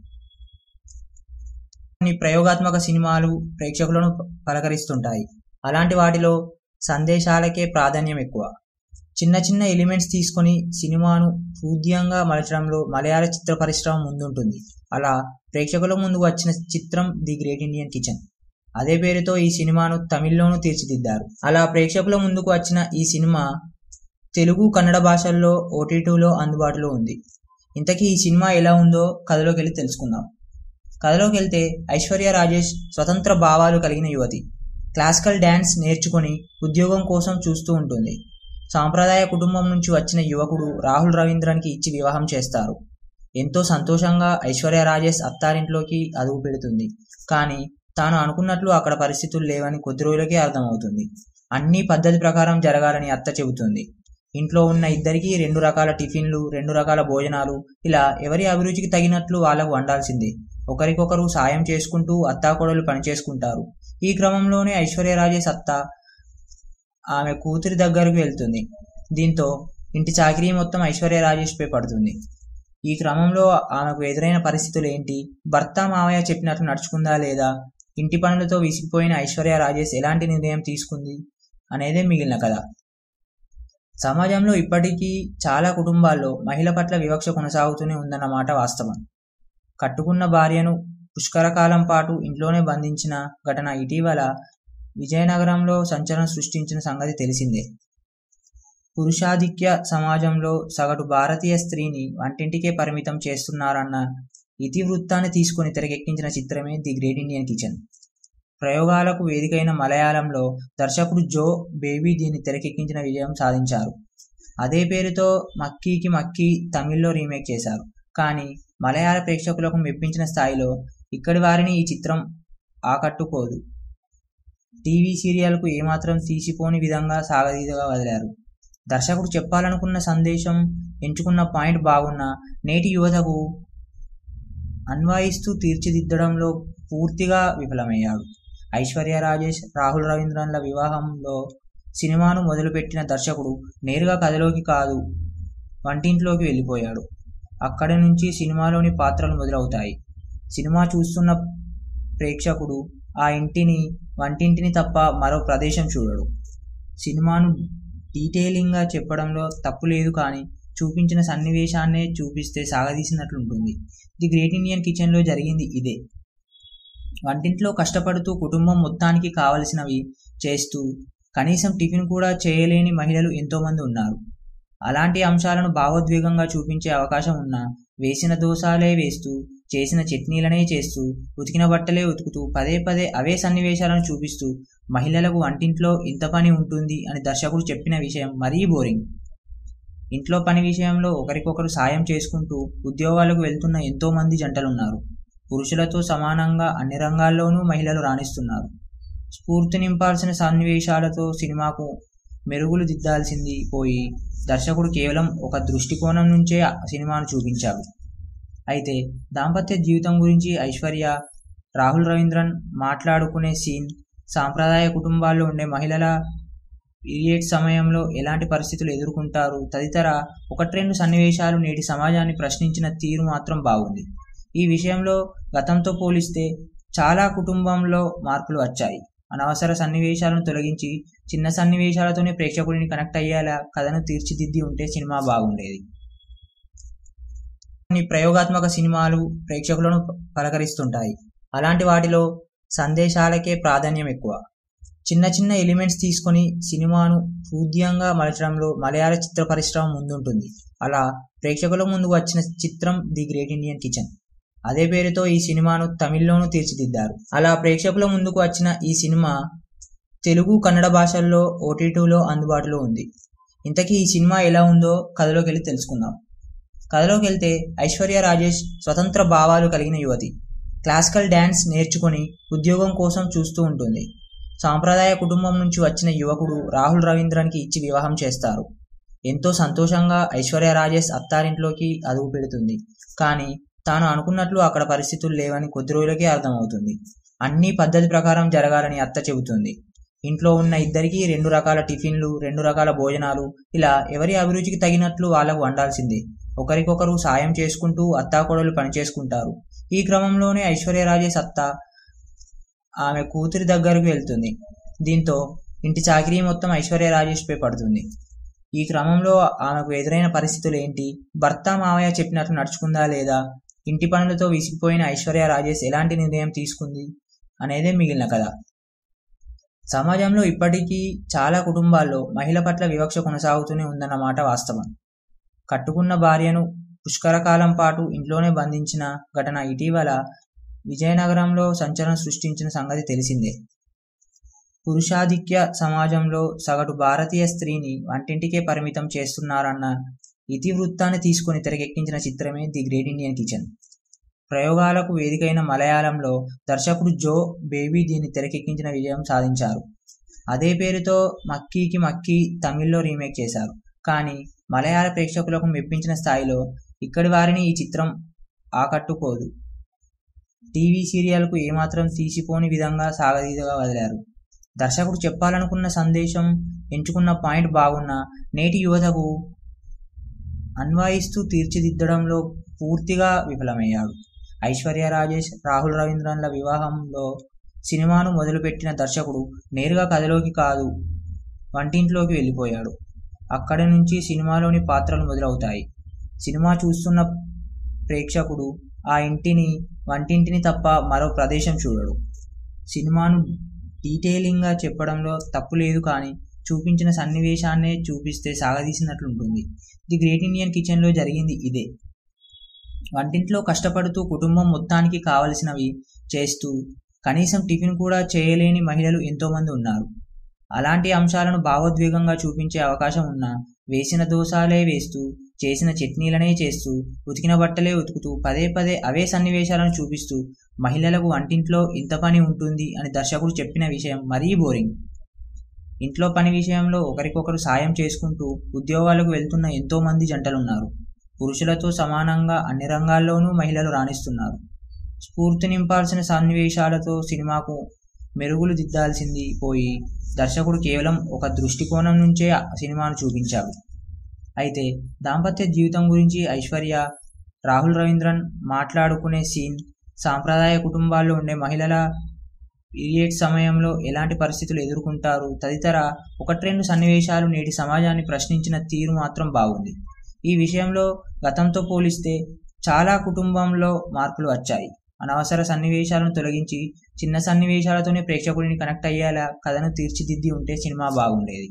కొన్ని ప్రయోగాత్మక సినిమాలు ప్రేక్షకులను పలకరిస్తుంటాయి అలాంటి వాటిలో సందేశాలకే ప్రాధాన్యం ఎక్కువ చిన్న చిన్న ఎలిమెంట్స్ తీసుకొని సినిమాను హృదయంగా మలచడంలో మలయాళ చిత్ర పరిశ్రమ ముందుంటుంది అలా ప్రేక్షకుల ముందుకు వచ్చిన చిత్రం ది గ్రేట్ ఇండియన్ కిచెన్ అదే పేరుతో ఈ సినిమాను తమిళ్లోనూ తీర్చిదిద్దారు అలా ప్రేక్షకుల ముందుకు వచ్చిన ఈ సినిమా తెలుగు కన్నడ భాషల్లో ఓటీటీలో అందుబాటులో ఉంది ఇంతకీ ఈ సినిమా ఎలా ఉందో కథలోకి వెళ్ళి తెలుసుకుందాం కథలోకి వెళ్తే ఐశ్వర్య రాజేష్ స్వతంత్ర భావాలు కలిగిన యువతి క్లాసికల్ డ్యాన్స్ నేర్చుకొని ఉద్యోగం కోసం చూస్తూ ఉంటుంది సాంప్రదాయ కుటుంబం నుంచి వచ్చిన యువకుడు రాహుల్ రవీంద్రన్కి ఇచ్చి వివాహం చేస్తారు ఎంతో సంతోషంగా ఐశ్వర్య రాజేష్ అత్తారింట్లోకి అదుగు పెడుతుంది కానీ తాను అనుకున్నట్లు అక్కడ పరిస్థితులు లేవని కొద్ది రోజులకే అర్థమవుతుంది అన్ని పద్ధతి ప్రకారం జరగాలని అత్త చెబుతుంది ఇంట్లో ఉన్న ఇద్దరికి రెండు రకాల టిఫిన్లు రెండు రకాల భోజనాలు ఇలా ఎవరి అభిరుచికి తగినట్లు వాళ్ళకు వండాల్సిందే ఒకరికొకరు సాయం చేసుకుంటూ అత్తాకోడలు పనిచేసుకుంటారు ఈ క్రమంలోనే ఐశ్వర్య రాజేష్ అత్త ఆమె కూతురి దగ్గరకు వెళ్తుంది దీంతో ఇంటి చాకరీ మొత్తం ఐశ్వర్య రాజేష్పై పడుతుంది ఈ క్రమంలో ఆమెకు ఎదురైన పరిస్థితులు ఏంటి భర్త మావయ్య చెప్పినట్లు నడుచుకుందా లేదా ఇంటి పనులతో విసిగిపోయిన ఐశ్వర్య రాజేష్ ఎలాంటి నిర్ణయం తీసుకుంది అనేదే మిగిలిన కథ సమాజంలో ఇప్పటికీ చాలా కుటుంబాల్లో మహిళ పట్ల వివక్ష కొనసాగుతూనే ఉందన్నమాట వాస్తవం కట్టుకున్న భార్యను పుష్కరకాలం పాటు ఇంట్లోనే బంధించిన ఘటన ఇటీవల విజయనగరంలో సంచలనం సృష్టించిన సంగతి తెలిసిందే పురుషాధిక్య సమాజంలో సగటు భారతీయ స్త్రీని వంటింటికే పరిమితం చేస్తున్నారన్న ఇతివృత్తాన్ని తీసుకొని తెరకెక్కించిన చిత్రమే ది గ్రేట్ ఇండియన్ కిచెన్ ప్రయోగాలకు వేదికైన మలయాళంలో దర్శకుడు జో బేబీ దీన్ని తెరకెక్కించిన విజయం సాధించారు అదే పేరుతో మక్కీకి మక్కీ తమిళ్లో రీమేక్ చేశారు కానీ మలయాళ ప్రేక్షకులకు మెప్పించిన స్థాయిలో ఇక్కడి వారిని ఈ చిత్రం ఆకట్టుకోదు టీవీ సీరియల్కు ఏమాత్రం తీసిపోని విధంగా సాగదీదగా వదిలారు దర్శకుడు చెప్పాలనుకున్న సందేశం ఎంచుకున్న పాయింట్ బాగున్నా నేటి యువతకు అన్వయిస్తూ తీర్చిదిద్దడంలో పూర్తిగా విఫలమయ్యాడు ఐశ్వర్య రాజేష్ రాహుల్ రవీంద్రన్ల వివాహంలో సినిమాను మొదలుపెట్టిన దర్శకుడు నేరుగా కథలోకి కాదు వంటింట్లోకి వెళ్ళిపోయాడు అక్కడి నుంచి సినిమాలోని పాత్రలు మొదలవుతాయి సినిమా చూస్తున్న ప్రేక్షకుడు ఆ ఇంటిని వంటింటిని తప్ప మరో ప్రదేశం చూడడు సినిమాను డీటెయిలింగ్గా చెప్పడంలో తప్పు లేదు కానీ చూపించిన సన్నివేశాన్నే చూపిస్తే సాగదీసినట్లుంటుంది ది గ్రేట్ ఇండియన్ కిచెన్లో జరిగింది ఇదే వంటింట్లో కష్టపడుతూ కుటుంబం మొత్తానికి కావలసినవి చేస్తూ కనీసం టిఫిన్ కూడా చేయలేని మహిళలు ఎంతోమంది ఉన్నారు అలాంటి అంశాలను భావోద్వేగంగా చూపించే అవకాశం ఉన్నా వేసిన దోసాలే వేస్తూ చేసిన చట్నీలనే చేస్తూ ఉతికిన బట్టలే ఉతుకుతూ పదే పదే అవే సన్నివేశాలను చూపిస్తూ మహిళలకు వంటింట్లో ఇంత పని ఉంటుంది అని దర్శకుడు చెప్పిన విషయం మరీ బోరింగ్ ఇంట్లో పని విషయంలో ఒకరికొకరు సాయం చేసుకుంటూ ఉద్యోగాలకు వెళ్తున్న ఎంతో మంది జంటలున్నారు పురుషులతో సమానంగా అన్ని రంగాల్లోనూ మహిళలు రాణిస్తున్నారు స్ఫూర్తి నింపాల్సిన సన్నివేశాలతో సినిమాకు మెరుగులు దిద్దాల్సింది పోయి దర్శకుడు కేవలం ఒక దృష్టికోణం నుంచే ఆ సినిమాను చూపించాడు అయితే దాంపత్య జీవితం గురించి ఐశ్వర్య రాహుల్ రవీంద్రన్ మాట్లాడుకునే సీన్ సాంప్రదాయ కుటుంబాల్లో ఉండే మహిళల పీరియడ్ సమయంలో ఎలాంటి పరిస్థితులు ఎదుర్కొంటారు తదితర ఒకటి రెండు సన్నివేశాలు నేటి సమాజాన్ని ప్రశ్నించిన తీరు మాత్రం బాగుంది ఈ విషయంలో గతంతో పోలిస్తే చాలా కుటుంబంలో మార్పులు వచ్చాయి అనవసర సన్నివేశాలను తొలగించి చిన్న సన్నివేశాలతోనే ప్రేక్షకుడిని కనెక్ట్ అయ్యేలా కథను తీర్చిదిద్ది ఉంటే సినిమా బాగుండేది కొన్ని ప్రయోగాత్మక సినిమాలు ప్రేక్షకులను పలకరిస్తుంటాయి అలాంటి వాటిలో సందేశాలకే ప్రాధాన్యం ఎక్కువ చిన్న చిన్న ఎలిమెంట్స్ తీసుకొని సినిమాను హృదయంగా మలచడంలో మలయాళ చిత్ర పరిశ్రమ ముందుంటుంది అలా ప్రేక్షకుల ముందుకు వచ్చిన చిత్రం ది గ్రేట్ ఇండియన్ కిచెన్ అదే పేరుతో ఈ సినిమాను తమిళ్లోనూ తీర్చిదిద్దారు అలా ప్రేక్షకుల ముందుకు వచ్చిన ఈ సినిమా తెలుగు కన్నడ భాషల్లో ఓటీటీలో అందుబాటులో ఉంది ఇంతకీ ఈ సినిమా ఎలా ఉందో కథలోకి వెళ్ళి తెలుసుకుందాం కథలోకి వెళ్తే ఐశ్వర్య రాజేష్ స్వతంత్ర భావాలు కలిగిన యువతి క్లాసికల్ డ్యాన్స్ నేర్చుకొని ఉద్యోగం కోసం చూస్తూ ఉంటుంది సాంప్రదాయ కుటుంబం నుంచి వచ్చిన యువకుడు రాహుల్ రవీంద్రన్కి ఇచ్చి వివాహం చేస్తారు ఎంతో సంతోషంగా ఐశ్వర్య రాజేష్ అత్తారింట్లోకి అదుగు పెడుతుంది కానీ తాను అనుకున్నట్లు అక్కడ పరిస్థితులు లేవని కొద్ది రోజులకే అర్థమవుతుంది అన్ని పద్ధతి ప్రకారం జరగాలని అత్త చెబుతుంది ఇంట్లో ఉన్న ఇద్దరికి రెండు రకాల టిఫిన్లు రెండు రకాల భోజనాలు ఇలా ఎవరి అభిరుచికి తగినట్లు వాళ్ళకు వండాల్సిందే ఒకరికొకరు సాయం చేసుకుంటూ అత్తాకోడలు పనిచేసుకుంటారు ఈ క్రమంలోనే ఐశ్వర్య రాజేష్ అత్త ఆమె కూతురి దగ్గరకు వెళ్తుంది దీంతో ఇంటి చాకరీ మొత్తం ఐశ్వర్య రాజేష్పై పడుతుంది ఈ క్రమంలో ఆమెకు ఎదురైన పరిస్థితులు ఏంటి భర్త మావయ్య చెప్పినట్లు నడుచుకుందా లేదా ఇంటి పనులతో విసిగిపోయిన ఐశ్వర్య రాజేష్ ఎలాంటి నిర్ణయం తీసుకుంది అనేదే మిగిలిన కథ సమాజంలో ఇప్పటికీ చాలా కుటుంబాల్లో మహిళ పట్ల వివక్ష కొనసాగుతూనే ఉందన్నమాట వాస్తవం కట్టుకున్న భార్యను పుష్కర కాలం పాటు ఇంట్లోనే బంధించిన ఘటన ఇటీవల విజయనగరంలో సంచలనం సృష్టించిన సంగతి తెలిసిందే పురుషాధిక్య సమాజంలో సగటు భారతీయ స్త్రీని వంటింటికే పరిమితం చేస్తున్నారన్న ఇతివృత్తాన్ని తీసుకొని తెరకెక్కించిన చిత్రమే ది గ్రేట్ ఇండియన్ కిచెన్ ప్రయోగాలకు వేదికైన మలయాళంలో దర్శకుడు జో బేబీ దీన్ని తెరకెక్కించిన విజయం సాధించారు అదే పేరుతో మక్కీకి మక్కీ తమిళ్లో రీమేక్ చేశారు కానీ మలయాళ ప్రేక్షకులకు మెప్పించిన స్థాయిలో ఇక్కడి వారిని ఈ చిత్రం ఆకట్టుకోదు టీవీ సీరియల్కు ఏమాత్రం తీసిపోని విధంగా సాగదీదగా వదిలారు దర్శకుడు చెప్పాలనుకున్న సందేశం ఎంచుకున్న పాయింట్ బాగున్నా నేటి యువతకు అన్వయిస్తూ తీర్చిదిద్దడంలో పూర్తిగా విఫలమయ్యాడు ఐశ్వర్య రాజేష్ రాహుల్ రవీంద్రన్ల వివాహంలో సినిమాను మొదలుపెట్టిన దర్శకుడు నేరుగా కథలోకి కాదు వంటింట్లోకి వెళ్ళిపోయాడు అక్కడి నుంచి సినిమాలోని పాత్రలు మొదలవుతాయి సినిమా చూస్తున్న ప్రేక్షకుడు ఆ ఇంటిని వంటింటిని తప్ప మరో ప్రదేశం చూడడు సినిమాను డీటెయిలింగ్గా చెప్పడంలో తప్పు లేదు కానీ చూపించిన సన్నివేశాన్నే చూపిస్తే సాగదీసినట్లుంటుంది ది గ్రేట్ ఇండియన్ కిచెన్లో జరిగింది ఇదే వంటింట్లో కష్టపడుతూ కుటుంబం మొత్తానికి కావలసినవి చేస్తూ కనీసం టిఫిన్ కూడా చేయలేని మహిళలు ఎంతోమంది ఉన్నారు అలాంటి అంశాలను భావోద్వేగంగా చూపించే అవకాశం ఉన్నా వేసిన దోసాలే వేస్తూ చేసిన చట్నీలనే చేస్తూ ఉతికిన బట్టలే ఉతుకుతూ పదే పదే అవే సన్నివేశాలను చూపిస్తూ మహిళలకు వంటింట్లో ఇంత పని ఉంటుంది అని దర్శకుడు చెప్పిన విషయం మరీ బోరింగ్ ఇంట్లో పని విషయంలో ఒకరికొకరు సాయం చేసుకుంటూ ఉద్యోగాలకు వెళ్తున్న ఎంతో మంది జంటలున్నారు పురుషులతో సమానంగా అన్ని రంగాల్లోనూ మహిళలు రాణిస్తున్నారు స్ఫూర్తి నింపాల్సిన సన్నివేశాలతో సినిమాకు మెరుగులు దిద్దాల్సింది పోయి దర్శకుడు కేవలం ఒక దృష్టికోణం నుంచే ఆ సినిమాను చూపించాడు అయితే దాంపత్య జీవితం గురించి ఐశ్వర్య రాహుల్ రవీంద్రన్ మాట్లాడుకునే సీన్ సాంప్రదాయ కుటుంబాల్లో ఉండే మహిళల పీరియడ్ సమయంలో ఎలాంటి పరిస్థితులు ఎదుర్కొంటారు తదితర ఒకటి రెండు సన్నివేశాలు నేటి సమాజాన్ని ప్రశ్నించిన తీరు మాత్రం బాగుంది ఈ విషయంలో గతంతో పోలిస్తే చాలా కుటుంబంలో మార్పులు వచ్చాయి అనవసర సన్నివేశాలను తొలగించి చిన్న సన్నివేశాలతోనే ప్రేక్షకుడిని కనెక్ట్ అయ్యేలా కథను తీర్చిదిద్ది ఉంటే సినిమా బాగుండేది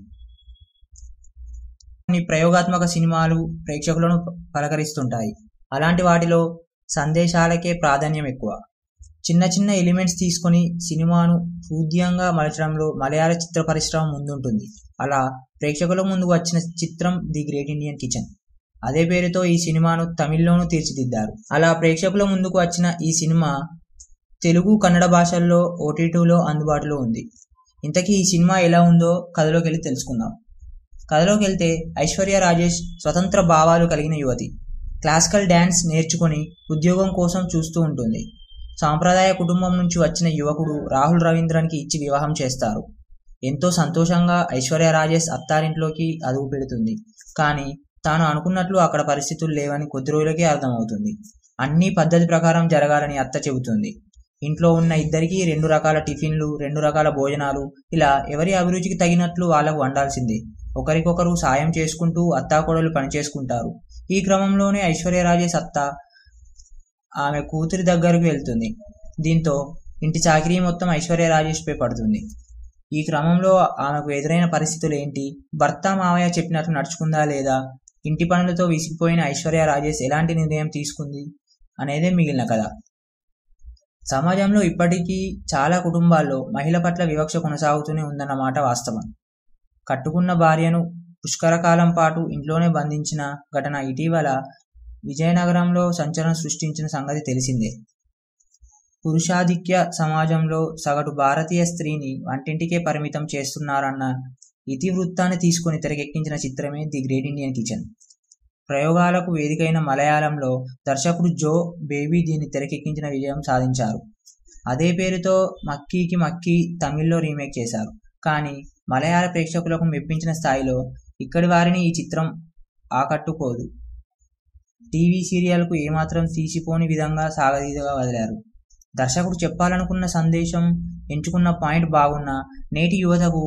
కొన్ని ప్రయోగాత్మక సినిమాలు ప్రేక్షకులను పలకరిస్తుంటాయి అలాంటి వాటిలో సందేశాలకే ప్రాధాన్యం ఎక్కువ చిన్న చిన్న ఎలిమెంట్స్ తీసుకొని సినిమాను హృదయంగా మలచడంలో మలయాళ చిత్ర పరిశ్రమ ముందుంటుంది అలా ప్రేక్షకుల ముందుకు వచ్చిన చిత్రం ది గ్రేట్ ఇండియన్ కిచెన్ అదే పేరుతో ఈ సినిమాను తమిళ్లోనూ తీర్చిదిద్దారు అలా ప్రేక్షకుల ముందుకు వచ్చిన ఈ సినిమా తెలుగు కన్నడ భాషల్లో ఓటీటీలో అందుబాటులో ఉంది ఇంతకీ ఈ సినిమా ఎలా ఉందో కథలోకి వెళ్ళి తెలుసుకుందాం కథలోకి వెళ్తే ఐశ్వర్య రాజేష్ స్వతంత్ర భావాలు కలిగిన యువతి క్లాసికల్ డ్యాన్స్ నేర్చుకొని ఉద్యోగం కోసం చూస్తూ ఉంటుంది సాంప్రదాయ కుటుంబం నుంచి వచ్చిన యువకుడు రాహుల్ రవీంద్రన్కి ఇచ్చి వివాహం చేస్తారు ఎంతో సంతోషంగా ఐశ్వర్య రాజేష్ అత్తారింట్లోకి అదుగు పెడుతుంది కానీ తాను అనుకున్నట్లు అక్కడ పరిస్థితులు లేవని కొద్ది రోజులకే అర్థమవుతుంది అన్ని పద్ధతి ప్రకారం జరగాలని అత్త చెబుతుంది ఇంట్లో ఉన్న ఇద్దరికి రెండు రకాల టిఫిన్లు రెండు రకాల భోజనాలు ఇలా ఎవరి అభిరుచికి తగినట్లు వాళ్ళకు వండాల్సిందే ఒకరికొకరు సాయం చేసుకుంటూ అత్తాకోడలు పనిచేసుకుంటారు ఈ క్రమంలోనే ఐశ్వర్య రాజేష్ అత్త ఆమె కూతురి దగ్గరకు వెళ్తుంది దీంతో ఇంటి చాకరీ మొత్తం ఐశ్వర్య రాజేష్పై పడుతుంది ఈ క్రమంలో ఆమెకు ఎదురైన పరిస్థితులు ఏంటి భర్త మావయ్య చెప్పినట్లు నడుచుకుందా లేదా ఇంటి పనులతో విసిగిపోయిన ఐశ్వర్య రాజేష్ ఎలాంటి నిర్ణయం తీసుకుంది అనేదే మిగిలిన కథ సమాజంలో ఇప్పటికీ చాలా కుటుంబాల్లో మహిళ పట్ల వివక్ష కొనసాగుతూనే ఉందన్నమాట వాస్తవం కట్టుకున్న భార్యను పుష్కరకాలం పాటు ఇంట్లోనే బంధించిన ఘటన ఇటీవల విజయనగరంలో సంచలనం సృష్టించిన సంగతి తెలిసిందే పురుషాధిక్య సమాజంలో సగటు భారతీయ స్త్రీని వంటింటికే పరిమితం చేస్తున్నారన్న ఇతివృత్తాన్ని తీసుకొని తెరకెక్కించిన చిత్రమే ది గ్రేట్ ఇండియన్ కిచెన్ ప్రయోగాలకు వేదికైన మలయాళంలో దర్శకుడు జో బేబీ దీన్ని తెరకెక్కించిన విజయం సాధించారు అదే పేరుతో మక్కీకి మక్కీ తమిళ్లో రీమేక్ చేశారు కానీ మలయాళ ప్రేక్షకులకు మెప్పించిన స్థాయిలో ఇక్కడి వారిని ఈ చిత్రం ఆకట్టుకోదు టీవీ సీరియల్కు ఏమాత్రం తీసిపోని విధంగా సాగదీదగా వదిలారు దర్శకుడు చెప్పాలనుకున్న సందేశం ఎంచుకున్న పాయింట్ బాగున్నా నేటి యువతకు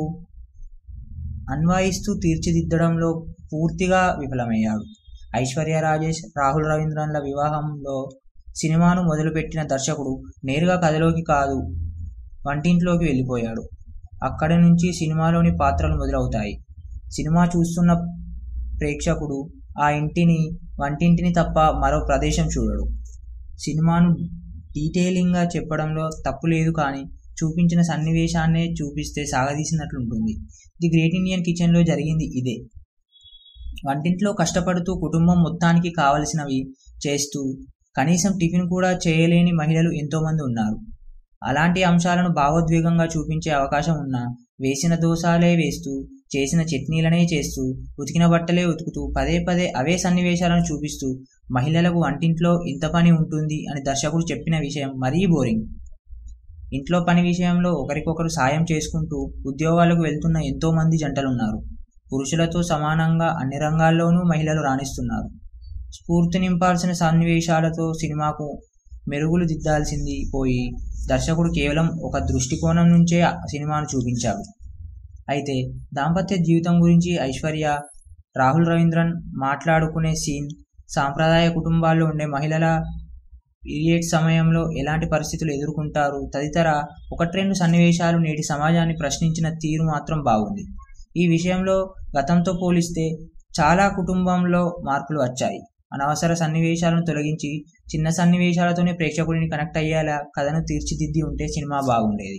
అన్వయిస్తూ తీర్చిదిద్దడంలో పూర్తిగా విఫలమయ్యాడు ఐశ్వర్య రాజేష్ రాహుల్ రవీంద్రన్ల వివాహంలో సినిమాను మొదలుపెట్టిన దర్శకుడు నేరుగా కథలోకి కాదు వంటింట్లోకి వెళ్ళిపోయాడు అక్కడి నుంచి సినిమాలోని పాత్రలు మొదలవుతాయి సినిమా చూస్తున్న ప్రేక్షకుడు ఆ ఇంటిని వంటింటిని తప్ప మరో ప్రదేశం చూడడు సినిమాను డీటెయిలింగ్గా చెప్పడంలో తప్పు లేదు కానీ చూపించిన సన్నివేశాన్నే చూపిస్తే సాగదీసినట్లుంటుంది ది గ్రేట్ ఇండియన్ కిచెన్లో జరిగింది ఇదే వంటింట్లో కష్టపడుతూ కుటుంబం మొత్తానికి కావలసినవి చేస్తూ కనీసం టిఫిన్ కూడా చేయలేని మహిళలు ఎంతోమంది ఉన్నారు అలాంటి అంశాలను భావోద్వేగంగా చూపించే అవకాశం ఉన్నా వేసిన దోసాలే వేస్తూ చేసిన చట్నీలనే చేస్తూ ఉతికిన బట్టలే ఉతుకుతూ పదే పదే అవే సన్నివేశాలను చూపిస్తూ మహిళలకు వంటింట్లో ఇంత పని ఉంటుంది అని దర్శకుడు చెప్పిన విషయం మరీ బోరింగ్ ఇంట్లో పని విషయంలో ఒకరికొకరు సాయం చేసుకుంటూ ఉద్యోగాలకు వెళ్తున్న ఎంతో మంది జంటలున్నారు పురుషులతో సమానంగా అన్ని రంగాల్లోనూ మహిళలు రాణిస్తున్నారు స్ఫూర్తి నింపాల్సిన సన్నివేశాలతో సినిమాకు మెరుగులు దిద్దాల్సింది పోయి దర్శకుడు కేవలం ఒక దృష్టికోణం నుంచే సినిమాను చూపించాడు అయితే దాంపత్య జీవితం గురించి ఐశ్వర్య రాహుల్ రవీంద్రన్ మాట్లాడుకునే సీన్ సాంప్రదాయ కుటుంబాల్లో ఉండే మహిళల పీరియడ్ సమయంలో ఎలాంటి పరిస్థితులు ఎదుర్కొంటారు తదితర ఒకటి రెండు సన్నివేశాలు నేటి సమాజాన్ని ప్రశ్నించిన తీరు మాత్రం బాగుంది ఈ విషయంలో గతంతో పోలిస్తే చాలా కుటుంబంలో మార్పులు వచ్చాయి అనవసర సన్నివేశాలను తొలగించి చిన్న సన్నివేశాలతోనే ప్రేక్షకుడిని కనెక్ట్ అయ్యేలా కథను తీర్చిదిద్ది ఉంటే సినిమా బాగుండేది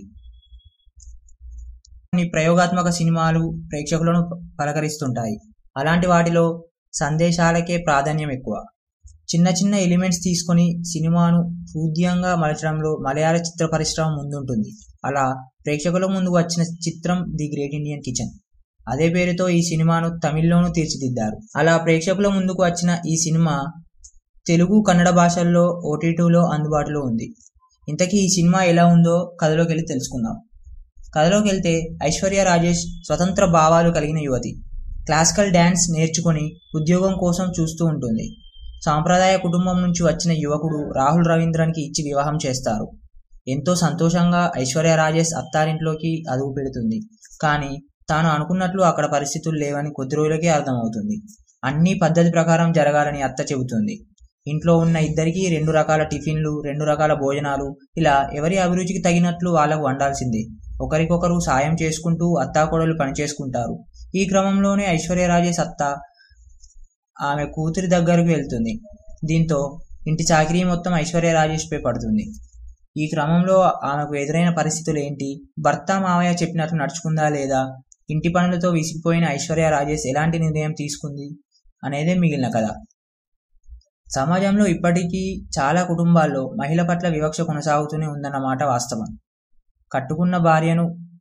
కొన్ని ప్రయోగాత్మక సినిమాలు ప్రేక్షకులను పలకరిస్తుంటాయి అలాంటి వాటిలో సందేశాలకే ప్రాధాన్యం ఎక్కువ చిన్న చిన్న ఎలిమెంట్స్ తీసుకొని సినిమాను హృదయంగా మలచడంలో మలయాళ చిత్ర పరిశ్రమ ముందుంటుంది అలా ప్రేక్షకుల ముందు వచ్చిన చిత్రం ది గ్రేట్ ఇండియన్ కిచెన్ అదే పేరుతో ఈ సినిమాను తమిళ్లోనూ తీర్చిదిద్దారు అలా ప్రేక్షకుల ముందుకు వచ్చిన ఈ సినిమా తెలుగు కన్నడ భాషల్లో ఓటీటీలో అందుబాటులో ఉంది ఇంతకీ ఈ సినిమా ఎలా ఉందో కథలోకి వెళ్ళి తెలుసుకుందాం కథలోకి వెళ్తే ఐశ్వర్య రాజేష్ స్వతంత్ర భావాలు కలిగిన యువతి క్లాసికల్ డ్యాన్స్ నేర్చుకొని ఉద్యోగం కోసం చూస్తూ ఉంటుంది సాంప్రదాయ కుటుంబం నుంచి వచ్చిన యువకుడు రాహుల్ రవీంద్రన్కి ఇచ్చి వివాహం చేస్తారు ఎంతో సంతోషంగా ఐశ్వర్య రాజేష్ అత్తారింట్లోకి అదుగు పెడుతుంది కానీ తాను అనుకున్నట్లు అక్కడ పరిస్థితులు లేవని కొద్ది రోజులకే అర్థమవుతుంది అన్ని పద్ధతి ప్రకారం జరగాలని అత్త చెబుతుంది ఇంట్లో ఉన్న ఇద్దరికి రెండు రకాల టిఫిన్లు రెండు రకాల భోజనాలు ఇలా ఎవరి అభిరుచికి తగినట్లు వాళ్ళకు వండాల్సిందే ఒకరికొకరు సాయం చేసుకుంటూ అత్తాకోడలు పనిచేసుకుంటారు ఈ క్రమంలోనే ఐశ్వర్య రాజేష్ అత్త ఆమె కూతురి దగ్గరకు వెళ్తుంది దీంతో ఇంటి చాకరీ మొత్తం ఐశ్వర్య రాజేష్పై పడుతుంది ఈ క్రమంలో ఆమెకు ఎదురైన పరిస్థితులు ఏంటి భర్త మావయ్య చెప్పినట్లు నడుచుకుందా లేదా ఇంటి పనులతో విసిగిపోయిన ఐశ్వర్య రాజేష్ ఎలాంటి నిర్ణయం తీసుకుంది అనేదే మిగిలిన కథ సమాజంలో ఇప్పటికీ చాలా కుటుంబాల్లో మహిళ పట్ల వివక్ష కొనసాగుతూనే ఉందన్నమాట వాస్తవం కట్టుకున్న భార్యను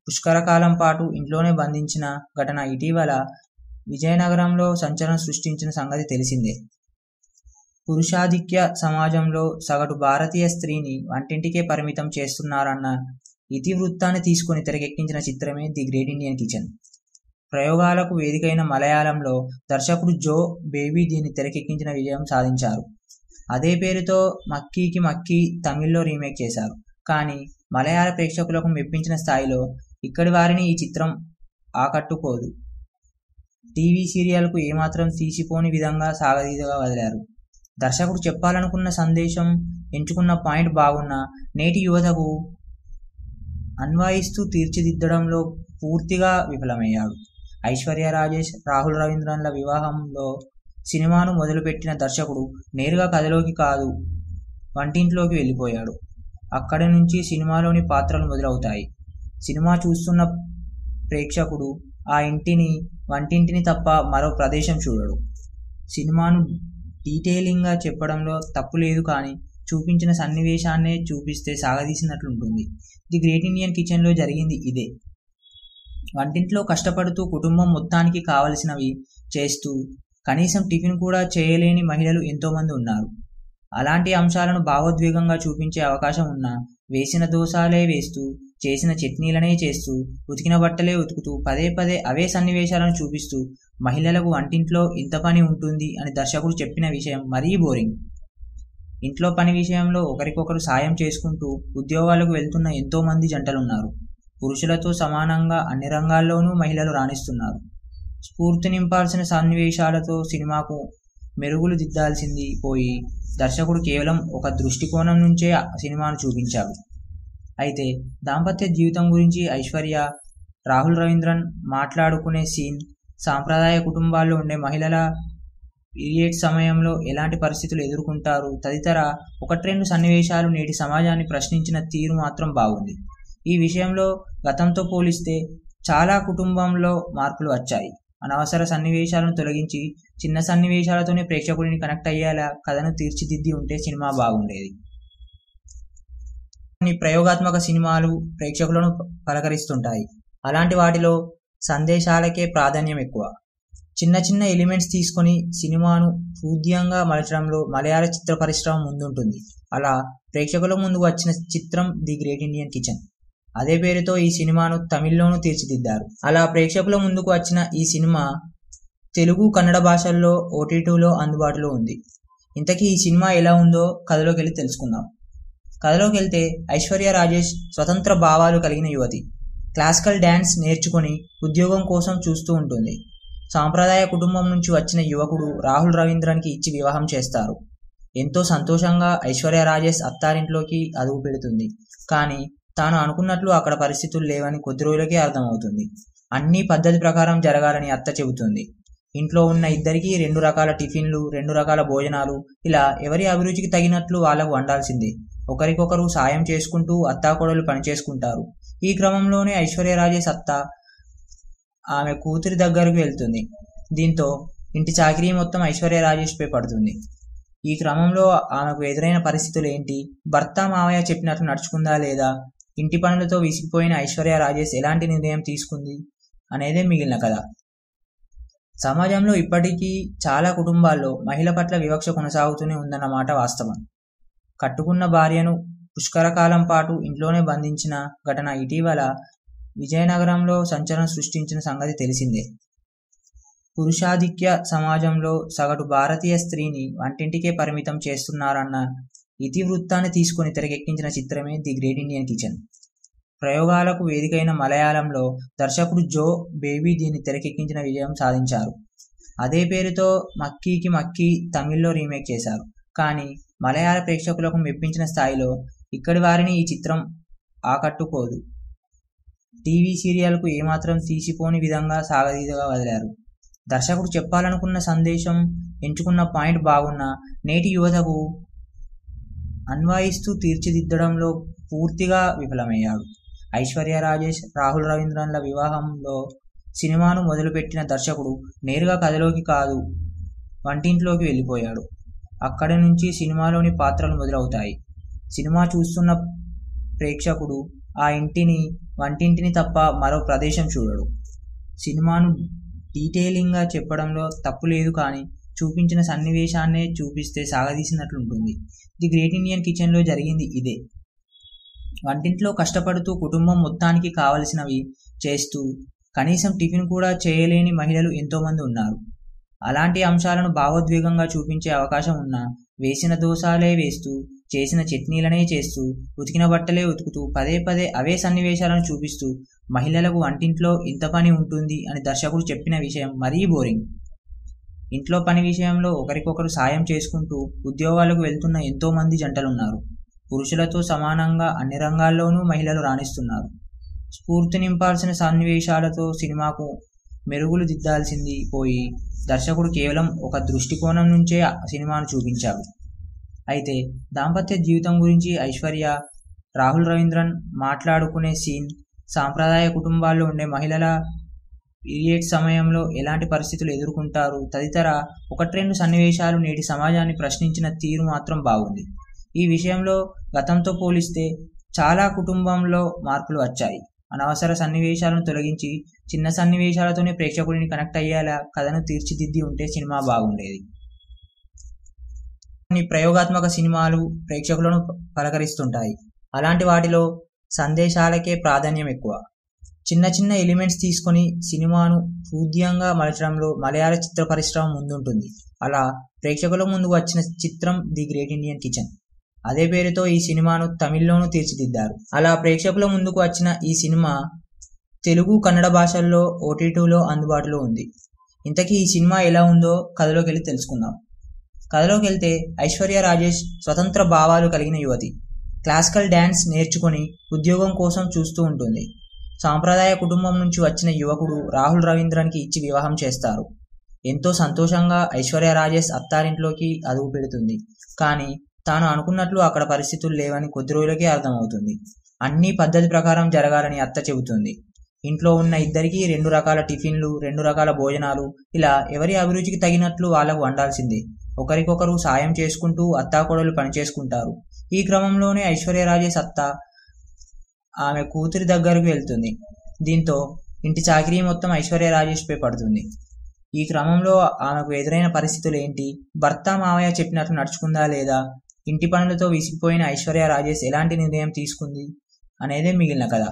పుష్కర కాలం పాటు ఇంట్లోనే బంధించిన ఘటన ఇటీవల విజయనగరంలో సంచలనం సృష్టించిన సంగతి తెలిసిందే పురుషాధిక్య సమాజంలో సగటు భారతీయ స్త్రీని వంటింటికే పరిమితం చేస్తున్నారన్న ఇతివృత్తాన్ని తీసుకొని తెరకెక్కించిన చిత్రమే ది గ్రేట్ ఇండియన్ కిచెన్ ప్రయోగాలకు వేదికైన మలయాళంలో దర్శకుడు జో బేబీ దీన్ని తెరకెక్కించిన విజయం సాధించారు అదే పేరుతో మక్కీకి మక్కీ తమిళ్లో రీమేక్ చేశారు కానీ మలయాళ ప్రేక్షకులకు మెప్పించిన స్థాయిలో ఇక్కడి వారిని ఈ చిత్రం ఆకట్టుకోదు టీవీ సీరియల్కు ఏమాత్రం తీసిపోని విధంగా సాగదీదగా వదిలారు దర్శకుడు చెప్పాలనుకున్న సందేశం ఎంచుకున్న పాయింట్ బాగున్నా నేటి యువతకు అన్వయిస్తూ తీర్చిదిద్దడంలో పూర్తిగా విఫలమయ్యాడు ఐశ్వర్య రాజేష్ రాహుల్ రవీంద్రన్ల వివాహంలో సినిమాను మొదలుపెట్టిన దర్శకుడు నేరుగా కథలోకి కాదు వంటింట్లోకి వెళ్ళిపోయాడు అక్కడి నుంచి సినిమాలోని పాత్రలు మొదలవుతాయి సినిమా చూస్తున్న ప్రేక్షకుడు ఆ ఇంటిని వంటింటిని తప్ప మరో ప్రదేశం చూడడు సినిమాను డీటెయిలింగ్గా చెప్పడంలో తప్పు లేదు కానీ చూపించిన సన్నివేశాన్నే చూపిస్తే సాగదీసినట్లుంటుంది ది గ్రేట్ ఇండియన్ కిచెన్లో జరిగింది ఇదే వంటింట్లో కష్టపడుతూ కుటుంబం మొత్తానికి కావలసినవి చేస్తూ కనీసం టిఫిన్ కూడా చేయలేని మహిళలు ఎంతోమంది ఉన్నారు అలాంటి అంశాలను భావోద్వేగంగా చూపించే అవకాశం ఉన్నా వేసిన దోసాలే వేస్తూ చేసిన చట్నీలనే చేస్తూ ఉతికిన బట్టలే ఉతుకుతూ పదే పదే అవే సన్నివేశాలను చూపిస్తూ మహిళలకు వంటింట్లో ఇంత పని ఉంటుంది అని దర్శకుడు చెప్పిన విషయం మరీ బోరింగ్ ఇంట్లో పని విషయంలో ఒకరికొకరు సాయం చేసుకుంటూ ఉద్యోగాలకు వెళ్తున్న ఎంతో మంది జంటలున్నారు పురుషులతో సమానంగా అన్ని రంగాల్లోనూ మహిళలు రాణిస్తున్నారు స్ఫూర్తి నింపాల్సిన సన్నివేశాలతో సినిమాకు మెరుగులు దిద్దాల్సింది పోయి దర్శకుడు కేవలం ఒక దృష్టికోణం నుంచే ఆ సినిమాను చూపించాడు అయితే దాంపత్య జీవితం గురించి ఐశ్వర్య రాహుల్ రవీంద్రన్ మాట్లాడుకునే సీన్ సాంప్రదాయ కుటుంబాల్లో ఉండే మహిళల పీరియడ్ సమయంలో ఎలాంటి పరిస్థితులు ఎదుర్కొంటారు తదితర ఒకటి రెండు సన్నివేశాలు నేటి సమాజాన్ని ప్రశ్నించిన తీరు మాత్రం బాగుంది ఈ విషయంలో గతంతో పోలిస్తే చాలా కుటుంబంలో మార్పులు వచ్చాయి అనవసర సన్నివేశాలను తొలగించి చిన్న సన్నివేశాలతోనే ప్రేక్షకుడిని కనెక్ట్ అయ్యేలా కథను తీర్చిదిద్ది ఉంటే సినిమా బాగుండేది కొన్ని ప్రయోగాత్మక సినిమాలు ప్రేక్షకులను పలకరిస్తుంటాయి అలాంటి వాటిలో సందేశాలకే ప్రాధాన్యం ఎక్కువ చిన్న చిన్న ఎలిమెంట్స్ తీసుకొని సినిమాను హృదయంగా మలచడంలో మలయాళ చిత్ర పరిశ్రమ ముందుంటుంది అలా ప్రేక్షకుల ముందుకు వచ్చిన చిత్రం ది గ్రేట్ ఇండియన్ కిచెన్ అదే పేరుతో ఈ సినిమాను తమిళ్లోనూ తీర్చిదిద్దారు అలా ప్రేక్షకుల ముందుకు వచ్చిన ఈ సినిమా తెలుగు కన్నడ భాషల్లో ఓటీటీలో అందుబాటులో ఉంది ఇంతకీ ఈ సినిమా ఎలా ఉందో కథలోకి వెళ్ళి తెలుసుకుందాం కథలోకి వెళ్తే ఐశ్వర్య రాజేష్ స్వతంత్ర భావాలు కలిగిన యువతి క్లాసికల్ డ్యాన్స్ నేర్చుకొని ఉద్యోగం కోసం చూస్తూ ఉంటుంది సాంప్రదాయ కుటుంబం నుంచి వచ్చిన యువకుడు రాహుల్ రవీంద్రన్కి ఇచ్చి వివాహం చేస్తారు ఎంతో సంతోషంగా ఐశ్వర్య రాజేష్ అత్తారింట్లోకి అదుగు పెడుతుంది కానీ తాను అనుకున్నట్లు అక్కడ పరిస్థితులు లేవని కొద్ది రోజులకే అర్థమవుతుంది అన్ని పద్ధతి ప్రకారం జరగాలని అత్త చెబుతుంది ఇంట్లో ఉన్న ఇద్దరికి రెండు రకాల టిఫిన్లు రెండు రకాల భోజనాలు ఇలా ఎవరి అభిరుచికి తగినట్లు వాళ్ళకు వండాల్సిందే ఒకరికొకరు సాయం చేసుకుంటూ అత్తాకోడలు పనిచేసుకుంటారు ఈ క్రమంలోనే ఐశ్వర్య రాజేష్ అత్త ఆమె కూతురి దగ్గరకు వెళ్తుంది దీంతో ఇంటి చాకరీ మొత్తం ఐశ్వర్య రాజేష్పై పడుతుంది ఈ క్రమంలో ఆమెకు ఎదురైన పరిస్థితులు ఏంటి భర్త మావయ్య చెప్పినట్లు నడుచుకుందా లేదా ఇంటి పనులతో విసిగిపోయిన ఐశ్వర్య రాజేష్ ఎలాంటి నిర్ణయం తీసుకుంది అనేదే మిగిలిన కథ సమాజంలో ఇప్పటికీ చాలా కుటుంబాల్లో మహిళ పట్ల వివక్ష కొనసాగుతూనే ఉందన్నమాట వాస్తవం కట్టుకున్న భార్యను పుష్కర కాలం పాటు ఇంట్లోనే బంధించిన ఘటన ఇటీవల విజయనగరంలో సంచలనం సృష్టించిన సంగతి తెలిసిందే పురుషాధిక్య సమాజంలో సగటు భారతీయ స్త్రీని వంటింటికే పరిమితం చేస్తున్నారన్న ఇతివృత్తాన్ని తీసుకొని తెరకెక్కించిన చిత్రమే ది గ్రేట్ ఇండియన్ కిచెన్ ప్రయోగాలకు వేదికైన మలయాళంలో దర్శకుడు జో బేబీ దీన్ని తెరకెక్కించిన విజయం సాధించారు అదే పేరుతో మక్కీకి మక్కీ తమిళ్లో రీమేక్ చేశారు కానీ మలయాళ ప్రేక్షకులకు మెప్పించిన స్థాయిలో ఇక్కడి వారిని ఈ చిత్రం ఆకట్టుకోదు టీవీ సీరియల్కు ఏమాత్రం తీసిపోని విధంగా సాగదీదగా వదిలారు దర్శకుడు చెప్పాలనుకున్న సందేశం ఎంచుకున్న పాయింట్ బాగున్నా నేటి యువతకు అన్వయిస్తూ తీర్చిదిద్దడంలో పూర్తిగా విఫలమయ్యాడు ఐశ్వర్య రాజేష్ రాహుల్ రవీంద్రన్ల వివాహంలో సినిమాను మొదలుపెట్టిన దర్శకుడు నేరుగా కథలోకి కాదు వంటింట్లోకి వెళ్ళిపోయాడు అక్కడి నుంచి సినిమాలోని పాత్రలు మొదలవుతాయి సినిమా చూస్తున్న ప్రేక్షకుడు ఆ ఇంటిని వంటింటిని తప్ప మరో ప్రదేశం చూడడు సినిమాను డీటెయిలింగ్గా చెప్పడంలో తప్పు లేదు కానీ చూపించిన సన్నివేశాన్నే చూపిస్తే సాగదీసినట్లుంటుంది ది గ్రేట్ ఇండియన్ కిచెన్లో జరిగింది ఇదే వంటింట్లో కష్టపడుతూ కుటుంబం మొత్తానికి కావలసినవి చేస్తూ కనీసం టిఫిన్ కూడా చేయలేని మహిళలు ఎంతోమంది ఉన్నారు అలాంటి అంశాలను భావోద్వేగంగా చూపించే అవకాశం ఉన్నా వేసిన దోసాలే వేస్తూ చేసిన చట్నీలనే చేస్తూ ఉతికిన బట్టలే ఉతుకుతూ పదే పదే అవే సన్నివేశాలను చూపిస్తూ మహిళలకు వంటింట్లో ఇంత పని ఉంటుంది అని దర్శకుడు చెప్పిన విషయం మరీ బోరింగ్ ఇంట్లో పని విషయంలో ఒకరికొకరు సాయం చేసుకుంటూ ఉద్యోగాలకు వెళ్తున్న ఎంతో మంది జంటలున్నారు పురుషులతో సమానంగా అన్ని రంగాల్లోనూ మహిళలు రాణిస్తున్నారు స్ఫూర్తి నింపాల్సిన సన్నివేశాలతో సినిమాకు మెరుగులు దిద్దాల్సింది పోయి దర్శకుడు కేవలం ఒక దృష్టికోణం నుంచే ఆ సినిమాను చూపించాడు అయితే దాంపత్య జీవితం గురించి ఐశ్వర్య రాహుల్ రవీంద్రన్ మాట్లాడుకునే సీన్ సాంప్రదాయ కుటుంబాల్లో ఉండే మహిళల పీరియడ్ సమయంలో ఎలాంటి పరిస్థితులు ఎదుర్కొంటారు తదితర ఒకటి రెండు సన్నివేశాలు నేటి సమాజాన్ని ప్రశ్నించిన తీరు మాత్రం బాగుంది ఈ విషయంలో గతంతో పోలిస్తే చాలా కుటుంబంలో మార్పులు వచ్చాయి అనవసర సన్నివేశాలను తొలగించి చిన్న సన్నివేశాలతోనే ప్రేక్షకుడిని కనెక్ట్ అయ్యేలా కథను తీర్చిదిద్ది ఉంటే సినిమా బాగుండేది కొన్ని ప్రయోగాత్మక సినిమాలు ప్రేక్షకులను పలకరిస్తుంటాయి అలాంటి వాటిలో సందేశాలకే ప్రాధాన్యం ఎక్కువ చిన్న చిన్న ఎలిమెంట్స్ తీసుకొని సినిమాను హృదయంగా మలచడంలో మలయాళ చిత్ర పరిశ్రమ ముందుంటుంది అలా ప్రేక్షకుల ముందు వచ్చిన చిత్రం ది గ్రేట్ ఇండియన్ కిచెన్ అదే పేరుతో ఈ సినిమాను తమిళ్లోనూ తీర్చిదిద్దారు అలా ప్రేక్షకుల ముందుకు వచ్చిన ఈ సినిమా తెలుగు కన్నడ భాషల్లో ఓటీటీలో అందుబాటులో ఉంది ఇంతకీ ఈ సినిమా ఎలా ఉందో కథలోకి వెళ్ళి తెలుసుకుందాం కథలోకి వెళ్తే ఐశ్వర్య రాజేష్ స్వతంత్ర భావాలు కలిగిన యువతి క్లాసికల్ డ్యాన్స్ నేర్చుకొని ఉద్యోగం కోసం చూస్తూ ఉంటుంది సాంప్రదాయ కుటుంబం నుంచి వచ్చిన యువకుడు రాహుల్ రవీంద్రన్కి ఇచ్చి వివాహం చేస్తారు ఎంతో సంతోషంగా ఐశ్వర్య రాజేష్ అత్తారింట్లోకి అదుగు పెడుతుంది కానీ తాను అనుకున్నట్లు అక్కడ పరిస్థితులు లేవని కొద్ది రోజులకే అర్థమవుతుంది అన్ని పద్ధతి ప్రకారం జరగాలని అత్త చెబుతుంది ఇంట్లో ఉన్న ఇద్దరికి రెండు రకాల టిఫిన్లు రెండు రకాల భోజనాలు ఇలా ఎవరి అభిరుచికి తగినట్లు వాళ్ళకు వండాల్సిందే ఒకరికొకరు సాయం చేసుకుంటూ అత్తాకోడలు పనిచేసుకుంటారు ఈ క్రమంలోనే ఐశ్వర్య రాజేష్ అత్త ఆమె కూతురి దగ్గరకు వెళ్తుంది దీంతో ఇంటి చాకరీ మొత్తం ఐశ్వర్య రాజేష్పై పడుతుంది ఈ క్రమంలో ఆమెకు ఎదురైన పరిస్థితులు ఏంటి భర్త మావయ్య చెప్పినట్లు నడుచుకుందా లేదా ఇంటి పనులతో విసిగిపోయిన ఐశ్వర్య రాజేష్ ఎలాంటి నిర్ణయం తీసుకుంది అనేదే మిగిలిన కథ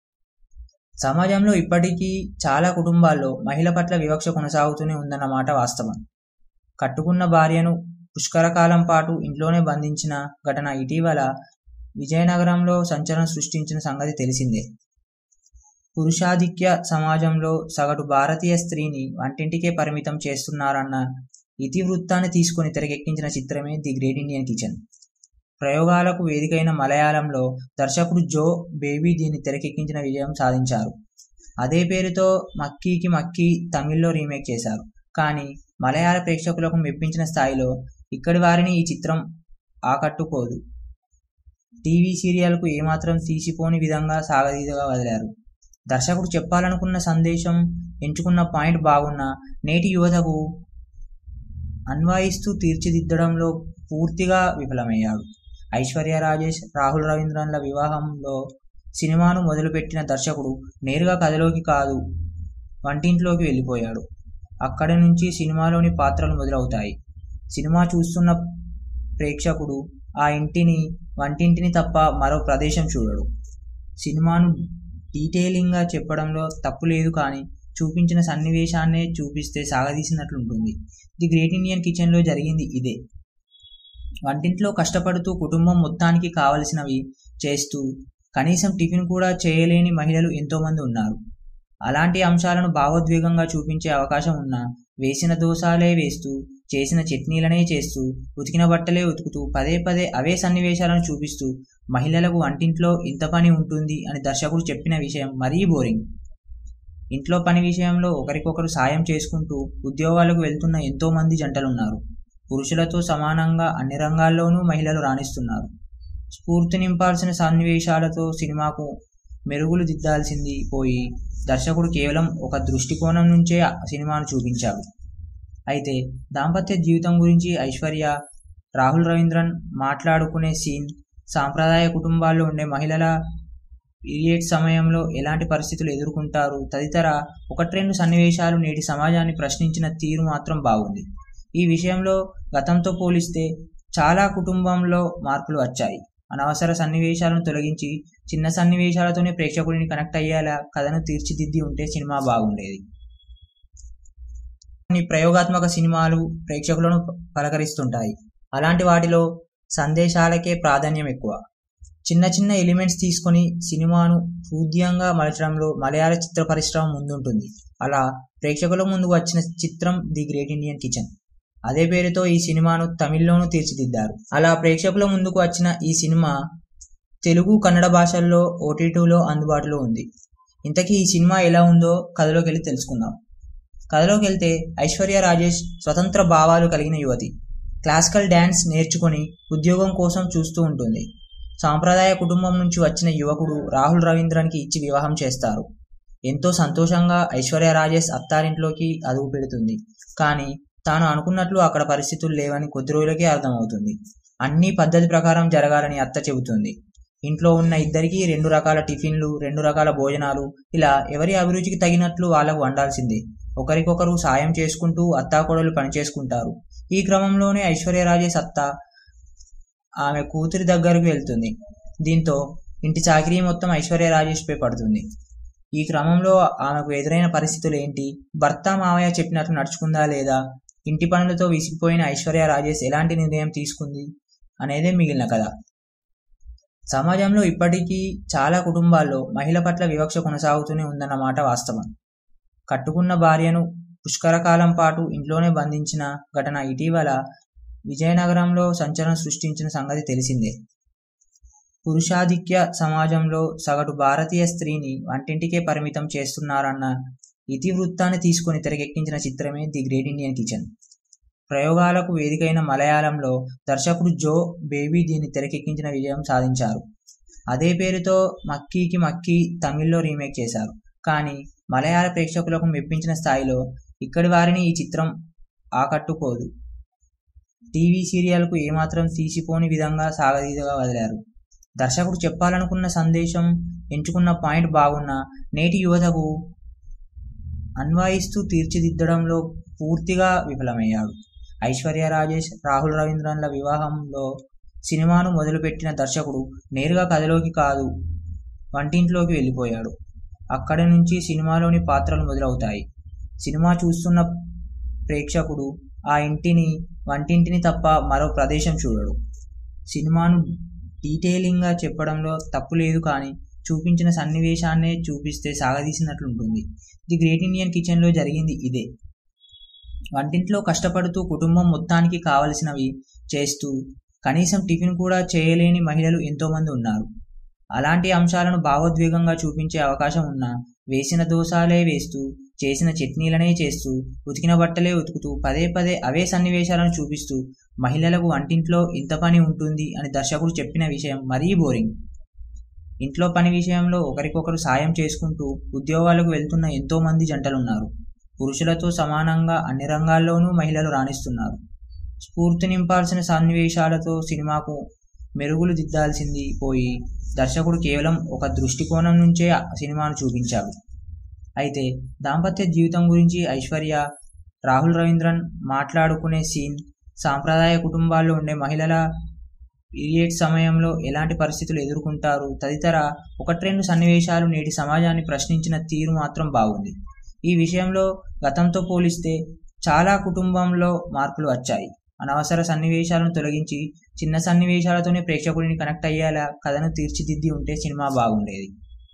సమాజంలో ఇప్పటికీ చాలా కుటుంబాల్లో మహిళ పట్ల వివక్ష కొనసాగుతూనే ఉందన్నమాట వాస్తవం కట్టుకున్న భార్యను పుష్కర కాలం పాటు ఇంట్లోనే బంధించిన ఘటన ఇటీవల విజయనగరంలో సంచలనం సృష్టించిన సంగతి తెలిసిందే పురుషాధిక్య సమాజంలో సగటు భారతీయ స్త్రీని వంటింటికే పరిమితం చేస్తున్నారన్న ఇతివృత్తాన్ని తీసుకొని తెరకెక్కించిన చిత్రమే ది గ్రేట్ ఇండియన్ కిచెన్ ప్రయోగాలకు వేదికైన మలయాళంలో దర్శకుడు జో బేబీ దీన్ని తెరకెక్కించిన విజయం సాధించారు అదే పేరుతో మక్కీకి మక్కీ తమిళ్లో రీమేక్ చేశారు కానీ మలయాళ ప్రేక్షకులకు మెప్పించిన స్థాయిలో ఇక్కడి వారిని ఈ చిత్రం ఆకట్టుకోదు టీవీ సీరియల్కు ఏమాత్రం తీసిపోని విధంగా సాగదీదగా వదిలారు దర్శకుడు చెప్పాలనుకున్న సందేశం ఎంచుకున్న పాయింట్ బాగున్నా నేటి యువతకు అన్వయిస్తూ తీర్చిదిద్దడంలో పూర్తిగా విఫలమయ్యాడు ఐశ్వర్య రాజేష్ రాహుల్ రవీంద్రన్ల వివాహంలో సినిమాను మొదలుపెట్టిన దర్శకుడు నేరుగా కథలోకి కాదు వంటింట్లోకి వెళ్ళిపోయాడు అక్కడి నుంచి సినిమాలోని పాత్రలు మొదలవుతాయి సినిమా చూస్తున్న ప్రేక్షకుడు ఆ ఇంటిని వంటింటిని తప్ప మరో ప్రదేశం చూడడు సినిమాను డీటెయిలింగ్గా చెప్పడంలో తప్పు లేదు కానీ చూపించిన సన్నివేశాన్నే చూపిస్తే సాగదీసినట్లుంటుంది ది గ్రేట్ ఇండియన్ కిచెన్లో జరిగింది ఇదే వంటింట్లో కష్టపడుతూ కుటుంబం మొత్తానికి కావలసినవి చేస్తూ కనీసం టిఫిన్ కూడా చేయలేని మహిళలు ఎంతోమంది ఉన్నారు అలాంటి అంశాలను భావోద్వేగంగా చూపించే అవకాశం ఉన్నా వేసిన దోసాలే వేస్తూ చేసిన చట్నీలనే చేస్తూ ఉతికిన బట్టలే ఉతుకుతూ పదే పదే అవే సన్నివేశాలను చూపిస్తూ మహిళలకు వంటింట్లో ఇంత పని ఉంటుంది అని దర్శకుడు చెప్పిన విషయం మరీ బోరింగ్ ఇంట్లో పని విషయంలో ఒకరికొకరు సాయం చేసుకుంటూ ఉద్యోగాలకు వెళ్తున్న ఎంతో మంది జంటలున్నారు పురుషులతో సమానంగా అన్ని రంగాల్లోనూ మహిళలు రాణిస్తున్నారు స్ఫూర్తి నింపాల్సిన సన్నివేశాలతో సినిమాకు మెరుగులు దిద్దాల్సింది పోయి దర్శకుడు కేవలం ఒక దృష్టికోణం నుంచే ఆ సినిమాను చూపించాడు అయితే దాంపత్య జీవితం గురించి ఐశ్వర్య రాహుల్ రవీంద్రన్ మాట్లాడుకునే సీన్ సాంప్రదాయ కుటుంబాల్లో ఉండే మహిళల పీరియడ్ సమయంలో ఎలాంటి పరిస్థితులు ఎదుర్కొంటారు తదితర ఒకటి రెండు సన్నివేశాలు నేటి సమాజాన్ని ప్రశ్నించిన తీరు మాత్రం బాగుంది ఈ విషయంలో గతంతో పోలిస్తే చాలా కుటుంబంలో మార్పులు వచ్చాయి అనవసర సన్నివేశాలను తొలగించి చిన్న సన్నివేశాలతోనే ప్రేక్షకుడిని కనెక్ట్ అయ్యేలా కథను తీర్చిదిద్ది ఉంటే సినిమా బాగుండేది కొన్ని ప్రయోగాత్మక సినిమాలు ప్రేక్షకులను పలకరిస్తుంటాయి అలాంటి వాటిలో సందేశాలకే ప్రాధాన్యం ఎక్కువ చిన్న చిన్న ఎలిమెంట్స్ తీసుకొని సినిమాను హృదయంగా మలచడంలో మలయాళ చిత్ర పరిశ్రమ ముందుంటుంది అలా ప్రేక్షకుల ముందు వచ్చిన చిత్రం ది గ్రేట్ ఇండియన్ కిచెన్ అదే పేరుతో ఈ సినిమాను తమిళ్లోనూ తీర్చిదిద్దారు అలా ప్రేక్షకుల ముందుకు వచ్చిన ఈ సినిమా తెలుగు కన్నడ భాషల్లో ఓటీటీలో అందుబాటులో ఉంది ఇంతకీ ఈ సినిమా ఎలా ఉందో కథలోకి వెళ్ళి తెలుసుకుందాం కథలోకి వెళ్తే ఐశ్వర్య రాజేష్ స్వతంత్ర భావాలు కలిగిన యువతి క్లాసికల్ డ్యాన్స్ నేర్చుకొని ఉద్యోగం కోసం చూస్తూ ఉంటుంది సాంప్రదాయ కుటుంబం నుంచి వచ్చిన యువకుడు రాహుల్ రవీంద్రన్కి ఇచ్చి వివాహం చేస్తారు ఎంతో సంతోషంగా ఐశ్వర్య రాజేష్ అత్తారింట్లోకి అదుగు పెడుతుంది కానీ తాను అనుకున్నట్లు అక్కడ పరిస్థితులు లేవని కొద్ది రోజులకే అర్థమవుతుంది అన్ని పద్ధతి ప్రకారం జరగాలని అత్త చెబుతుంది ఇంట్లో ఉన్న ఇద్దరికి రెండు రకాల టిఫిన్లు రెండు రకాల భోజనాలు ఇలా ఎవరి అభిరుచికి తగినట్లు వాళ్ళకు వండాల్సిందే ఒకరికొకరు సాయం చేసుకుంటూ అత్తాకోడలు పనిచేసుకుంటారు ఈ క్రమంలోనే ఐశ్వర్య రాజేష్ అత్త ఆమె కూతురి దగ్గరకు వెళ్తుంది దీంతో ఇంటి చాకరీ మొత్తం ఐశ్వర్య రాజేష్పై పడుతుంది ఈ క్రమంలో ఆమెకు ఎదురైన పరిస్థితులు ఏంటి భర్త మావయ్య చెప్పినట్లు నడుచుకుందా లేదా ఇంటి పనులతో విసిగిపోయిన ఐశ్వర్య రాజేష్ ఎలాంటి నిర్ణయం తీసుకుంది అనేదే మిగిలిన కథ సమాజంలో ఇప్పటికీ చాలా కుటుంబాల్లో మహిళ పట్ల వివక్ష కొనసాగుతూనే ఉందన్నమాట వాస్తవం కట్టుకున్న భార్యను పుష్కరకాలం పాటు ఇంట్లోనే బంధించిన ఘటన ఇటీవల విజయనగరంలో సంచలనం సృష్టించిన సంగతి తెలిసిందే పురుషాధిక్య సమాజంలో సగటు భారతీయ స్త్రీని వంటింటికే పరిమితం చేస్తున్నారన్న ఇతివృత్తాన్ని తీసుకొని తెరకెక్కించిన చిత్రమే ది గ్రేట్ ఇండియన్ కిచెన్ ప్రయోగాలకు వేదికైన మలయాళంలో దర్శకుడు జో బేబీ దీన్ని తెరకెక్కించిన విజయం సాధించారు అదే పేరుతో మక్కీకి మక్కీ తమిళ్లో రీమేక్ చేశారు కానీ మలయాళ ప్రేక్షకులకు మెప్పించిన స్థాయిలో ఇక్కడి వారిని ఈ చిత్రం ఆకట్టుకోదు టీవీ సీరియల్కు ఏమాత్రం తీసిపోని విధంగా సాగదీదగా వదిలారు దర్శకుడు చెప్పాలనుకున్న సందేశం ఎంచుకున్న పాయింట్ బాగున్న నేటి యువతకు అన్వయిస్తూ తీర్చిదిద్దడంలో పూర్తిగా విఫలమయ్యాడు ఐశ్వర్య రాజేష్ రాహుల్ రవీంద్రన్ల వివాహంలో సినిమాను మొదలుపెట్టిన దర్శకుడు నేరుగా కథలోకి కాదు వంటింట్లోకి వెళ్ళిపోయాడు అక్కడి నుంచి సినిమాలోని పాత్రలు మొదలవుతాయి సినిమా చూస్తున్న ప్రేక్షకుడు ఆ ఇంటిని వంటింటిని తప్ప మరో ప్రదేశం చూడడు సినిమాను డీటెయిలింగ్గా చెప్పడంలో తప్పు లేదు కానీ చూపించిన సన్నివేశాన్నే చూపిస్తే సాగదీసినట్లుంటుంది ది గ్రేట్ ఇండియన్ కిచెన్లో జరిగింది ఇదే వంటింట్లో కష్టపడుతూ కుటుంబం మొత్తానికి కావలసినవి చేస్తూ కనీసం టిఫిన్ కూడా చేయలేని మహిళలు ఎంతోమంది ఉన్నారు అలాంటి అంశాలను భావోద్వేగంగా చూపించే అవకాశం ఉన్నా వేసిన దోసాలే వేస్తూ చేసిన చట్నీలనే చేస్తూ ఉతికిన బట్టలే ఉతుకుతూ పదే పదే అవే సన్నివేశాలను చూపిస్తూ మహిళలకు వంటింట్లో ఇంత పని ఉంటుంది అని దర్శకుడు చెప్పిన విషయం మరీ బోరింగ్ ఇంట్లో పని విషయంలో ఒకరికొకరు సాయం చేసుకుంటూ ఉద్యోగాలకు వెళ్తున్న ఎంతో మంది జంటలున్నారు పురుషులతో సమానంగా అన్ని రంగాల్లోనూ మహిళలు రాణిస్తున్నారు స్ఫూర్తి నింపాల్సిన సన్నివేశాలతో సినిమాకు మెరుగులు దిద్దాల్సింది పోయి దర్శకుడు కేవలం ఒక దృష్టికోణం నుంచే ఆ సినిమాను చూపించాడు అయితే దాంపత్య జీవితం గురించి ఐశ్వర్య రాహుల్ రవీంద్రన్ మాట్లాడుకునే సీన్ సాంప్రదాయ కుటుంబాల్లో ఉండే మహిళల పీరియడ్ సమయంలో ఎలాంటి పరిస్థితులు ఎదుర్కొంటారు తదితర ఒకటి రెండు సన్నివేశాలు నేటి సమాజాన్ని ప్రశ్నించిన తీరు మాత్రం బాగుంది ఈ విషయంలో గతంతో పోలిస్తే చాలా కుటుంబంలో మార్పులు వచ్చాయి అనవసర సన్నివేశాలను తొలగించి చిన్న సన్నివేశాలతోనే ప్రేక్షకుడిని కనెక్ట్ అయ్యేలా కథను తీర్చిదిద్ది ఉంటే సినిమా బాగుండేది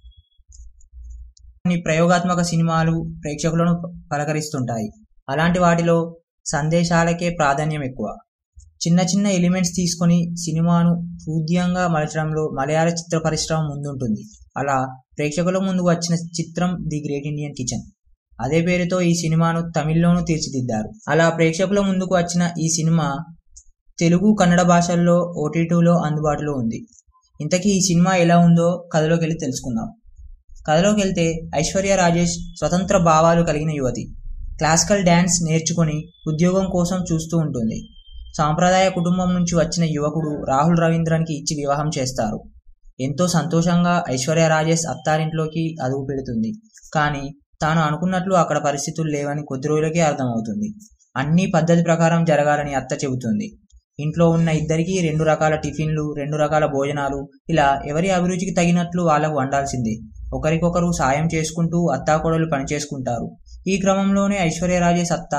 కొన్ని ప్రయోగాత్మక సినిమాలు ప్రేక్షకులను పలకరిస్తుంటాయి అలాంటి వాటిలో సందేశాలకే ప్రాధాన్యం ఎక్కువ చిన్న చిన్న ఎలిమెంట్స్ తీసుకొని సినిమాను హృదయంగా మలచడంలో మలయాళ చిత్ర పరిశ్రమ ముందుంటుంది అలా ప్రేక్షకుల ముందు వచ్చిన చిత్రం ది గ్రేట్ ఇండియన్ కిచెన్ అదే పేరుతో ఈ సినిమాను తమిళ్లోనూ తీర్చిదిద్దారు అలా ప్రేక్షకుల ముందుకు వచ్చిన ఈ సినిమా తెలుగు కన్నడ భాషల్లో ఓటీటీలో అందుబాటులో ఉంది ఇంతకీ ఈ సినిమా ఎలా ఉందో కథలోకి వెళ్ళి తెలుసుకుందాం కథలోకి వెళ్తే ఐశ్వర్య రాజేష్ స్వతంత్ర భావాలు కలిగిన యువతి క్లాసికల్ డ్యాన్స్ నేర్చుకొని ఉద్యోగం కోసం చూస్తూ ఉంటుంది సాంప్రదాయ కుటుంబం నుంచి వచ్చిన యువకుడు రాహుల్ రవీంద్రన్కి ఇచ్చి వివాహం చేస్తారు ఎంతో సంతోషంగా ఐశ్వర్య రాజేష్ అత్తారింట్లోకి అదుపు పెడుతుంది కానీ తాను అనుకున్నట్లు అక్కడ పరిస్థితులు లేవని కొద్ది రోజులకే అర్థమవుతుంది అన్ని పద్ధతి ప్రకారం జరగాలని అత్త చెబుతుంది ఇంట్లో ఉన్న ఇద్దరికి రెండు రకాల టిఫిన్లు రెండు రకాల భోజనాలు ఇలా ఎవరి అభిరుచికి తగినట్లు వాళ్ళకు వండాల్సిందే ఒకరికొకరు సాయం చేసుకుంటూ అత్తాకోడలు పనిచేసుకుంటారు ఈ క్రమంలోనే ఐశ్వర్య రాజేష్ అత్త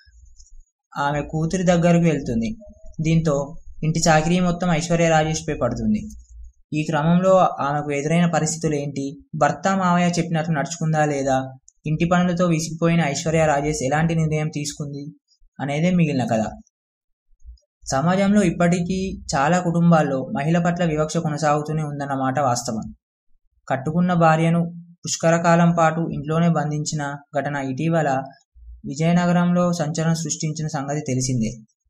ఆమె కూతురి దగ్గరకు వెళ్తుంది దీంతో ఇంటి చాకరీ మొత్తం ఐశ్వర్య రాజేష్పై పడుతుంది ఈ క్రమంలో ఆమెకు ఎదురైన పరిస్థితులు ఏంటి భర్త మావయ్య చెప్పినట్లు నడుచుకుందా లేదా ఇంటి పనులతో విసిగిపోయిన ఐశ్వర్య రాజేష్ ఎలాంటి నిర్ణయం తీసుకుంది అనేదే మిగిలిన కథ సమాజంలో ఇప్పటికీ చాలా కుటుంబాల్లో మహిళ పట్ల వివక్ష కొనసాగుతూనే ఉందన్నమాట వాస్తవం కట్టుకున్న భార్యను పుష్కర కాలం పాటు ఇంట్లోనే బంధించిన ఘటన ఇటీవల విజయనగరంలో సంచలనం సృష్టించిన సంగతి తెలిసిందే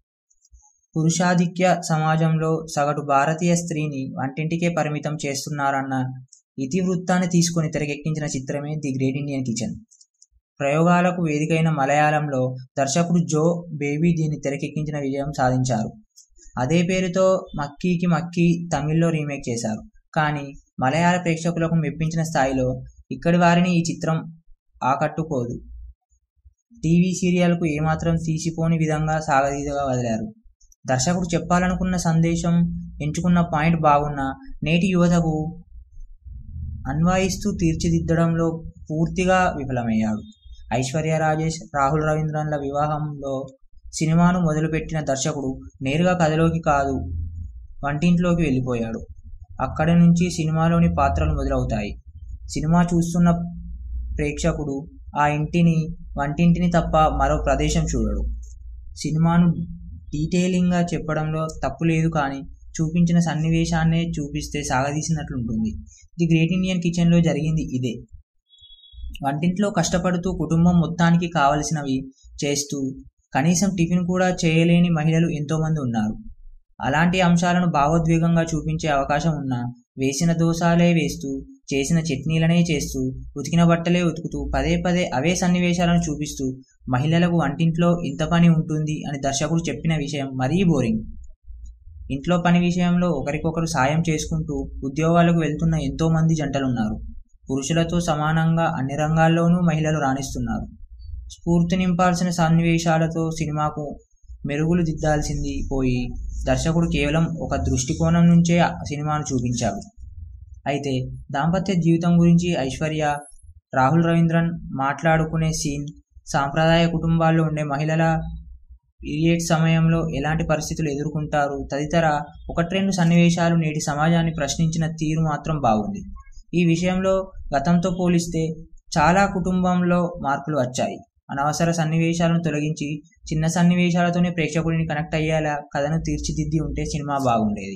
పురుషాధిక్య సమాజంలో సగటు భారతీయ స్త్రీని వంటింటికే పరిమితం చేస్తున్నారన్న ఇతివృత్తాన్ని తీసుకొని తెరకెక్కించిన చిత్రమే ది గ్రేట్ ఇండియన్ కిచెన్ ప్రయోగాలకు వేదికైన మలయాళంలో దర్శకుడు జో బేబీ దీన్ని తెరకెక్కించిన విజయం సాధించారు అదే పేరుతో మక్కీకి మక్కీ తమిళ్లో రీమేక్ చేశారు కానీ మలయాళ ప్రేక్షకులకు మెప్పించిన స్థాయిలో ఇక్కడి వారిని ఈ చిత్రం ఆకట్టుకోదు టీవీ సీరియల్కు ఏమాత్రం తీసిపోని విధంగా సాగదీదగా వదిలారు దర్శకుడు చెప్పాలనుకున్న సందేశం ఎంచుకున్న పాయింట్ బాగున్నా నేటి యువతకు అన్వయిస్తూ తీర్చిదిద్దడంలో పూర్తిగా విఫలమయ్యాడు ఐశ్వర్య రాజేష్ రాహుల్ రవీంద్రన్ల వివాహంలో సినిమాను మొదలుపెట్టిన దర్శకుడు నేరుగా కథలోకి కాదు వంటింట్లోకి వెళ్ళిపోయాడు అక్కడి నుంచి సినిమాలోని పాత్రలు మొదలవుతాయి సినిమా చూస్తున్న ప్రేక్షకుడు ఆ ఇంటిని వంటింటిని తప్ప మరో ప్రదేశం చూడడు సినిమాను డీటెయిలింగ్గా చెప్పడంలో తప్పు లేదు కానీ చూపించిన సన్నివేశాన్నే చూపిస్తే సాగదీసినట్లుంటుంది ది గ్రేట్ ఇండియన్ కిచెన్లో జరిగింది ఇదే వంటింట్లో కష్టపడుతూ కుటుంబం మొత్తానికి కావలసినవి చేస్తూ కనీసం టిఫిన్ కూడా చేయలేని మహిళలు ఎంతోమంది ఉన్నారు అలాంటి అంశాలను భావోద్వేగంగా చూపించే అవకాశం ఉన్నా వేసిన దోసాలే వేస్తూ చేసిన చట్నీలనే చేస్తూ ఉతికిన బట్టలే ఉతుకుతూ పదే పదే అవే సన్నివేశాలను చూపిస్తూ మహిళలకు వంటింట్లో ఇంత పని ఉంటుంది అని దర్శకుడు చెప్పిన విషయం మరీ బోరింగ్ ఇంట్లో పని విషయంలో ఒకరికొకరు సాయం చేసుకుంటూ ఉద్యోగాలకు వెళ్తున్న ఎంతో మంది జంటలున్నారు పురుషులతో సమానంగా అన్ని రంగాల్లోనూ మహిళలు రాణిస్తున్నారు స్ఫూర్తి నింపాల్సిన సన్నివేశాలతో సినిమాకు మెరుగులు దిద్దాల్సింది పోయి దర్శకుడు కేవలం ఒక దృష్టికోణం నుంచే ఆ సినిమాను చూపించాడు అయితే దాంపత్య జీవితం గురించి ఐశ్వర్య రాహుల్ రవీంద్రన్ మాట్లాడుకునే సీన్ సాంప్రదాయ కుటుంబాల్లో ఉండే మహిళల పీరియడ్ సమయంలో ఎలాంటి పరిస్థితులు ఎదుర్కొంటారు తదితర ఒకటి రెండు సన్నివేశాలు నేటి సమాజాన్ని ప్రశ్నించిన తీరు మాత్రం బాగుంది ఈ విషయంలో గతంతో పోలిస్తే చాలా కుటుంబంలో మార్పులు వచ్చాయి అనవసర సన్నివేశాలను తొలగించి చిన్న సన్నివేశాలతోనే ప్రేక్షకుడిని కనెక్ట్ అయ్యేలా కథను తీర్చిదిద్ది ఉంటే సినిమా బాగుండేది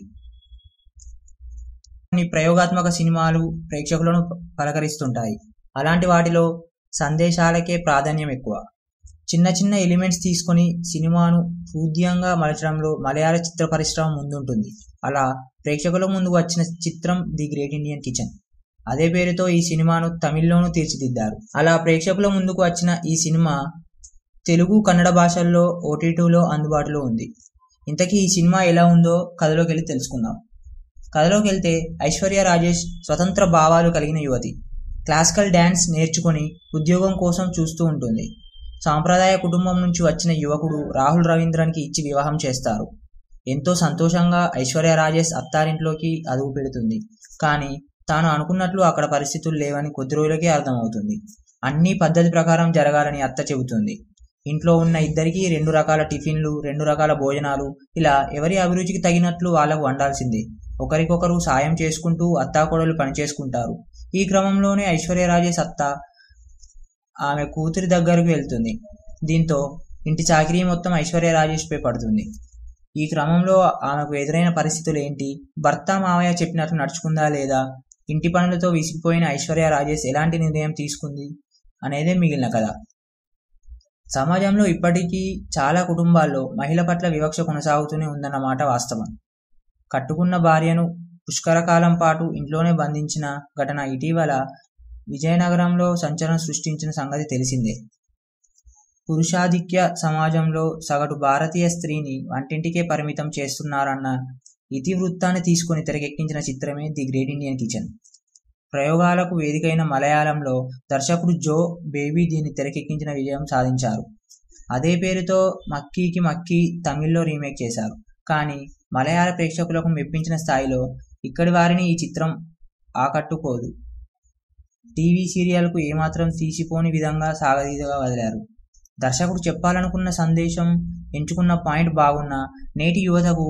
కొన్ని ప్రయోగాత్మక సినిమాలు ప్రేక్షకులను పలకరిస్తుంటాయి అలాంటి వాటిలో సందేశాలకే ప్రాధాన్యం ఎక్కువ చిన్న చిన్న ఎలిమెంట్స్ తీసుకొని సినిమాను హృదయంగా మలచడంలో మలయాళ చిత్ర పరిశ్రమ ముందుంటుంది అలా ప్రేక్షకుల ముందుకు వచ్చిన చిత్రం ది గ్రేట్ ఇండియన్ కిచెన్ అదే పేరుతో ఈ సినిమాను తమిళ్లోనూ తీర్చిదిద్దారు అలా ప్రేక్షకుల ముందుకు వచ్చిన ఈ సినిమా తెలుగు కన్నడ భాషల్లో ఓటీటీలో అందుబాటులో ఉంది ఇంతకీ ఈ సినిమా ఎలా ఉందో కథలోకి వెళ్ళి తెలుసుకుందాం కథలోకి వెళ్తే ఐశ్వర్య రాజేష్ స్వతంత్ర భావాలు కలిగిన యువతి క్లాసికల్ డ్యాన్స్ నేర్చుకొని ఉద్యోగం కోసం చూస్తూ ఉంటుంది సాంప్రదాయ కుటుంబం నుంచి వచ్చిన యువకుడు రాహుల్ రవీంద్రన్కి ఇచ్చి వివాహం చేస్తారు ఎంతో సంతోషంగా ఐశ్వర్య రాజేష్ అత్తారింట్లోకి అదుపు పెడుతుంది కానీ తాను అనుకున్నట్లు అక్కడ పరిస్థితులు లేవని కొద్ది రోజులకే అర్థమవుతుంది అన్ని పద్ధతి ప్రకారం జరగాలని అత్త చెబుతుంది ఇంట్లో ఉన్న ఇద్దరికి రెండు రకాల టిఫిన్లు రెండు రకాల భోజనాలు ఇలా ఎవరి అభిరుచికి తగినట్లు వాళ్ళకు వండాల్సిందే ఒకరికొకరు సాయం చేసుకుంటూ అత్తాకోడలు పనిచేసుకుంటారు ఈ క్రమంలోనే ఐశ్వర్య రాజేష్ అత్త ఆమె కూతురి దగ్గరకు వెళ్తుంది దీంతో ఇంటి చాకరీ మొత్తం ఐశ్వర్య రాజేష్పై పడుతుంది ఈ క్రమంలో ఆమెకు ఎదురైన పరిస్థితులు ఏంటి భర్త మావయ్య చెప్పినట్లు నడుచుకుందా లేదా ఇంటి పనులతో విసిగిపోయిన ఐశ్వర్య రాజేష్ ఎలాంటి నిర్ణయం తీసుకుంది అనేదే మిగిలిన కథ సమాజంలో ఇప్పటికీ చాలా కుటుంబాల్లో మహిళ పట్ల వివక్ష కొనసాగుతూనే ఉందన్నమాట వాస్తవం కట్టుకున్న భార్యను పుష్కర కాలం పాటు ఇంట్లోనే బంధించిన ఘటన ఇటీవల విజయనగరంలో సంచలనం సృష్టించిన సంగతి తెలిసిందే పురుషాధిక్య సమాజంలో సగటు భారతీయ స్త్రీని వంటింటికే పరిమితం చేస్తున్నారన్న ఇతివృత్తాన్ని తీసుకొని తెరకెక్కించిన చిత్రమే ది గ్రేట్ ఇండియన్ కిచెన్ ప్రయోగాలకు వేదికైన మలయాళంలో దర్శకుడు జో బేబీ దీన్ని తెరకెక్కించిన విజయం సాధించారు అదే పేరుతో మక్కీకి మక్కీ తమిళ్లో రీమేక్ చేశారు కానీ మలయాళ ప్రేక్షకులకు మెప్పించిన స్థాయిలో ఇక్కడి వారిని ఈ చిత్రం ఆకట్టుకోదు టీవీ సీరియల్కు ఏమాత్రం తీసిపోని విధంగా సాగదీదగా వదిలారు దర్శకుడు చెప్పాలనుకున్న సందేశం ఎంచుకున్న పాయింట్ బాగున్నా నేటి యువతకు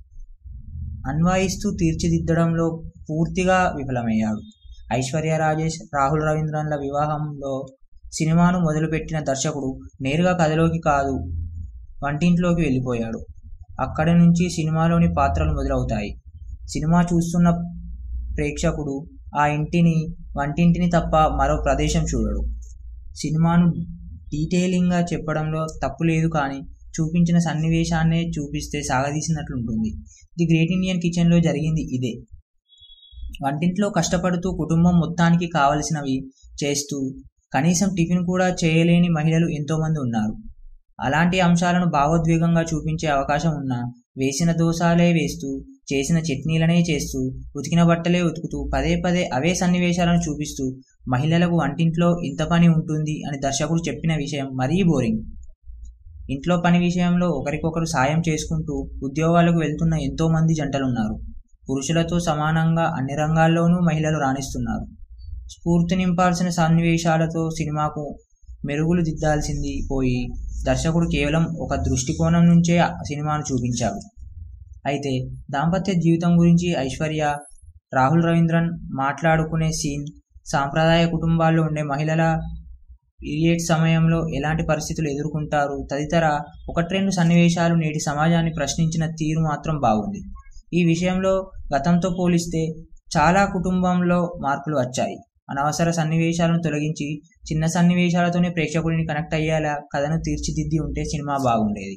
అన్వయిస్తూ తీర్చిదిద్దడంలో పూర్తిగా విఫలమయ్యాడు ఐశ్వర్య రాజేష్ రాహుల్ రవీంద్రన్ల వివాహంలో సినిమాను మొదలుపెట్టిన దర్శకుడు నేరుగా కథలోకి కాదు వంటింట్లోకి వెళ్ళిపోయాడు అక్కడి నుంచి సినిమాలోని పాత్రలు మొదలవుతాయి సినిమా చూస్తున్న ప్రేక్షకుడు ఆ ఇంటిని వంటింటిని తప్ప మరో ప్రదేశం చూడడు సినిమాను డీటెయిలింగ్గా చెప్పడంలో తప్పు లేదు కానీ చూపించిన సన్నివేశాన్నే చూపిస్తే సాగదీసినట్లుంటుంది ది గ్రేట్ ఇండియన్ కిచెన్లో జరిగింది ఇదే వంటింట్లో కష్టపడుతూ కుటుంబం మొత్తానికి కావలసినవి చేస్తూ కనీసం టిఫిన్ కూడా చేయలేని మహిళలు ఎంతోమంది ఉన్నారు అలాంటి అంశాలను భావోద్వేగంగా చూపించే అవకాశం ఉన్నా వేసిన దోసాలే వేస్తూ చేసిన చట్నీలనే చేస్తూ ఉతికిన బట్టలే ఉతుకుతూ పదే పదే అవే సన్నివేశాలను చూపిస్తూ మహిళలకు వంటింట్లో ఇంత పని ఉంటుంది అని దర్శకుడు చెప్పిన విషయం మరీ బోరింగ్ ఇంట్లో పని విషయంలో ఒకరికొకరు సాయం చేసుకుంటూ ఉద్యోగాలకు వెళ్తున్న ఎంతో మంది జంటలున్నారు పురుషులతో సమానంగా అన్ని రంగాల్లోనూ మహిళలు రాణిస్తున్నారు స్ఫూర్తి నింపాల్సిన సన్నివేశాలతో సినిమాకు మెరుగులు దిద్దాల్సింది పోయి దర్శకుడు కేవలం ఒక దృష్టికోణం నుంచే ఆ సినిమాను చూపించాడు అయితే దాంపత్య జీవితం గురించి ఐశ్వర్య రాహుల్ రవీంద్రన్ మాట్లాడుకునే సీన్ సాంప్రదాయ కుటుంబాల్లో ఉండే మహిళల పీరియడ్ సమయంలో ఎలాంటి పరిస్థితులు ఎదుర్కొంటారు తదితర ఒకటి రెండు సన్నివేశాలు నేటి సమాజాన్ని ప్రశ్నించిన తీరు మాత్రం బాగుంది ఈ విషయంలో గతంతో పోలిస్తే చాలా కుటుంబంలో మార్పులు వచ్చాయి అనవసర సన్నివేశాలను తొలగించి చిన్న సన్నివేశాలతోనే ప్రేక్షకుడిని కనెక్ట్ అయ్యేలా కథను తీర్చిదిద్ది ఉంటే సినిమా బాగుండేది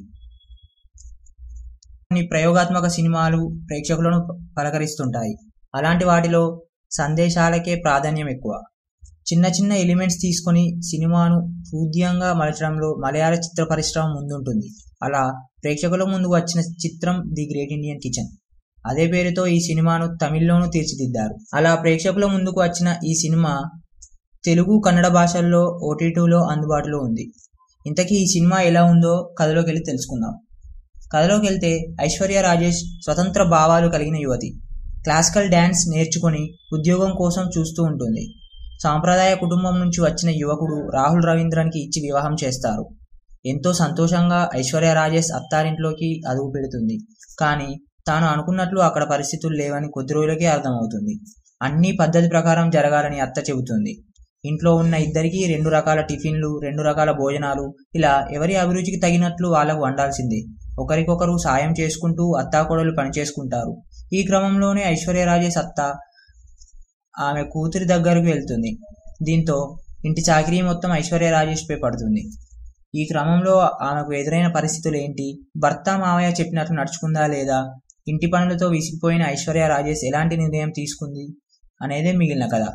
కొన్ని ప్రయోగాత్మక సినిమాలు ప్రేక్షకులను పలకరిస్తుంటాయి అలాంటి వాటిలో సందేశాలకే ప్రాధాన్యం ఎక్కువ చిన్న చిన్న ఎలిమెంట్స్ తీసుకొని సినిమాను హృదయంగా మలచడంలో మలయాళ చిత్ర పరిశ్రమ ముందుంటుంది అలా ప్రేక్షకుల ముందుకు వచ్చిన చిత్రం ది గ్రేట్ ఇండియన్ కిచెన్ అదే పేరుతో ఈ సినిమాను తమిళ్లోనూ తీర్చిదిద్దారు అలా ప్రేక్షకుల ముందుకు వచ్చిన ఈ సినిమా తెలుగు కన్నడ భాషల్లో ఓటీటీలో అందుబాటులో ఉంది ఇంతకీ ఈ సినిమా ఎలా ఉందో కథలోకి వెళ్ళి తెలుసుకుందాం కథలోకి వెళ్తే ఐశ్వర్య రాజేష్ స్వతంత్ర భావాలు కలిగిన యువతి క్లాసికల్ డ్యాన్స్ నేర్చుకుని ఉద్యోగం కోసం చూస్తూ ఉంటుంది సాంప్రదాయ కుటుంబం నుంచి వచ్చిన యువకుడు రాహుల్ రవీంద్రన్కి ఇచ్చి వివాహం చేస్తారు ఎంతో సంతోషంగా ఐశ్వర్య రాజేష్ అత్తారింట్లోకి అదుపు పెడుతుంది కానీ తాను అనుకున్నట్లు అక్కడ పరిస్థితులు లేవని కొద్ది రోజులకే అర్థమవుతుంది అన్ని పద్ధతి ప్రకారం జరగాలని అత్త చెబుతుంది ఇంట్లో ఉన్న ఇద్దరికి రెండు రకాల టిఫిన్లు రెండు రకాల భోజనాలు ఇలా ఎవరి అభిరుచికి తగినట్లు వాళ్ళకు వండాల్సిందే ఒకరికొకరు సాయం చేసుకుంటూ అత్తాకోడలు పనిచేసుకుంటారు ఈ క్రమంలోనే ఐశ్వర్య రాజేష్ అత్త ఆమె కూతురి దగ్గరకు వెళ్తుంది దీంతో ఇంటి చాకరీ మొత్తం ఐశ్వర్య రాజేష్పై పడుతుంది ఈ క్రమంలో ఆమెకు ఎదురైన పరిస్థితులు ఏంటి భర్త మామయ్య చెప్పినట్లు నడుచుకుందా లేదా ఇంటి పనులతో విసిగిపోయిన ఐశ్వర్య రాజేష్ ఎలాంటి నిర్ణయం తీసుకుంది అనేదే మిగిలిన కథ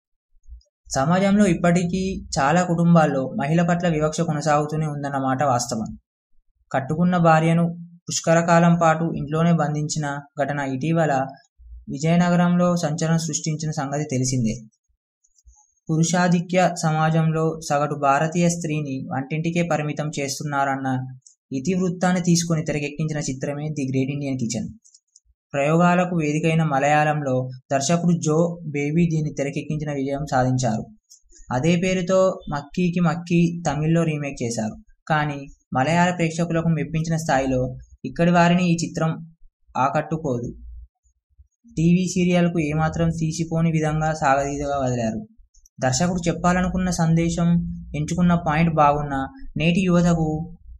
సమాజంలో ఇప్పటికీ చాలా కుటుంబాల్లో మహిళ పట్ల వివక్ష కొనసాగుతూనే ఉందన్నమాట వాస్తవం కట్టుకున్న భార్యను పుష్కరకాలం పాటు ఇంట్లోనే బంధించిన ఘటన ఇటీవల విజయనగరంలో సంచలనం సృష్టించిన సంగతి తెలిసిందే పురుషాధిక్య సమాజంలో సగటు భారతీయ స్త్రీని వంటింటికే పరిమితం చేస్తున్నారన్న ఇతివృత్తాన్ని తీసుకొని తెరకెక్కించిన చిత్రమే ది గ్రేట్ ఇండియన్ కిచెన్ ప్రయోగాలకు వేదికైన మలయాళంలో దర్శకుడు జో బేబీ దీన్ని తెరకెక్కించిన విజయం సాధించారు అదే పేరుతో మక్కీకి మక్కీ తమిళ్లో రీమేక్ చేశారు కానీ మలయాళ ప్రేక్షకులకు మెప్పించిన స్థాయిలో ఇక్కడి వారిని ఈ చిత్రం ఆకట్టుకోదు టీవీ సీరియల్కు ఏమాత్రం తీసిపోని విధంగా సాగదీదగా వదిలారు దర్శకుడు చెప్పాలనుకున్న సందేశం ఎంచుకున్న పాయింట్ బాగున్నా నేటి యువతకు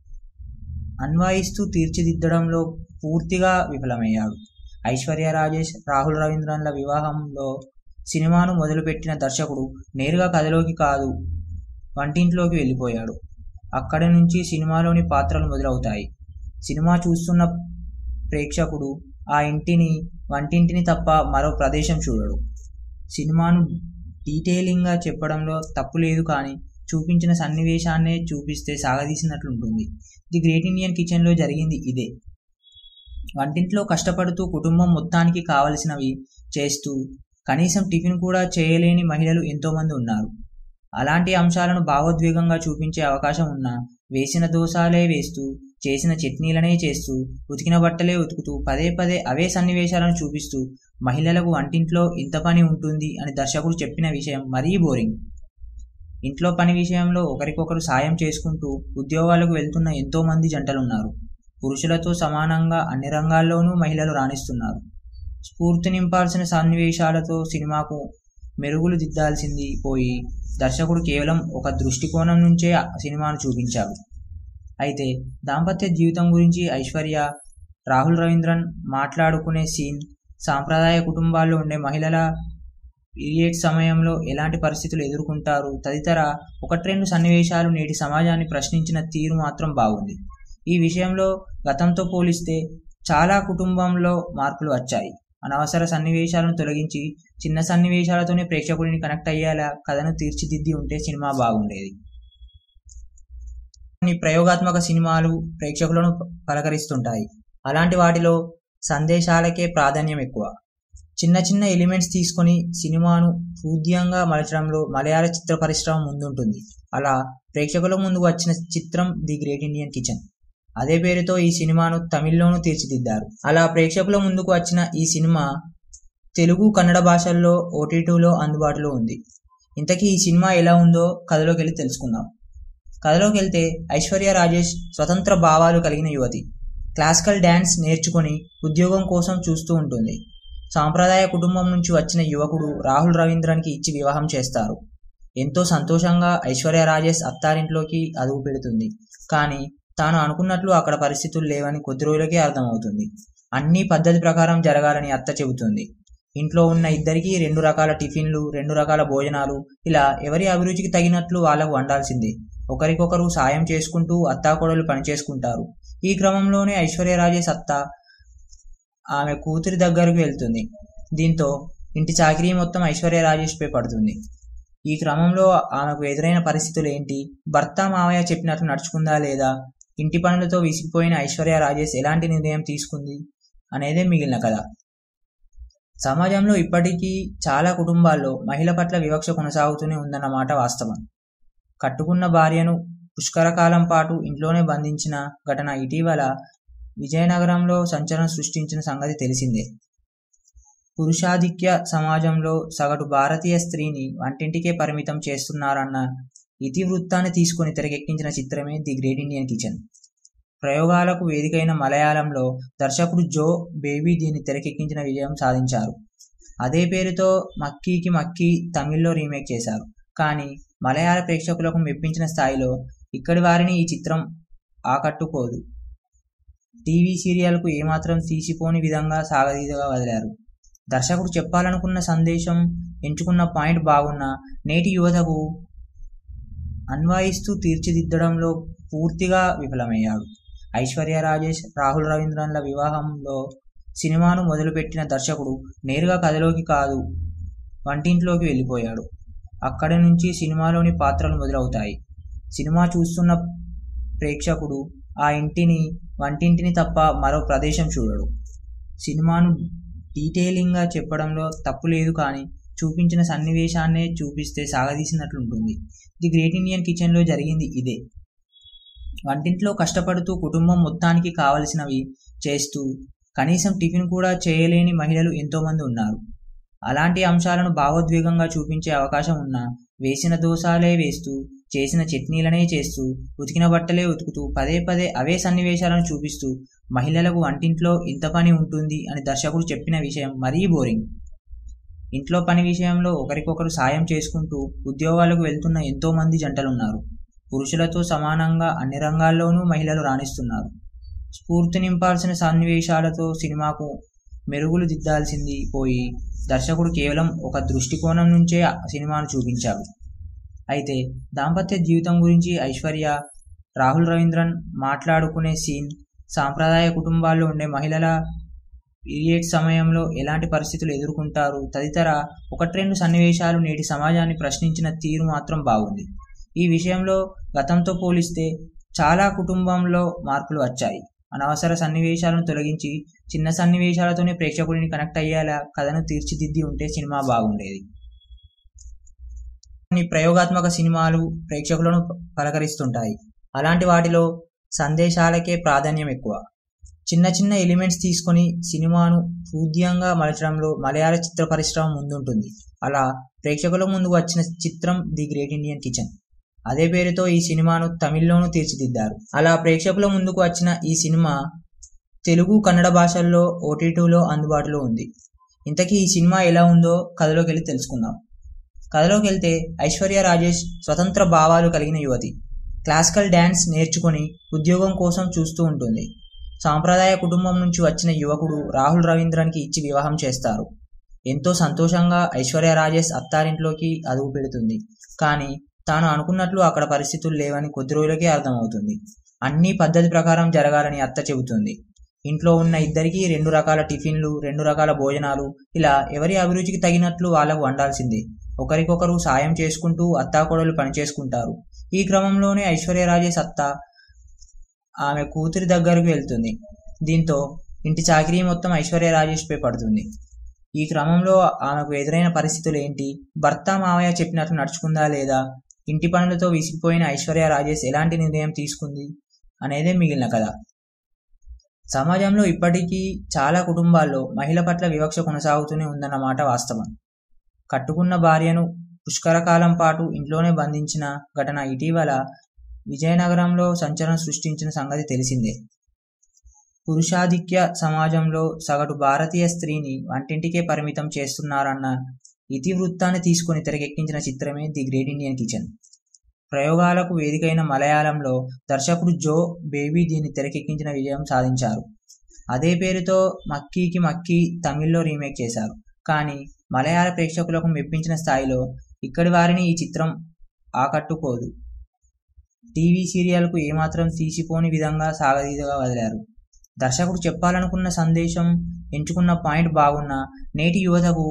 అన్వయిస్తూ తీర్చిదిద్దడంలో పూర్తిగా విఫలమయ్యాడు ఐశ్వర్య రాజేష్ రాహుల్ రవీంద్రన్ల వివాహంలో సినిమాను మొదలుపెట్టిన దర్శకుడు నేరుగా కథలోకి కాదు వంటింట్లోకి వెళ్ళిపోయాడు అక్కడి నుంచి సినిమాలోని పాత్రలు మొదలవుతాయి సినిమా చూస్తున్న ప్రేక్షకుడు ఆ ఇంటిని వంటింటిని తప్ప మరో ప్రదేశం చూడడు సినిమాను డీటెయిలింగ్గా చెప్పడంలో తప్పు లేదు కానీ చూపించిన సన్నివేశాన్నే చూపిస్తే సాగదీసినట్లుంటుంది ది గ్రేట్ ఇండియన్ కిచెన్లో జరిగింది ఇదే వంటింట్లో కష్టపడుతూ కుటుంబం మొత్తానికి కావలసినవి చేస్తూ కనీసం టిఫిన్ కూడా చేయలేని మహిళలు ఎంతోమంది ఉన్నారు అలాంటి అంశాలను భావోద్వేగంగా చూపించే అవకాశం ఉన్నా వేసిన దోసాలే వేస్తూ చేసిన చట్నీలనే చేస్తూ ఉతికిన బట్టలే ఉతుకుతూ పదే పదే అవే సన్నివేశాలను చూపిస్తూ మహిళలకు వంటింట్లో ఇంత పని ఉంటుంది అని దర్శకుడు చెప్పిన విషయం మరీ బోరింగ్ ఇంట్లో పని విషయంలో ఒకరికొకరు సాయం చేసుకుంటూ ఉద్యోగాలకు వెళ్తున్న ఎంతో మంది జంటలున్నారు పురుషులతో సమానంగా అన్ని రంగాల్లోనూ మహిళలు రాణిస్తున్నారు స్ఫూర్తి నింపాల్సిన సన్నివేశాలతో సినిమాకు మెరుగులు దిద్దాల్సింది పోయి దర్శకుడు కేవలం ఒక దృష్టికోణం నుంచే ఆ సినిమాను చూపించాడు అయితే దాంపత్య జీవితం గురించి ఐశ్వర్య రాహుల్ రవీంద్రన్ మాట్లాడుకునే సీన్ సాంప్రదాయ కుటుంబాల్లో ఉండే మహిళల పీరియడ్ సమయంలో ఎలాంటి పరిస్థితులు ఎదుర్కొంటారు తదితర ఒకటి రెండు సన్నివేశాలు నేటి సమాజాన్ని ప్రశ్నించిన తీరు మాత్రం బాగుంది ఈ విషయంలో గతంతో పోలిస్తే చాలా కుటుంబంలో మార్పులు వచ్చాయి అనవసర సన్నివేశాలను తొలగించి చిన్న సన్నివేశాలతోనే ప్రేక్షకుడిని కనెక్ట్ అయ్యేలా కథను తీర్చిదిద్ది ఉంటే సినిమా బాగుండేది కొన్ని ప్రయోగాత్మక సినిమాలు ప్రేక్షకులను పలకరిస్తుంటాయి అలాంటి వాటిలో సందేశాలకే ప్రాధాన్యం ఎక్కువ చిన్న చిన్న ఎలిమెంట్స్ తీసుకొని సినిమాను హృదయంగా మలచడంలో మలయాళ చిత్ర పరిశ్రమ ముందుంటుంది అలా ప్రేక్షకుల ముందుకు వచ్చిన చిత్రం ది గ్రేట్ ఇండియన్ కిచెన్ అదే పేరుతో ఈ సినిమాను తమిళ్లోనూ తీర్చిదిద్దారు అలా ప్రేక్షకుల ముందుకు వచ్చిన ఈ సినిమా తెలుగు కన్నడ భాషల్లో ఓటీటీలో అందుబాటులో ఉంది ఇంతకీ ఈ సినిమా ఎలా ఉందో కథలోకి వెళ్ళి తెలుసుకుందాం కథలోకి వెళ్తే ఐశ్వర్య రాజేష్ స్వతంత్ర భావాలు కలిగిన యువతి క్లాసికల్ డ్యాన్స్ నేర్చుకుని ఉద్యోగం కోసం చూస్తూ ఉంటుంది సాంప్రదాయ కుటుంబం నుంచి వచ్చిన యువకుడు రాహుల్ రవీంద్రన్కి ఇచ్చి వివాహం చేస్తారు ఎంతో సంతోషంగా ఐశ్వర్య రాజేష్ అత్తారింట్లోకి అదుపు పెడుతుంది కానీ తాను అనుకున్నట్లు అక్కడ పరిస్థితులు లేవని కొద్ది రోజులకే అర్థమవుతుంది అన్ని పద్ధతి ప్రకారం జరగాలని అత్త చెబుతుంది ఇంట్లో ఉన్న ఇద్దరికి రెండు రకాల టిఫిన్లు రెండు రకాల భోజనాలు ఇలా ఎవరి అభిరుచికి తగినట్లు వాళ్ళకు వండాల్సిందే ఒకరికొకరు సాయం చేసుకుంటూ అత్తాకోడలు పనిచేసుకుంటారు ఈ క్రమంలోనే ఐశ్వర్య రాజేష్ అత్త ఆమె కూతురి దగ్గరకు వెళ్తుంది దీంతో ఇంటి చాకరీ మొత్తం ఐశ్వర్య రాజేష్పై పడుతుంది ఈ క్రమంలో ఆమెకు ఎదురైన పరిస్థితులు ఏంటి భర్త మావయ్య చెప్పినట్లు నడుచుకుందా లేదా ఇంటి పనులతో విసిగిపోయిన ఐశ్వర్య రాజేష్ ఎలాంటి నిర్ణయం తీసుకుంది అనేదే మిగిలిన కథ సమాజంలో ఇప్పటికీ చాలా కుటుంబాల్లో మహిళ పట్ల వివక్ష కొనసాగుతూనే ఉందన్నమాట వాస్తవం కట్టుకున్న భార్యను పుష్కర కాలం పాటు ఇంట్లోనే బంధించిన ఘటన ఇటీవల విజయనగరంలో సంచలనం సృష్టించిన సంగతి తెలిసిందే పురుషాధిక్య సమాజంలో సగటు భారతీయ స్త్రీని వంటింటికే పరిమితం చేస్తున్నారన్న ఇతివృత్తాన్ని తీసుకొని తెరకెక్కించిన చిత్రమే ది గ్రేట్ ఇండియన్ కిచెన్ ప్రయోగాలకు వేదికైన మలయాళంలో దర్శకుడు జో బేబీ దీన్ని తెరకెక్కించిన విజయం సాధించారు అదే పేరుతో మక్కీకి మక్కీ తమిళ్లో రీమేక్ చేశారు కానీ మలయాళ ప్రేక్షకులకు మెప్పించిన స్థాయిలో ఇక్కడి వారిని ఈ చిత్రం ఆకట్టుకోదు టీవీ సీరియల్కు ఏమాత్రం తీసిపోని విధంగా సాగదీదగా వదిలారు దర్శకుడు చెప్పాలనుకున్న సందేశం ఎంచుకున్న పాయింట్ బాగున్నా నేటి యువతకు అన్వయిస్తూ తీర్చిదిద్దడంలో పూర్తిగా విఫలమయ్యాడు ఐశ్వర్య రాజేష్ రాహుల్ రవీంద్రన్ల వివాహంలో సినిమాను మొదలుపెట్టిన దర్శకుడు నేరుగా కథలోకి కాదు వంటింట్లోకి వెళ్ళిపోయాడు అక్కడి నుంచి సినిమాలోని పాత్రలు మొదలవుతాయి సినిమా చూస్తున్న ప్రేక్షకుడు ఆ ఇంటిని వంటింటిని తప్ప మరో ప్రదేశం చూడడు సినిమాను డీటెయిలింగ్గా చెప్పడంలో తప్పు లేదు కానీ చూపించిన సన్నివేశాన్నే చూపిస్తే సాగదీసినట్లుంటుంది ది గ్రేట్ ఇండియన్ కిచెన్లో జరిగింది ఇదే వంటింట్లో కష్టపడుతూ కుటుంబం మొత్తానికి కావలసినవి చేస్తూ కనీసం టిఫిన్ కూడా చేయలేని మహిళలు ఎంతోమంది ఉన్నారు అలాంటి అంశాలను భావోద్వేగంగా చూపించే అవకాశం ఉన్నా వేసిన దోసాలే వేస్తూ చేసిన చట్నీలనే చేస్తూ ఉతికిన బట్టలే ఉతుకుతూ పదే పదే అవే సన్నివేశాలను చూపిస్తూ మహిళలకు వంటింట్లో ఇంత పని ఉంటుంది అని దర్శకుడు చెప్పిన విషయం మరీ బోరింగ్ ఇంట్లో పని విషయంలో ఒకరికొకరు సాయం చేసుకుంటూ ఉద్యోగాలకు వెళ్తున్న ఎంతో మంది జంటలున్నారు పురుషులతో సమానంగా అన్ని రంగాల్లోనూ మహిళలు రాణిస్తున్నారు స్ఫూర్తి నింపాల్సిన సన్నివేశాలతో సినిమాకు మెరుగులు దిద్దాల్సింది పోయి దర్శకుడు కేవలం ఒక దృష్టికోణం నుంచే ఆ సినిమాను చూపించాడు అయితే దాంపత్య జీవితం గురించి ఐశ్వర్య రాహుల్ రవీంద్రన్ మాట్లాడుకునే సీన్ సాంప్రదాయ కుటుంబాల్లో ఉండే మహిళల పీరియడ్ సమయంలో ఎలాంటి పరిస్థితులు ఎదుర్కొంటారు తదితర ఒకటి రెండు సన్నివేశాలు నేటి సమాజాన్ని ప్రశ్నించిన తీరు మాత్రం బాగుంది ఈ విషయంలో గతంతో పోలిస్తే చాలా కుటుంబంలో మార్పులు వచ్చాయి అనవసర సన్నివేశాలను తొలగించి చిన్న సన్నివేశాలతోనే ప్రేక్షకుడిని కనెక్ట్ అయ్యేలా కథను తీర్చిదిద్ది ఉంటే సినిమా బాగుండేది కొన్ని ప్రయోగాత్మక సినిమాలు ప్రేక్షకులను పలకరిస్తుంటాయి అలాంటి వాటిలో సందేశాలకే ప్రాధాన్యం ఎక్కువ చిన్న చిన్న ఎలిమెంట్స్ తీసుకొని సినిమాను హృదయంగా మలచడంలో మలయాళ చిత్ర పరిశ్రమ ముందుంటుంది అలా ప్రేక్షకుల ముందుకు వచ్చిన చిత్రం ది గ్రేట్ ఇండియన్ కిచెన్ అదే పేరుతో ఈ సినిమాను తమిళ్లోనూ తీర్చిదిద్దారు అలా ప్రేక్షకుల ముందుకు వచ్చిన ఈ సినిమా తెలుగు కన్నడ భాషల్లో ఓటీటీలో అందుబాటులో ఉంది ఇంతకీ ఈ సినిమా ఎలా ఉందో కథలోకి వెళ్ళి తెలుసుకుందాం కథలోకి వెళ్తే ఐశ్వర్య రాజేష్ స్వతంత్ర భావాలు కలిగిన యువతి క్లాసికల్ డ్యాన్స్ నేర్చుకుని ఉద్యోగం కోసం చూస్తూ ఉంటుంది సాంప్రదాయ కుటుంబం నుంచి వచ్చిన యువకుడు రాహుల్ రవీంద్రన్కి ఇచ్చి వివాహం చేస్తారు ఎంతో సంతోషంగా ఐశ్వర్య రాజేష్ అత్తారింట్లోకి అదుగు పెడుతుంది కానీ తాను అనుకున్నట్లు అక్కడ పరిస్థితులు లేవని కొద్ది రోజులకే అర్థమవుతుంది అన్ని పద్ధతి ప్రకారం జరగాలని అత్త చెబుతుంది ఇంట్లో ఉన్న ఇద్దరికి రెండు రకాల టిఫిన్లు రెండు రకాల భోజనాలు ఇలా ఎవరి అభిరుచికి తగినట్లు వాళ్ళకు వండాల్సిందే ఒకరికొకరు సాయం చేసుకుంటూ అత్తాకోడలు పనిచేసుకుంటారు ఈ క్రమంలోనే ఐశ్వర్య రాజేష్ అత్త ఆమె కూతురి దగ్గరకు వెళ్తుంది దీంతో ఇంటి చాకరీ మొత్తం ఐశ్వర్య రాజేష్పై పడుతుంది ఈ క్రమంలో ఆమెకు ఎదురైన పరిస్థితులు ఏంటి భర్త మావయ్య చెప్పినట్లు నడుచుకుందా లేదా ఇంటి పనులతో విసిగిపోయిన ఐశ్వర్య రాజేష్ ఎలాంటి నిర్ణయం తీసుకుంది అనేదే మిగిలిన కథ సమాజంలో ఇప్పటికీ చాలా కుటుంబాల్లో మహిళ పట్ల వివక్ష కొనసాగుతూనే ఉందన్నమాట వాస్తవం కట్టుకున్న భార్యను పుష్కరకాలం పాటు ఇంట్లోనే బంధించిన ఘటన ఇటీవల విజయనగరంలో సంచలనం సృష్టించిన సంగతి తెలిసిందే పురుషాధిక్య సమాజంలో సగటు భారతీయ స్త్రీని వంటింటికే పరిమితం చేస్తున్నారన్న ఇతివృత్తాన్ని తీసుకుని తెరకెక్కించిన చిత్రమే ది గ్రేట్ ఇండియన్ కిచెన్ ప్రయోగాలకు వేదికైన మలయాళంలో దర్శకుడు జో బేబీ దీన్ని తెరకెక్కించిన విజయం సాధించారు అదే పేరుతో మక్కీకి మక్కీ తమిళ్లో రీమేక్ చేశారు కానీ మలయాళ ప్రేక్షకులకు మెప్పించిన స్థాయిలో ఇక్కడి వారిని ఈ చిత్రం ఆకట్టుకోదు టీవీ సీరియల్కు ఏమాత్రం తీసిపోని విధంగా సాగదీదగా వదిలారు దర్శకుడు చెప్పాలనుకున్న సందేశం ఎంచుకున్న పాయింట్ బాగున్నా నేటి యువతకు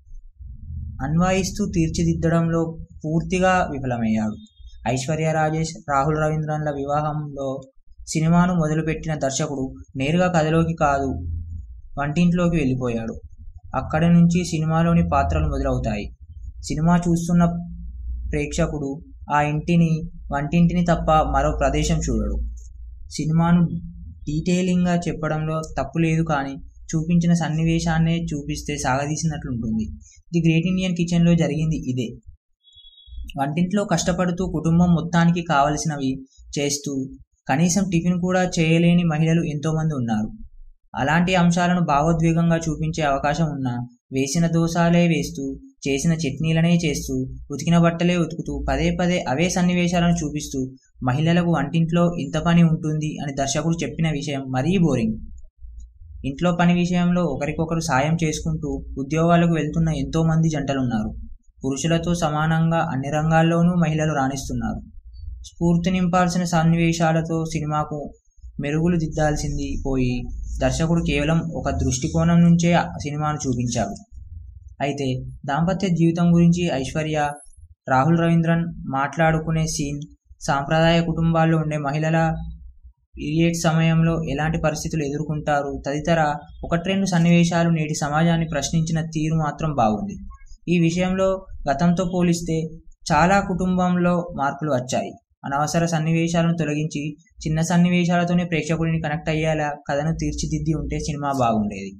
అన్వయిస్తూ తీర్చిదిద్దడంలో పూర్తిగా విఫలమయ్యాడు ఐశ్వర్య రాజేష్ రాహుల్ రవీంద్రన్ల వివాహంలో సినిమాను మొదలుపెట్టిన దర్శకుడు నేరుగా కథలోకి కాదు వంటింట్లోకి వెళ్ళిపోయాడు అక్కడి నుంచి సినిమాలోని పాత్రలు మొదలవుతాయి సినిమా చూస్తున్న ప్రేక్షకుడు ఆ ఇంటిని వంటింటిని తప్ప మరో ప్రదేశం చూడడు సినిమాను డీటెయిలింగ్గా చెప్పడంలో తప్పు లేదు కానీ చూపించిన సన్నివేశాన్నే చూపిస్తే సాగదీసినట్లుంటుంది ది గ్రేట్ ఇండియన్ కిచెన్లో జరిగింది ఇదే వంటింట్లో కష్టపడుతూ కుటుంబం మొత్తానికి కావలసినవి చేస్తూ కనీసం టిఫిన్ కూడా చేయలేని మహిళలు ఎంతోమంది ఉన్నారు అలాంటి అంశాలను భావోద్వేగంగా చూపించే అవకాశం ఉన్నా వేసిన దోసాలే వేస్తూ చేసిన చట్నీలనే చేస్తూ ఉతికిన బట్టలే ఉతుకుతూ పదే పదే అవే సన్నివేశాలను చూపిస్తూ మహిళలకు వంటింట్లో ఇంత పని ఉంటుంది అని దర్శకుడు చెప్పిన విషయం మరీ బోరింగ్ ఇంట్లో పని విషయంలో ఒకరికొకరు సాయం చేసుకుంటూ ఉద్యోగాలకు వెళ్తున్న ఎంతో మంది జంటలున్నారు పురుషులతో సమానంగా అన్ని రంగాల్లోనూ మహిళలు రాణిస్తున్నారు స్ఫూర్తి నింపాల్సిన సన్నివేశాలతో సినిమాకు మెరుగులు దిద్దాల్సింది పోయి దర్శకుడు కేవలం ఒక దృష్టికోణం నుంచే సినిమాను చూపించాడు అయితే దాంపత్య జీవితం గురించి ఐశ్వర్య రాహుల్ రవీంద్రన్ మాట్లాడుకునే సీన్ సాంప్రదాయ కుటుంబాల్లో ఉండే మహిళల పీరియడ్ సమయంలో ఎలాంటి పరిస్థితులు ఎదుర్కొంటారు తదితర ఒకటి రెండు సన్నివేశాలు నేటి సమాజాన్ని ప్రశ్నించిన తీరు మాత్రం బాగుంది ఈ విషయంలో గతంతో పోలిస్తే చాలా కుటుంబంలో మార్పులు వచ్చాయి అనవసర సన్నివేశాలను తొలగించి చిన్న సన్నివేశాలతోనే ప్రేక్షకుడిని కనెక్ట్ అయ్యేలా కథను తీర్చిదిద్ది ఉంటే సినిమా బాగుండేది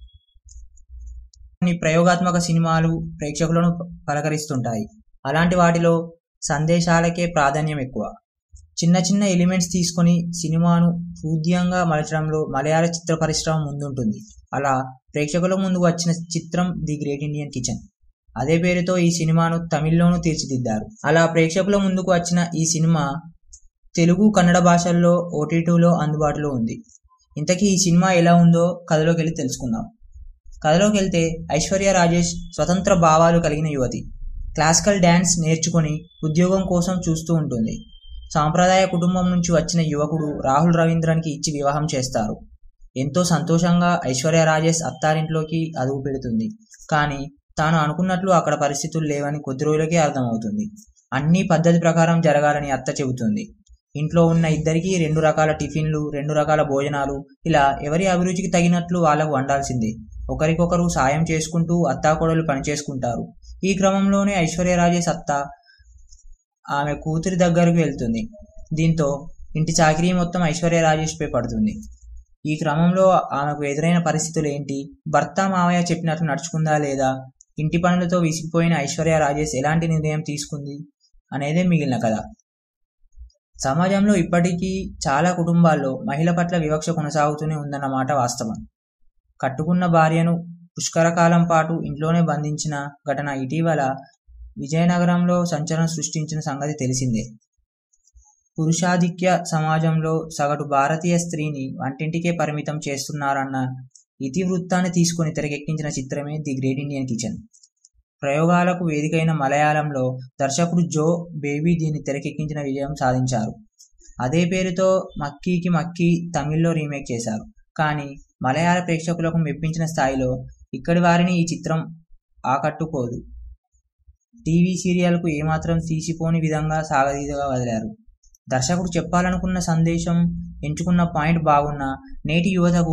కొన్ని ప్రయోగాత్మక సినిమాలు ప్రేక్షకులను పలకరిస్తుంటాయి అలాంటి వాటిలో సందేశాలకే ప్రాధాన్యం ఎక్కువ చిన్న చిన్న ఎలిమెంట్స్ తీసుకొని సినిమాను హృదయంగా మలచడంలో మలయాళ చిత్ర పరిశ్రమ ముందుంటుంది అలా ప్రేక్షకుల ముందుకు వచ్చిన చిత్రం ది గ్రేట్ ఇండియన్ కిచెన్ అదే పేరుతో ఈ సినిమాను తమిళ్లోనూ తీర్చిదిద్దారు అలా ప్రేక్షకుల ముందుకు వచ్చిన ఈ సినిమా తెలుగు కన్నడ భాషల్లో ఓటీటీలో అందుబాటులో ఉంది ఇంతకీ ఈ సినిమా ఎలా ఉందో కథలోకి వెళ్ళి తెలుసుకుందాం కథలోకి వెళ్తే ఐశ్వర్య రాజేష్ స్వతంత్ర భావాలు కలిగిన యువతి క్లాసికల్ డ్యాన్స్ నేర్చుకుని ఉద్యోగం కోసం చూస్తూ ఉంటుంది సాంప్రదాయ కుటుంబం నుంచి వచ్చిన యువకుడు రాహుల్ రవీంద్రన్కి ఇచ్చి వివాహం చేస్తారు ఎంతో సంతోషంగా ఐశ్వర్య రాజేష్ అత్తారింట్లోకి అదుగు పెడుతుంది కానీ తాను అనుకున్నట్లు అక్కడ పరిస్థితులు లేవని కొద్ది రోజులకే అర్థమవుతుంది అన్ని పద్ధతి ప్రకారం జరగాలని అత్త చెబుతుంది ఇంట్లో ఉన్న ఇద్దరికి రెండు రకాల టిఫిన్లు రెండు రకాల భోజనాలు ఇలా ఎవరి అభిరుచికి తగినట్లు వాళ్ళకు వండాల్సిందే ఒకరికొకరు సాయం చేసుకుంటూ అత్తాకోడలు పనిచేసుకుంటారు ఈ క్రమంలోనే ఐశ్వర్యరాజేష్ అత్త ఆమె కూతురి దగ్గరకు వెళ్తుంది దీంతో ఇంటి చాకరీ మొత్తం ఐశ్వర్య రాజేష్పై పడుతుంది ఈ క్రమంలో ఆమెకు ఎదురైన పరిస్థితులు ఏంటి భర్త మావయ్య చెప్పినట్లు నడుచుకుందా లేదా ఇంటి పనులతో విసిగిపోయిన ఐశ్వర్య రాజేష్ ఎలాంటి నిర్ణయం తీసుకుంది అనేదే మిగిలిన కథ సమాజంలో ఇప్పటికీ చాలా కుటుంబాల్లో మహిళ పట్ల వివక్ష కొనసాగుతూనే ఉందన్నమాట వాస్తవం కట్టుకున్న భార్యను పుష్కరకాలం పాటు ఇంట్లోనే బంధించిన ఘటన ఇటీవల విజయనగరంలో సంచలనం సృష్టించిన సంగతి తెలిసిందే పురుషాధిక్య సమాజంలో సగటు భారతీయ స్త్రీని వంటింటికే పరిమితం చేస్తున్నారన్న ఇతివృత్తాన్ని తీసుకుని తెరకెక్కించిన చిత్రమే ది గ్రేట్ ఇండియన్ కిచెన్ ప్రయోగాలకు వేదికైన మలయాళంలో దర్శకుడు జో బేబీ దీన్ని తెరకెక్కించిన విజయం సాధించారు అదే పేరుతో మక్కీకి మక్కీ తమిళ్లో రీమేక్ చేశారు కానీ మలయాళ ప్రేక్షకులకు మెప్పించిన స్థాయిలో ఇక్కడి వారిని ఈ చిత్రం ఆకట్టుకోదు టీవీ సీరియల్కు ఏమాత్రం తీసిపోని విధంగా సాగదీదగా వదిలారు దర్శకుడు చెప్పాలనుకున్న సందేశం ఎంచుకున్న పాయింట్ బాగున్నా నేటి యువతకు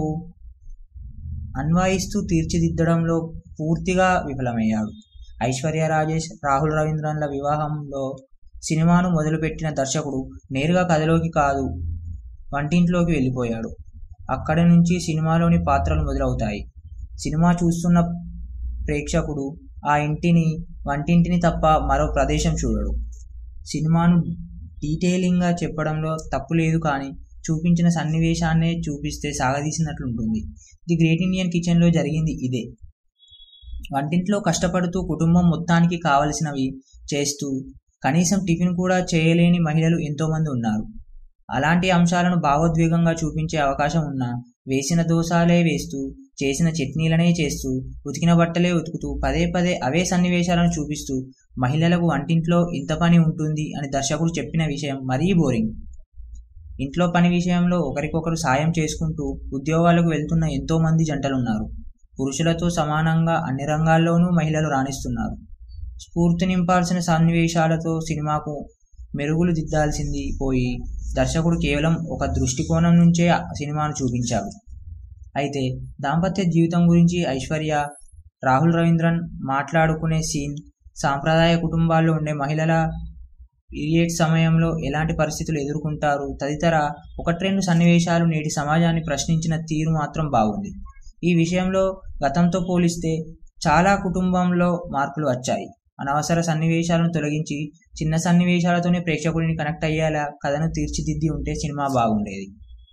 అన్వయిస్తూ తీర్చిదిద్దడంలో పూర్తిగా విఫలమయ్యాడు ఐశ్వర్య రాజేష్ రాహుల్ రవీంద్రన్ల వివాహంలో సినిమాను మొదలుపెట్టిన దర్శకుడు నేరుగా కథలోకి కాదు వంటింట్లోకి వెళ్ళిపోయాడు అక్కడి నుంచి సినిమాలోని పాత్రలు మొదలవుతాయి సినిమా చూస్తున్న ప్రేక్షకుడు ఆ ఇంటిని వంటింటిని తప్ప మరో ప్రదేశం చూడడు సినిమాను డీటెయిలింగ్గా చెప్పడంలో తప్పు లేదు కానీ చూపించిన సన్నివేశాన్నే చూపిస్తే సాగదీసినట్లుంటుంది ది గ్రేట్ ఇండియన్ కిచెన్లో జరిగింది ఇదే వంటింట్లో కష్టపడుతూ కుటుంబం మొత్తానికి కావలసినవి చేస్తూ కనీసం టిఫిన్ కూడా చేయలేని మహిళలు ఎంతోమంది ఉన్నారు అలాంటి అంశాలను భావోద్వేగంగా చూపించే అవకాశం ఉన్నా వేసిన దోసాలే వేస్తూ చేసిన చట్నీలనే చేస్తూ ఉతికిన బట్టలే ఉతుకుతూ పదే పదే అవే సన్నివేశాలను చూపిస్తూ మహిళలకు వంటింట్లో ఇంత పని ఉంటుంది అని దర్శకుడు చెప్పిన విషయం మరీ బోరింగ్ ఇంట్లో పని విషయంలో ఒకరికొకరు సాయం చేసుకుంటూ ఉద్యోగాలకు వెళ్తున్న ఎంతో మంది జంటలున్నారు పురుషులతో సమానంగా అన్ని రంగాల్లోనూ మహిళలు రాణిస్తున్నారు స్ఫూర్తి నింపాల్సిన సన్నివేశాలతో సినిమాకు మెరుగులు దిద్దాల్సింది పోయి దర్శకుడు కేవలం ఒక దృష్టికోణం నుంచే ఆ సినిమాను చూపించాడు అయితే దాంపత్య జీవితం గురించి ఐశ్వర్య రాహుల్ రవీంద్రన్ మాట్లాడుకునే సీన్ సాంప్రదాయ కుటుంబాల్లో ఉండే మహిళల పీరియడ్ సమయంలో ఎలాంటి పరిస్థితులు ఎదుర్కొంటారు తదితర ఒకటి రెండు సన్నివేశాలు నేటి సమాజాన్ని ప్రశ్నించిన తీరు మాత్రం బాగుంది ఈ విషయంలో గతంతో పోలిస్తే చాలా కుటుంబంలో మార్పులు వచ్చాయి అనవసర సన్నివేశాలను తొలగించి చిన్న సన్నివేశాలతోనే ప్రేక్షకుడిని కనెక్ట్ అయ్యేలా కథను తీర్చిదిద్ది ఉంటే సినిమా బాగుండేది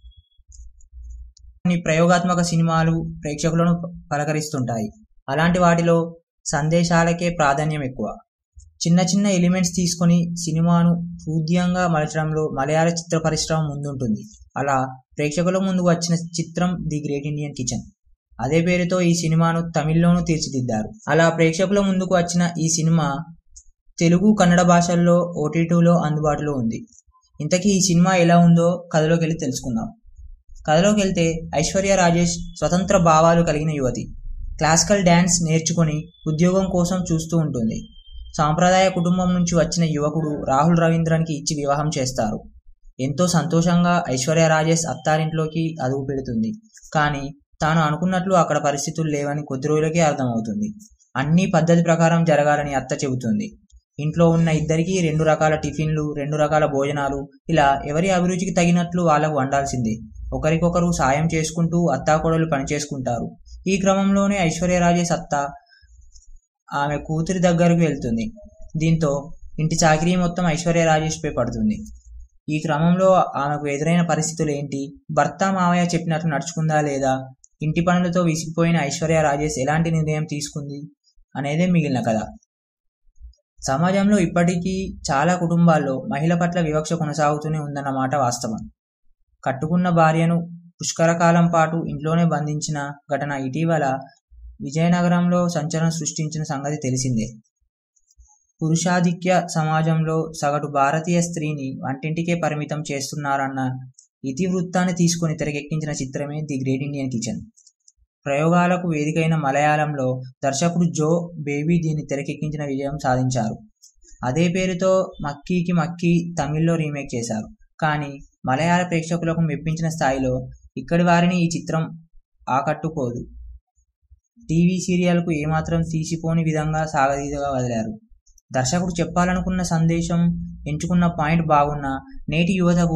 కొన్ని ప్రయోగాత్మక సినిమాలు ప్రేక్షకులను పలకరిస్తుంటాయి అలాంటి వాటిలో సందేశాలకే ప్రాధాన్యం ఎక్కువ చిన్న చిన్న ఎలిమెంట్స్ తీసుకొని సినిమాను హృదయంగా మలచడంలో మలయాళ చిత్ర పరిశ్రమ ముందుంటుంది అలా ప్రేక్షకుల ముందుకు వచ్చిన చిత్రం ది గ్రేట్ ఇండియన్ కిచెన్ అదే పేరుతో ఈ సినిమాను తమిళ్లోనూ తీర్చిదిద్దారు అలా ప్రేక్షకుల ముందుకు వచ్చిన ఈ సినిమా తెలుగు కన్నడ భాషల్లో ఓటీటీలో అందుబాటులో ఉంది ఇంతకీ ఈ సినిమా ఎలా ఉందో కథలోకి వెళ్ళి తెలుసుకుందాం కథలోకి వెళ్తే ఐశ్వర్య రాజేష్ స్వతంత్ర భావాలు కలిగిన యువతి క్లాసికల్ డ్యాన్స్ నేర్చుకొని ఉద్యోగం కోసం చూస్తూ ఉంటుంది సాంప్రదాయ కుటుంబం నుంచి వచ్చిన యువకుడు రాహుల్ రవీంద్రన్కి ఇచ్చి వివాహం చేస్తారు ఎంతో సంతోషంగా ఐశ్వర్య రాజేష్ అత్తారింట్లోకి అదుగు పెడుతుంది కానీ తాను అనుకున్నట్లు అక్కడ పరిస్థితులు లేవని కొద్ది రోజులకే అర్థమవుతుంది అన్ని పద్ధతి ప్రకారం జరగాలని అత్త చెబుతుంది ఇంట్లో ఉన్న ఇద్దరికి రెండు రకాల టిఫిన్లు రెండు రకాల భోజనాలు ఇలా ఎవరి అభిరుచికి తగినట్లు వాళ్ళకు వండాల్సిందే ఒకరికొకరు సాయం చేసుకుంటూ అత్తాకోడలు పనిచేసుకుంటారు ఈ క్రమంలోనే ఐశ్వర్య రాజేష్ అత్త ఆమె కూతురి దగ్గరకు వెళ్తుంది దీంతో ఇంటి చాకరీ మొత్తం ఐశ్వర్య రాజేష్పై పడుతుంది ఈ క్రమంలో ఆమెకు ఎదురైన పరిస్థితులు ఏంటి భర్త మావయ్య చెప్పినట్లు నడుచుకుందా లేదా ఇంటి పనులతో విసిగిపోయిన ఐశ్వర్య రాజేష్ ఎలాంటి నిర్ణయం తీసుకుంది అనేదే మిగిలిన కథ సమాజంలో ఇప్పటికీ చాలా కుటుంబాల్లో మహిళ పట్ల వివక్ష కొనసాగుతూనే ఉందన్నమాట వాస్తవం కట్టుకున్న భార్యను పుష్కరకాలం పాటు ఇంట్లోనే బంధించిన ఘటన ఇటీవల విజయనగరంలో సంచలనం సృష్టించిన సంగతి తెలిసిందే పురుషాధిక్య సమాజంలో సగటు భారతీయ స్త్రీని వంటింటికే పరిమితం చేస్తున్నారన్న ఇతివృత్తాన్ని తీసుకుని తెరకెక్కించిన చిత్రమే ది గ్రేట్ ఇండియన్ కిచెన్ ప్రయోగాలకు వేదికైన మలయాళంలో దర్శకుడు జో బేబీ దీన్ని తెరకెక్కించిన విజయం సాధించారు అదే పేరుతో మక్కీకి మక్కీ తమిళ్లో రీమేక్ చేశారు కానీ మలయాళ ప్రేక్షకులకు మెప్పించిన స్థాయిలో ఇక్కడి వారిని ఈ చిత్రం ఆకట్టుకోదు టీవీ సీరియల్కు ఏమాత్రం తీసిపోని విధంగా సాగదీదగా వదిలారు దర్శకుడు చెప్పాలనుకున్న సందేశం ఎంచుకున్న పాయింట్ బాగున్నా నేటి యువతకు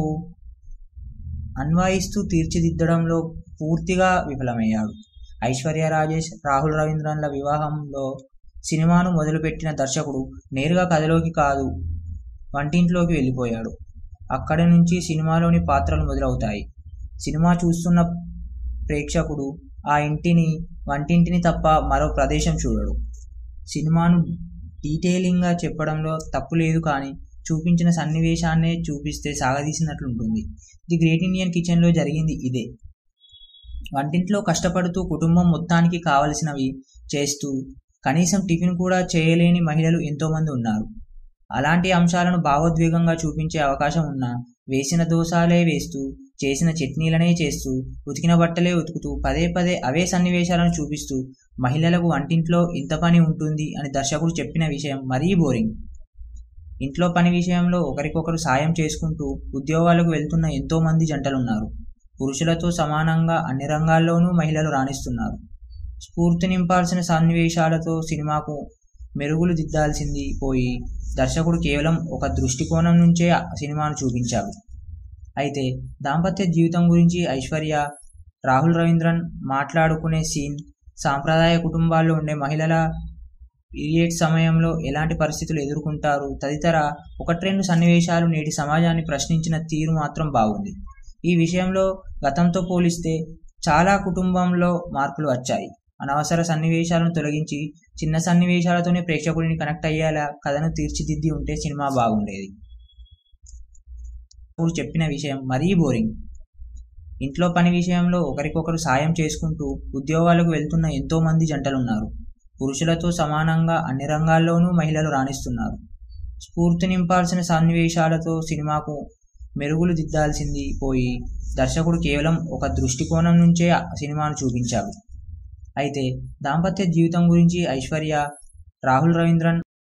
అన్వయిస్తూ తీర్చిదిద్దడంలో పూర్తిగా విఫలమయ్యాడు ఐశ్వర్య రాజేష్ రాహుల్ రవీంద్రన్ల వివాహంలో సినిమాను మొదలుపెట్టిన దర్శకుడు నేరుగా కథలోకి కాదు వంటింట్లోకి వెళ్ళిపోయాడు అక్కడి నుంచి సినిమాలోని పాత్రలు మొదలవుతాయి సినిమా చూస్తున్న ప్రేక్షకుడు ఆ ఇంటిని వంటింటిని తప్ప మరో ప్రదేశం చూడడు సినిమాను డీటెయిలింగ్గా చెప్పడంలో తప్పు లేదు కానీ చూపించిన సన్నివేశాన్నే చూపిస్తే సాగదీసినట్లుంటుంది ది గ్రేట్ ఇండియన్ కిచెన్లో జరిగింది ఇదే వంటింట్లో కష్టపడుతూ కుటుంబం మొత్తానికి కావలసినవి చేస్తూ కనీసం టిఫిన్ కూడా చేయలేని మహిళలు ఎంతోమంది ఉన్నారు అలాంటి అంశాలను భావోద్వేగంగా చూపించే అవకాశం ఉన్నా వేసిన దోసాలే వేస్తూ చేసిన చట్నీలనే చేస్తూ ఉతికిన బట్టలే ఉతుకుతూ పదే పదే అవే సన్నివేశాలను చూపిస్తూ మహిళలకు వంటింట్లో ఇంత పని ఉంటుంది అని దర్శకుడు చెప్పిన విషయం మరీ బోరింగ్ ఇంట్లో పని విషయంలో ఒకరికొకరు సాయం చేసుకుంటూ ఉద్యోగాలకు వెళ్తున్న ఎంతో మంది జంటలున్నారు పురుషులతో సమానంగా అన్ని రంగాల్లోనూ మహిళలు రాణిస్తున్నారు స్ఫూర్తి నింపాల్సిన సన్నివేశాలతో సినిమాకు మెరుగులు దిద్దాల్సింది పోయి దర్శకుడు కేవలం ఒక దృష్టికోణం నుంచే ఆ సినిమాను చూపించాడు అయితే దాంపత్య జీవితం గురించి ఐశ్వర్య రాహుల్ రవీంద్రన్ మాట్లాడుకునే సీన్ సాంప్రదాయ కుటుంబాల్లో ఉండే మహిళల పీరియడ్ సమయంలో ఎలాంటి పరిస్థితులు ఎదుర్కొంటారు తదితర ఒకటి రెండు సన్నివేశాలు నేటి సమాజాన్ని ప్రశ్నించిన తీరు మాత్రం బాగుంది ఈ విషయంలో గతంతో పోలిస్తే చాలా కుటుంబంలో మార్పులు వచ్చాయి అనవసర సన్నివేశాలను తొలగించి చిన్న సన్నివేశాలతోనే ప్రేక్షకుడిని కనెక్ట్ అయ్యేలా కథను తీర్చిదిద్ది ఉంటే సినిమా బాగుండేది ఇప్పుడు చెప్పిన విషయం మరీ బోరింగ్ ఇంట్లో పని విషయంలో ఒకరికొకరు సాయం చేసుకుంటూ ఉద్యోగాలకు వెళ్తున్న ఎంతో మంది జంటలున్నారు పురుషులతో సమానంగా అన్ని రంగాల్లోనూ మహిళలు రాణిస్తున్నారు స్ఫూర్తి నింపాల్సిన సన్నివేశాలతో సినిమాకు మెరుగులు దిద్దాల్సింది పోయి దర్శకుడు కేవలం ఒక దృష్టికోణం నుంచే ఆ సినిమాను చూపించాడు అయితే దాంపత్య జీవితం గురించి ఐశ్వర్య రాహుల్ రవీంద్రన్